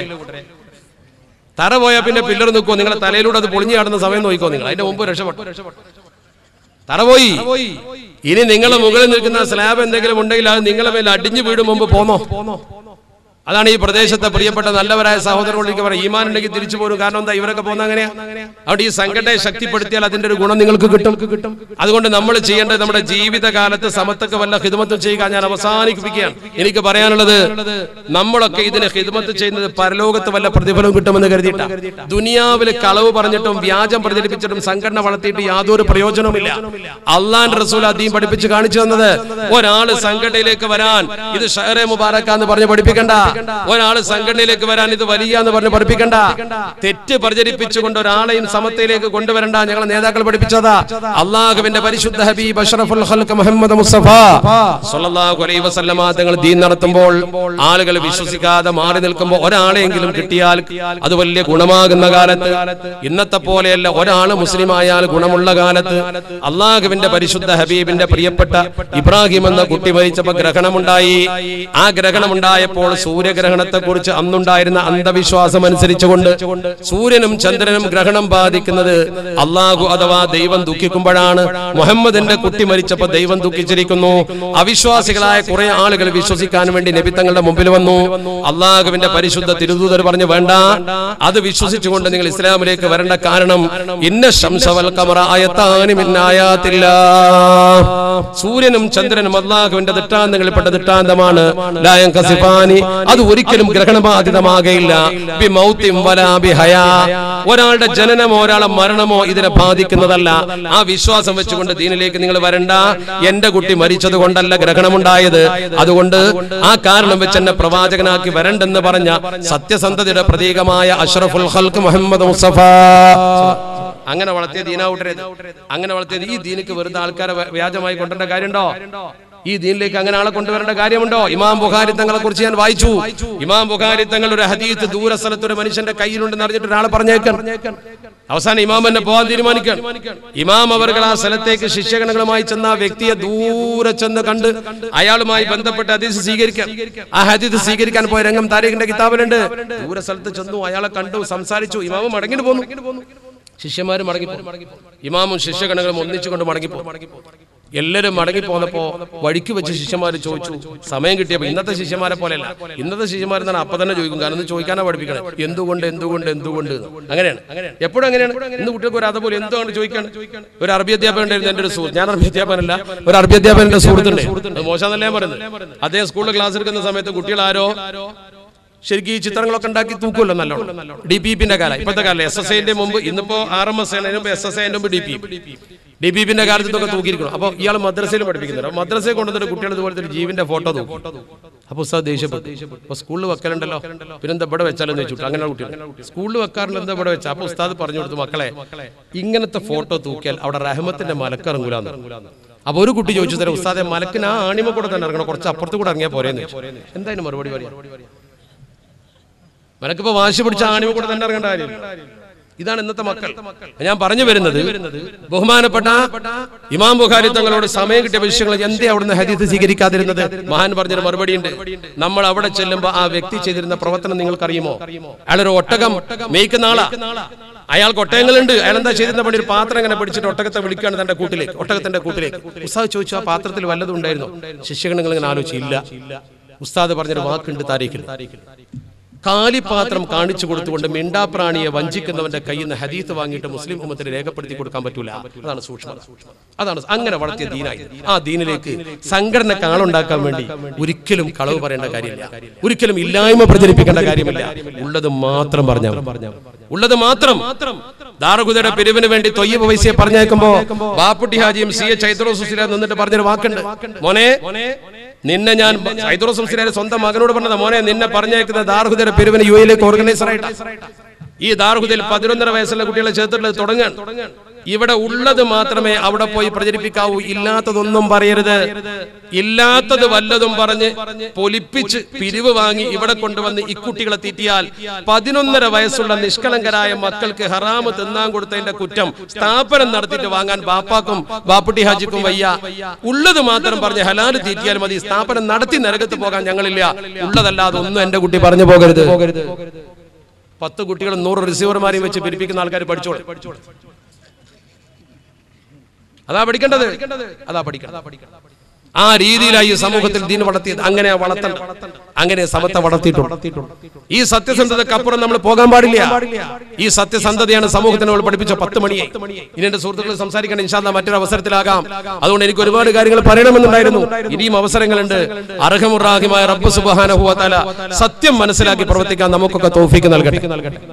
തറ പോയാൽ പിന്നെ പില്ലർ നിൽക്കുമോ നിങ്ങളെ തലയിലൂടെ അത് പൊളിഞ്ഞു കാണുന്ന സമയം നോക്കിക്കോ നിങ്ങൾ അതിന്റെ മുമ്പ് രക്ഷപ്പെട്ടു തറ പോയി ഇനി നിങ്ങളെ മുകളിൽ നിൽക്കുന്ന സ്ലാബ് എന്തെങ്കിലും ഉണ്ടെങ്കിൽ അത് നിങ്ങളെ മേൽ അടിഞ്ഞു വീടും മുമ്പ് പോന്നോ അതാണ് ഈ പ്രദേശത്തെ പ്രിയപ്പെട്ട നല്ലവരായ സഹോദരങ്ങളിലേക്ക് പറയും ഈമാൻ ഉണ്ടെങ്കിൽ തിരിച്ചു പോരും കാരണം എന്താ ഇവരൊക്കെ പോകുന്ന അങ്ങനെയാ അവിടെ ഈ സംഘടനയെ ശക്തിപ്പെടുത്തിയാൽ അതിന്റെ ഒരു ഗുണം നിങ്ങൾക്ക് കിട്ടും കിട്ടും അതുകൊണ്ട് നമ്മൾ ചെയ്യേണ്ടത് നമ്മുടെ ജീവിതകാലത്ത് സമത്തൊക്കെ വല്ല ഹിദ്മത്തും ചെയ്യുക ഞാൻ അവസാനിപ്പിക്കുകയാണ് എനിക്ക് പറയാനുള്ളത് നമ്മളൊക്കെ ഇതിന് ഹിദ്മത്ത് ചെയ്യുന്നത് പരലോകത്ത് വല്ല പ്രതിഫലവും കിട്ടുമെന്ന് കരുതിയിട്ടാ ദുനിയാവിൽ കളവ് പറഞ്ഞിട്ടും വ്യാജം പ്രചരിപ്പിച്ചിട്ടും സംഘടന വളർത്തിയിട്ട് യാതൊരു പ്രയോജനവുമില്ല അള്ളാൻ റസൂൽ അദീം പഠിപ്പിച്ച് കാണിച്ചു തന്നത് ഒരാള് സംഘടനയിലേക്ക് വരാൻ ഇത് ഷഹറെ മുബാറക്കാന്ന് പറഞ്ഞ് പഠിപ്പിക്കണ്ട ഒരാള് സംഘടനയിലേക്ക് വരാൻ ഇത് വലിയ എന്ന് പറഞ്ഞ് പഠിപ്പിക്കണ്ട തെറ്റ് പ്രചരിപ്പിച്ചുകൊണ്ട് ഒരാളെയും സമത്വയിലേക്ക് കൊണ്ടുവരണ്ട ഞങ്ങളെ നേതാക്കൾ പഠിപ്പിച്ചതാ അള്ളാഹുവിന്റെ പരിശുദ്ധ ഹബീബ് അഷ്റഫുൽ ഖൽഖ് മുഹമ്മദ് മുസ്തഫ സല്ലല്ലാഹു അലൈഹി വസല്ലമ തങ്ങൾ ദീൻ നടത്തുമ്പോൾ ആളുകൾ വിശ്വസിക്കാതെ മാറി നിൽക്കുമ്പോൾ ഒരാളെങ്കിലും കിട്ടിയാൽ അത് വലിയ ഗുണമാകുന്ന കാലത്ത് ഇന്നത്തെ പോലെയല്ല ഒരാൾ മുസ്ലിം ആയാൽ ഗുണമുള്ള കാലത്ത് അള്ളാഹുവിന്റെ പരിശുദ്ധ ഹബീബിന്റെ പ്രിയപ്പെട്ട ഇബ്രാഹിം എന്ന കുട്ടി മരിച്ചപ്പോ ഗ്രഹണമുണ്ടായി ആ ഗ്രഹണമുണ്ടായപ്പോൾ സൂര്യഗ്രഹണത്തെ കുറിച്ച് അന്നുണ്ടായിരുന്ന അന്ധവിശ്വാസം അനുസരിച്ചുകൊണ്ട് സൂര്യനും ചന്ദ്രനും ഗ്രഹണം ബാധിക്കുന്നത് അള്ളാഹു അഥവാ ദൈവം ദുഃഖിക്കുമ്പോഴാണ് മുഹമ്മദിന്റെ കുട്ടി മരിച്ചപ്പോ ദൈവം ദുഃഖിച്ചിരിക്കുന്നു അവിശ്വാസികളായ കുറെ ആളുകൾ വിശ്വസിക്കാൻ വേണ്ടി നബി തങ്ങളുടെ മുമ്പിൽ വന്നു അള്ളാഹുവിന്റെ പരിശുദ്ധ തിരുദൂതർ പറഞ്ഞു വേണ്ട അത് വിശ്വസിച്ചുകൊണ്ട് നിങ്ങൾ ഇസ്ലാമിലേക്ക് വരേണ്ട കാരണം ഇന്ന ശംസവൽ കമറ ആയത്താനുമിന്നായാത്തില്ല സൂര്യനും ചന്ദ്രനും അള്ളാഹുവിന്റെ ദൃഷ്ടാന്തങ്ങളിൽപ്പെട്ട ദൃഷ്ടാന്തമാണ് ലായം കസിഫാനി അത് ഒരിക്കലും ഗ്രഹണബാധിതമാകയില്ല ബി മൗത്തിം വലാ ബി ഹയാ. ഒരാളുടെ ജനനമോ ഒരാളെ മരണമോ ഇതിനെ ബാധിക്കുന്നതല്ല ആ വിശ്വാസം വെച്ചുകൊണ്ട് ദീനിലേക്ക് നിങ്ങൾ വരണ്ട എന്റെ കുട്ടി മരിച്ചത് കൊണ്ടല്ല ഗ്രഹണമുണ്ടായത് അതുകൊണ്ട് ആ കാരണം വെച്ച് എന്നെ പ്രവാചകനാക്കി വരണ്ടെന്ന് പറഞ്ഞ സത്യസന്ധതയുടെ പ്രതീകമായ അഷ്റഫുൽ ഖൽക്ക് മുഹമ്മദ് മുസ്തഫ അങ്ങനെ വളർത്തിയ ദീനാവൂട്ടരെ അങ്ങനെ വളർത്തിയത് ഈ ദീനിക്ക് വെറുതെ ആൾക്കാരെ വ്യ- വ്യാജമായി കൊണ്ടുവരേണ്ട കാര്യമുണ്ടോ ഈ ദീനിലേക്ക് അങ്ങനെ ആളെ കൊണ്ടുവരേണ്ട കാര്യമുണ്ടോ ഇമാം ബുഖാരി തങ്ങളെ കുറിച്ച് ഞാൻ വായിച്ചു ഇമാം ബുഖാരി തങ്ങൾ ഒരു ഹദീത്ത് ദൂര സ്ഥലത്ത് ഒരു മനുഷ്യന്റെ കയ്യിലുണ്ടെന്ന് അറിഞ്ഞിട്ട് ഒരാളെ പറഞ്ഞേക്കാൻ അവസാനം ഇമാം എന്നെ പോകാൻ തീരുമാനിക്കാൻ ഇമാം അവർകൾ ആ സ്ഥലത്തേക്ക് ശിഷ്യഗണങ്ങളുമായി ചെന്ന ആ വ്യക്തിയെ ദൂരെ ചെന്ന് കണ്ട് അയാളുമായി ബന്ധപ്പെട്ട് ഹദീസ് സ്വീകരിക്കാൻ ആ ഹദീസ് സ്വീകരിക്കാൻ പോയ രംഗം താരീഖിന്റെ കിതാബിലുണ്ട് ദൂര സ്ഥലത്ത് ചെന്നു അയാളെ കണ്ടു സംസാരിച്ചു ഇമാമും മടങ്ങിട്ട് പോന്നു ശിഷ്യന്മാർ മടങ്ങിപ്പോ ഇമാമും ശിഷ്യഗണങ്ങളും ഒന്നിച്ചുകൊണ്ട് മടങ്ങിപ്പോ എല്ലാവരും മടങ്ങി പോന്നപ്പോ വഴിക്ക് വെച്ച് ശിഷ്യന്മാർ ചോദിച്ചു സമയം കിട്ടിയപ്പോ ഇന്നത്തെ ശിഷ്യന്മാരെ പോലെയല്ല ഇന്നത്തെ ശിഷ്യന്മാർ എന്താണ് അപ്പൊ തന്നെ ചോദിക്കും കാരണം ഇത് ചോദിക്കാനാ പഠിപ്പിക്കണം എന്തുകൊണ്ട് എന്തുകൊണ്ട് എന്തുകൊണ്ട് എന്ന്. അങ്ങനെയാണ് എപ്പോഴും അങ്ങനെയാണ് ഇന്ന് കുട്ടികൾക്ക് ഒരു അതുപോലെ എന്തുകൊണ്ട് ചോദിക്കാണ് ഒരു അറബി അധ്യാപകൻ ഉണ്ടായിരുന്നു എന്റെ ഒരു സുഹൃത്ത് ഞാൻ അറബി അധ്യാപകനല്ല ഒരു അറബി അധ്യാപകന്റെ സുഹൃത്തുണ്ട് അത് മോശമെന്നല്ല ഞാൻ പറയുന്നത് അദ്ദേഹം സ്കൂളിൽ ക്ലാസ് എടുക്കുന്ന സമയത്ത് കുട്ടികൾ ആരോ ശരിക്കും ഈ ചിത്രങ്ങളൊക്കെ ഉണ്ടാക്കി തൂക്കുമല്ലോ നല്ലോണം ഡി പി പിന്റെ കാലം ഇപ്പോഴത്തെ കാലം എസ് എസ് ഐന്റെ മുമ്പ് ഇന്നിപ്പോ ആർ എം എസ് മുമ്പ് എസ് എസ് ഐന്റെ മുമ്പ് ഡി പി ഡി പി പിന്റെ കാലത്ത് ഇതൊക്കെ തൂക്കിയിരിക്കണം അപ്പൊ ഇയാൾ മദ്രസയിൽ പഠിപ്പിക്കുന്നുണ്ട് അപ്പൊ മദ്രസയിൽ കൊണ്ടുവന്നിട്ട് കുട്ടികൾ ഇതുപോലത്തെ ഒരു ജീവന്റെ ഫോട്ടോ തൂക്കും അപ്പൊ ഉസ്താദ് ദേഷ്യപ്പെട്ടു അപ്പൊ സ്കൂളിൽ വെക്കലുണ്ടല്ലോ പിന്നെന്താ ഇവിടെ വെച്ചാലെന്ന് വെച്ചിട്ട് അങ്ങനെ കുട്ടികൾ സ്കൂളിൽ വെക്കാറുണ്ട് എന്താ ഇവിടെ വെച്ചാൽ അപ്പൊ ഉസ്താദ് പറഞ്ഞു കൊടുത്തു മക്കളെ ഇങ്ങനത്തെ ഫോട്ടോ തൂക്കിയാൽ അവിടെ റഹമത്തിന്റെ മലക്കിറങ്ങൂലെന്ന് അപ്പൊ ഒരു കുട്ടി ചോദിച്ചു തരാം ഉസ്താദെ മലക്കിന് ആ ആണിമ കൂടെ തന്നെ ഇറങ്ങണം കുറച്ച് അപ്പുറത്ത് കൂടെ ഇറങ്ങിയാൽ പോരെന്ന് ചോദിച്ചു. എന്തായാലും മറുപടി പറയാം മലക്കിപ്പോ വാശി പിടിച്ച ആണിമ കൂടെ തന്നെ ഇറങ്ങേണ്ട കാര്യം ഇതാണ് ഇന്നത്തെ മക്കൾ ഞാൻ പറഞ്ഞു വരുന്നത് ബഹുമാനപ്പെട്ട ഇമാം ബുഖാരി തങ്ങളോട് സമയം കിട്ടിയ വിഷയങ്ങൾ എന്തേ അവിടുന്ന് ഹദീത്ത് സ്വീകരിക്കാതിരുന്നത് മഹാൻ പറഞ്ഞൊരു മറുപടി ഉണ്ട് നമ്മൾ അവിടെ ചെല്ലുമ്പോൾ ആ വ്യക്തി ചെയ്തിരുന്ന പ്രവർത്തനം നിങ്ങൾക്കറിയുമോ അയാളൊരു ഒട്ടകം മേയ്ക്കുന്ന ആളാ അയാൾക്ക് ഒട്ടകങ്ങളുണ്ട് അയാൾ എന്താ ചെയ്തിരുന്ന പണി ഒരു പാത്രം ഇങ്ങനെ പിടിച്ചിട്ട് ഒട്ടകത്തെ വിളിക്കാണ് തന്റെ കൂട്ടിലേക്ക് ഒട്ടകത്തിന്റെ കൂട്ടിലേക്ക് ഉസ്താദ് ചോദിച്ചു ആ പാത്രത്തിൽ വല്ലതും ഉണ്ടായിരുന്നു ശിഷ്യഗണങ്ങൾ ഇങ്ങനെ ആലോചിച്ചില്ല ഉസ്താദ് പറഞ്ഞൊരു വാക്കുണ്ട് താരീഖിൽ കാലിപാത്രം കാണിച്ചു കൊടുത്തുകൊണ്ട് മിണ്ടാപ്രാണിയെ വഞ്ചിക്കുന്നവന്റെ കയ്യിൽ നിന്ന് ഹദീത്ത് വാങ്ങിയിട്ട് മുസ്ലിം ഉമ്മത്തിന് രേഖപ്പെടുത്തി കൊടുക്കാൻ പറ്റൂല അതാണ് സൂക്ഷ്മത അതാണ് അങ്ങനെ വളർത്തിയ ദീനായി ആ ദീനിലേക്ക് സംഘടന കാളുണ്ടാക്കാൻ വേണ്ടി ഒരിക്കലും കളവ് പറയേണ്ട കാര്യമില്ല ഒരിക്കലും ഇല്ലായ്മ പ്രചരിപ്പിക്കേണ്ട കാര്യമില്ല ഉള്ളത് മാത്രം പറഞ്ഞാൽ ഉള്ളത് മാത്രം ദാറുകുതയുടെ പിരിവിന് വേണ്ടി തൊയ്യബ് വൈസിയെ പറഞ്ഞേക്കുമ്പോ ബാപ്പുട്ടി ഹാജിയും സി എ ചൈത്രോസുസില നിന്നിട്ട് പറഞ്ഞൊരു വാക്കുണ്ട് മോനെ നിന്നെ ഞാൻ സൈദുറസ് മുസ്ലിയാരെ സ്വന്തം മകനോട് പറഞ്ഞത് മോനെ നിന്നെ പറഞ്ഞേക്കുന്ന ദാർഹുദയുടെ പിരിവിന് യു എയിലേക്ക് ഓർഗനൈസർ ആയിട്ട് ഈ ദാർഹുദയിൽ പതിനൊന്നര വയസ്സുള്ള കുട്ടികളെ ചേർത്തിട്ടുള്ളത് തുടങ്ങാൻ ഇവിടെ ഉള്ളത് മാത്രമേ അവിടെ പോയി പ്രചരിപ്പിക്കാവൂ ഇല്ലാത്തതൊന്നും പറയരുത് ഇല്ലാത്തത് വല്ലതും പറഞ്ഞ് പൊലിപ്പിച്ച് പിരിവ് വാങ്ങി ഇവിടെ കൊണ്ടുവന്ന് ഇക്കുട്ടികളെ തീറ്റിയാൽ പതിനൊന്നര വയസ്സുള്ള നിഷ്കളങ്കരായ മക്കൾക്ക് ഹറാമ് തിന്നാൻ കൊടുത്തതിന്റെ കുറ്റം സ്ഥാപനം നടത്തിയിട്ട് വാങ്ങാൻ ബാപ്പാക്കും ബാപ്പുട്ടി ഹാജിക്കും വയ്യ ഉള്ളത് മാത്രം പറഞ്ഞ് ഹലാല് തീറ്റിയാൽ മതി സ്ഥാപനം നടത്തി നരകത്ത് പോകാൻ ഞങ്ങളില്ല ഉള്ളതല്ലാതെ ഒന്നും എന്റെ കുട്ടി പറഞ്ഞു പോകരുത് പത്ത് കുട്ടികളും നൂറ് റിസീവർമാരെയും വെച്ച് പിരിപ്പിക്കുന്ന ആൾക്കാർ പഠിച്ചോളൂ അതാ പഠിക്കേണ്ടത് അതാ പഠിക്കണം ആ രീതിയിലായി ഈ സമൂഹത്തിൽ ദീൻ വളർത്തിയത് അങ്ങനെ വളർത്തണ്ട അങ്ങനെ സമത്തെ വളർത്തിയിട്ടുണ്ട് ഈ സത്യസന്ധതക്കപ്പുറം നമ്മൾ പോകാൻ പാടില്ല ഈ സത്യസന്ധതയാണ് സമൂഹത്തിന് നമ്മൾ പഠിപ്പിച്ച പത്ത് മണിയെ ഇനി എന്റെ സുഹൃത്തുക്കൾ സംസാരിക്കണം ഇൻഷാല്ല മറ്റൊരു അവസരത്തിലാകാം അതുകൊണ്ട് എനിക്ക് ഒരുപാട് കാര്യങ്ങൾ പറയണമെന്നുണ്ടായിരുന്നു ഇനിയും അവസരങ്ങളുണ്ട് അർഹമുറാഹിമായ റബ്ബ് സുബാനഹുവല സത്യം മനസ്സിലാക്കി പ്രവർത്തിക്കാൻ നമുക്കൊക്കെ തോഫിക്ക് നൽകട്ടെ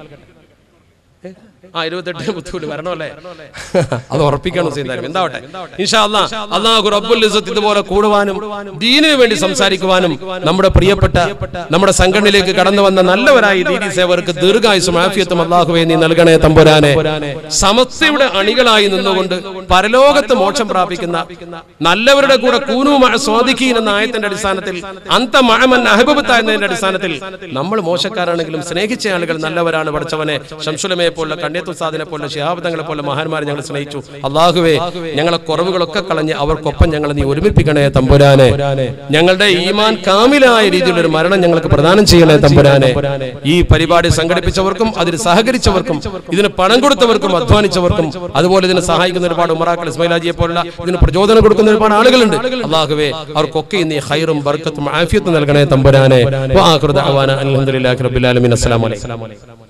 ആ ഇരുപത്തെട്ട് മുത്തൂല് വരണമല്ലേ അത് ഉറപ്പിക്കണം ചെയ്യുന്നതായിരുന്നു എന്താവട്ടെ ഇൻഷാ അല്ലാ അള്ളാഹു റബ്ബുൽ ഇസ്സത്ത് ഇതുപോലെ കൂടുവാനും ദീനിന് വേണ്ടി സംസാരിക്കുവാനും നമ്മുടെ പ്രിയപ്പെട്ട നമ്മുടെ സംഘടനയിലേക്ക് കടന്നു വന്ന നല്ലവരായി ദീനി സേവർക്ക് ദീർഘായുസും ആഫിയത്തും അള്ളാഹുവെ നീ നൽകണേ തമ്പുരാനെ സമസ്തയുടെ അണികളായി നിന്നുകൊണ്ട് പരലോകത്ത് മോക്ഷം പ്രാപിക്കുന്ന നല്ലവരുടെ കൂടെ കൂനു മഴ സ്വാധിക്കീൻ എന്ന ആയത്തിന്റെ അടിസ്ഥാനത്തിൽ അന്ത മഴമൻ അഹബബത്ത എന്നതിന്റെ അടിസ്ഥാനത്തിൽ നമ്മൾ മോശക്കാരാണെങ്കിലും സ്നേഹിച്ച ആളുകൾ നല്ലവരാണ് പഠിച്ചവനെ ശംസുലമയെ പോലെ കണ്ണിയത്തു സാദിനെ പോലെ ഷിഹാബദങ്ങളെ പോലെ മഹാന്മാരെ ഞങ്ങൾ സ്നേഹിച്ചു അള്ളാഹുവേ ഞങ്ങളെ കുറവുകളൊക്കെ കളഞ്ഞ് അവർക്കൊപ്പം ഞങ്ങളെ നീ ഒരുമിപ്പിക്കണേ തമ്പുരാനെ ഞങ്ങളുടെ ഈമാൻ കാമിലായ രീതിയിലുള്ള ഒരു മരണം ഞങ്ങൾക്ക് പ്രദാനം ചെയ്യണേ തമ്പുരാനെ ഈ പരിപാടി സംഘടിപ്പിച്ചവർക്കും അതിന് സഹകരിച്ചവർക്കും ഇതിന് പണം കൊടുത്തവർക്കും അധ്വാനിച്ചവർക്കും അതുപോലെ ഇതിനെ സഹായിക്കുന്ന ഒരുപാട് ഉമറാക്കൾ ഇസ്മൈലാജിയെ പോലുള്ള ഇതിന് പ്രചോദനം കൊടുക്കുന്ന ഒരുപാട് ആളുകളുണ്ട് അള്ളാഹുവേ അവർക്കൊക്കെ നീ ഹൈറും ബർക്കത്തും ആഫിയത്തും നൽകണേ തമ്പുരാനെ വാ ആഖിറു ദഅവാന അൽഹംദുലില്ലാഹി റബ്ബിൽ ആലമീൻ അസ്സലാമു അലൈക്കും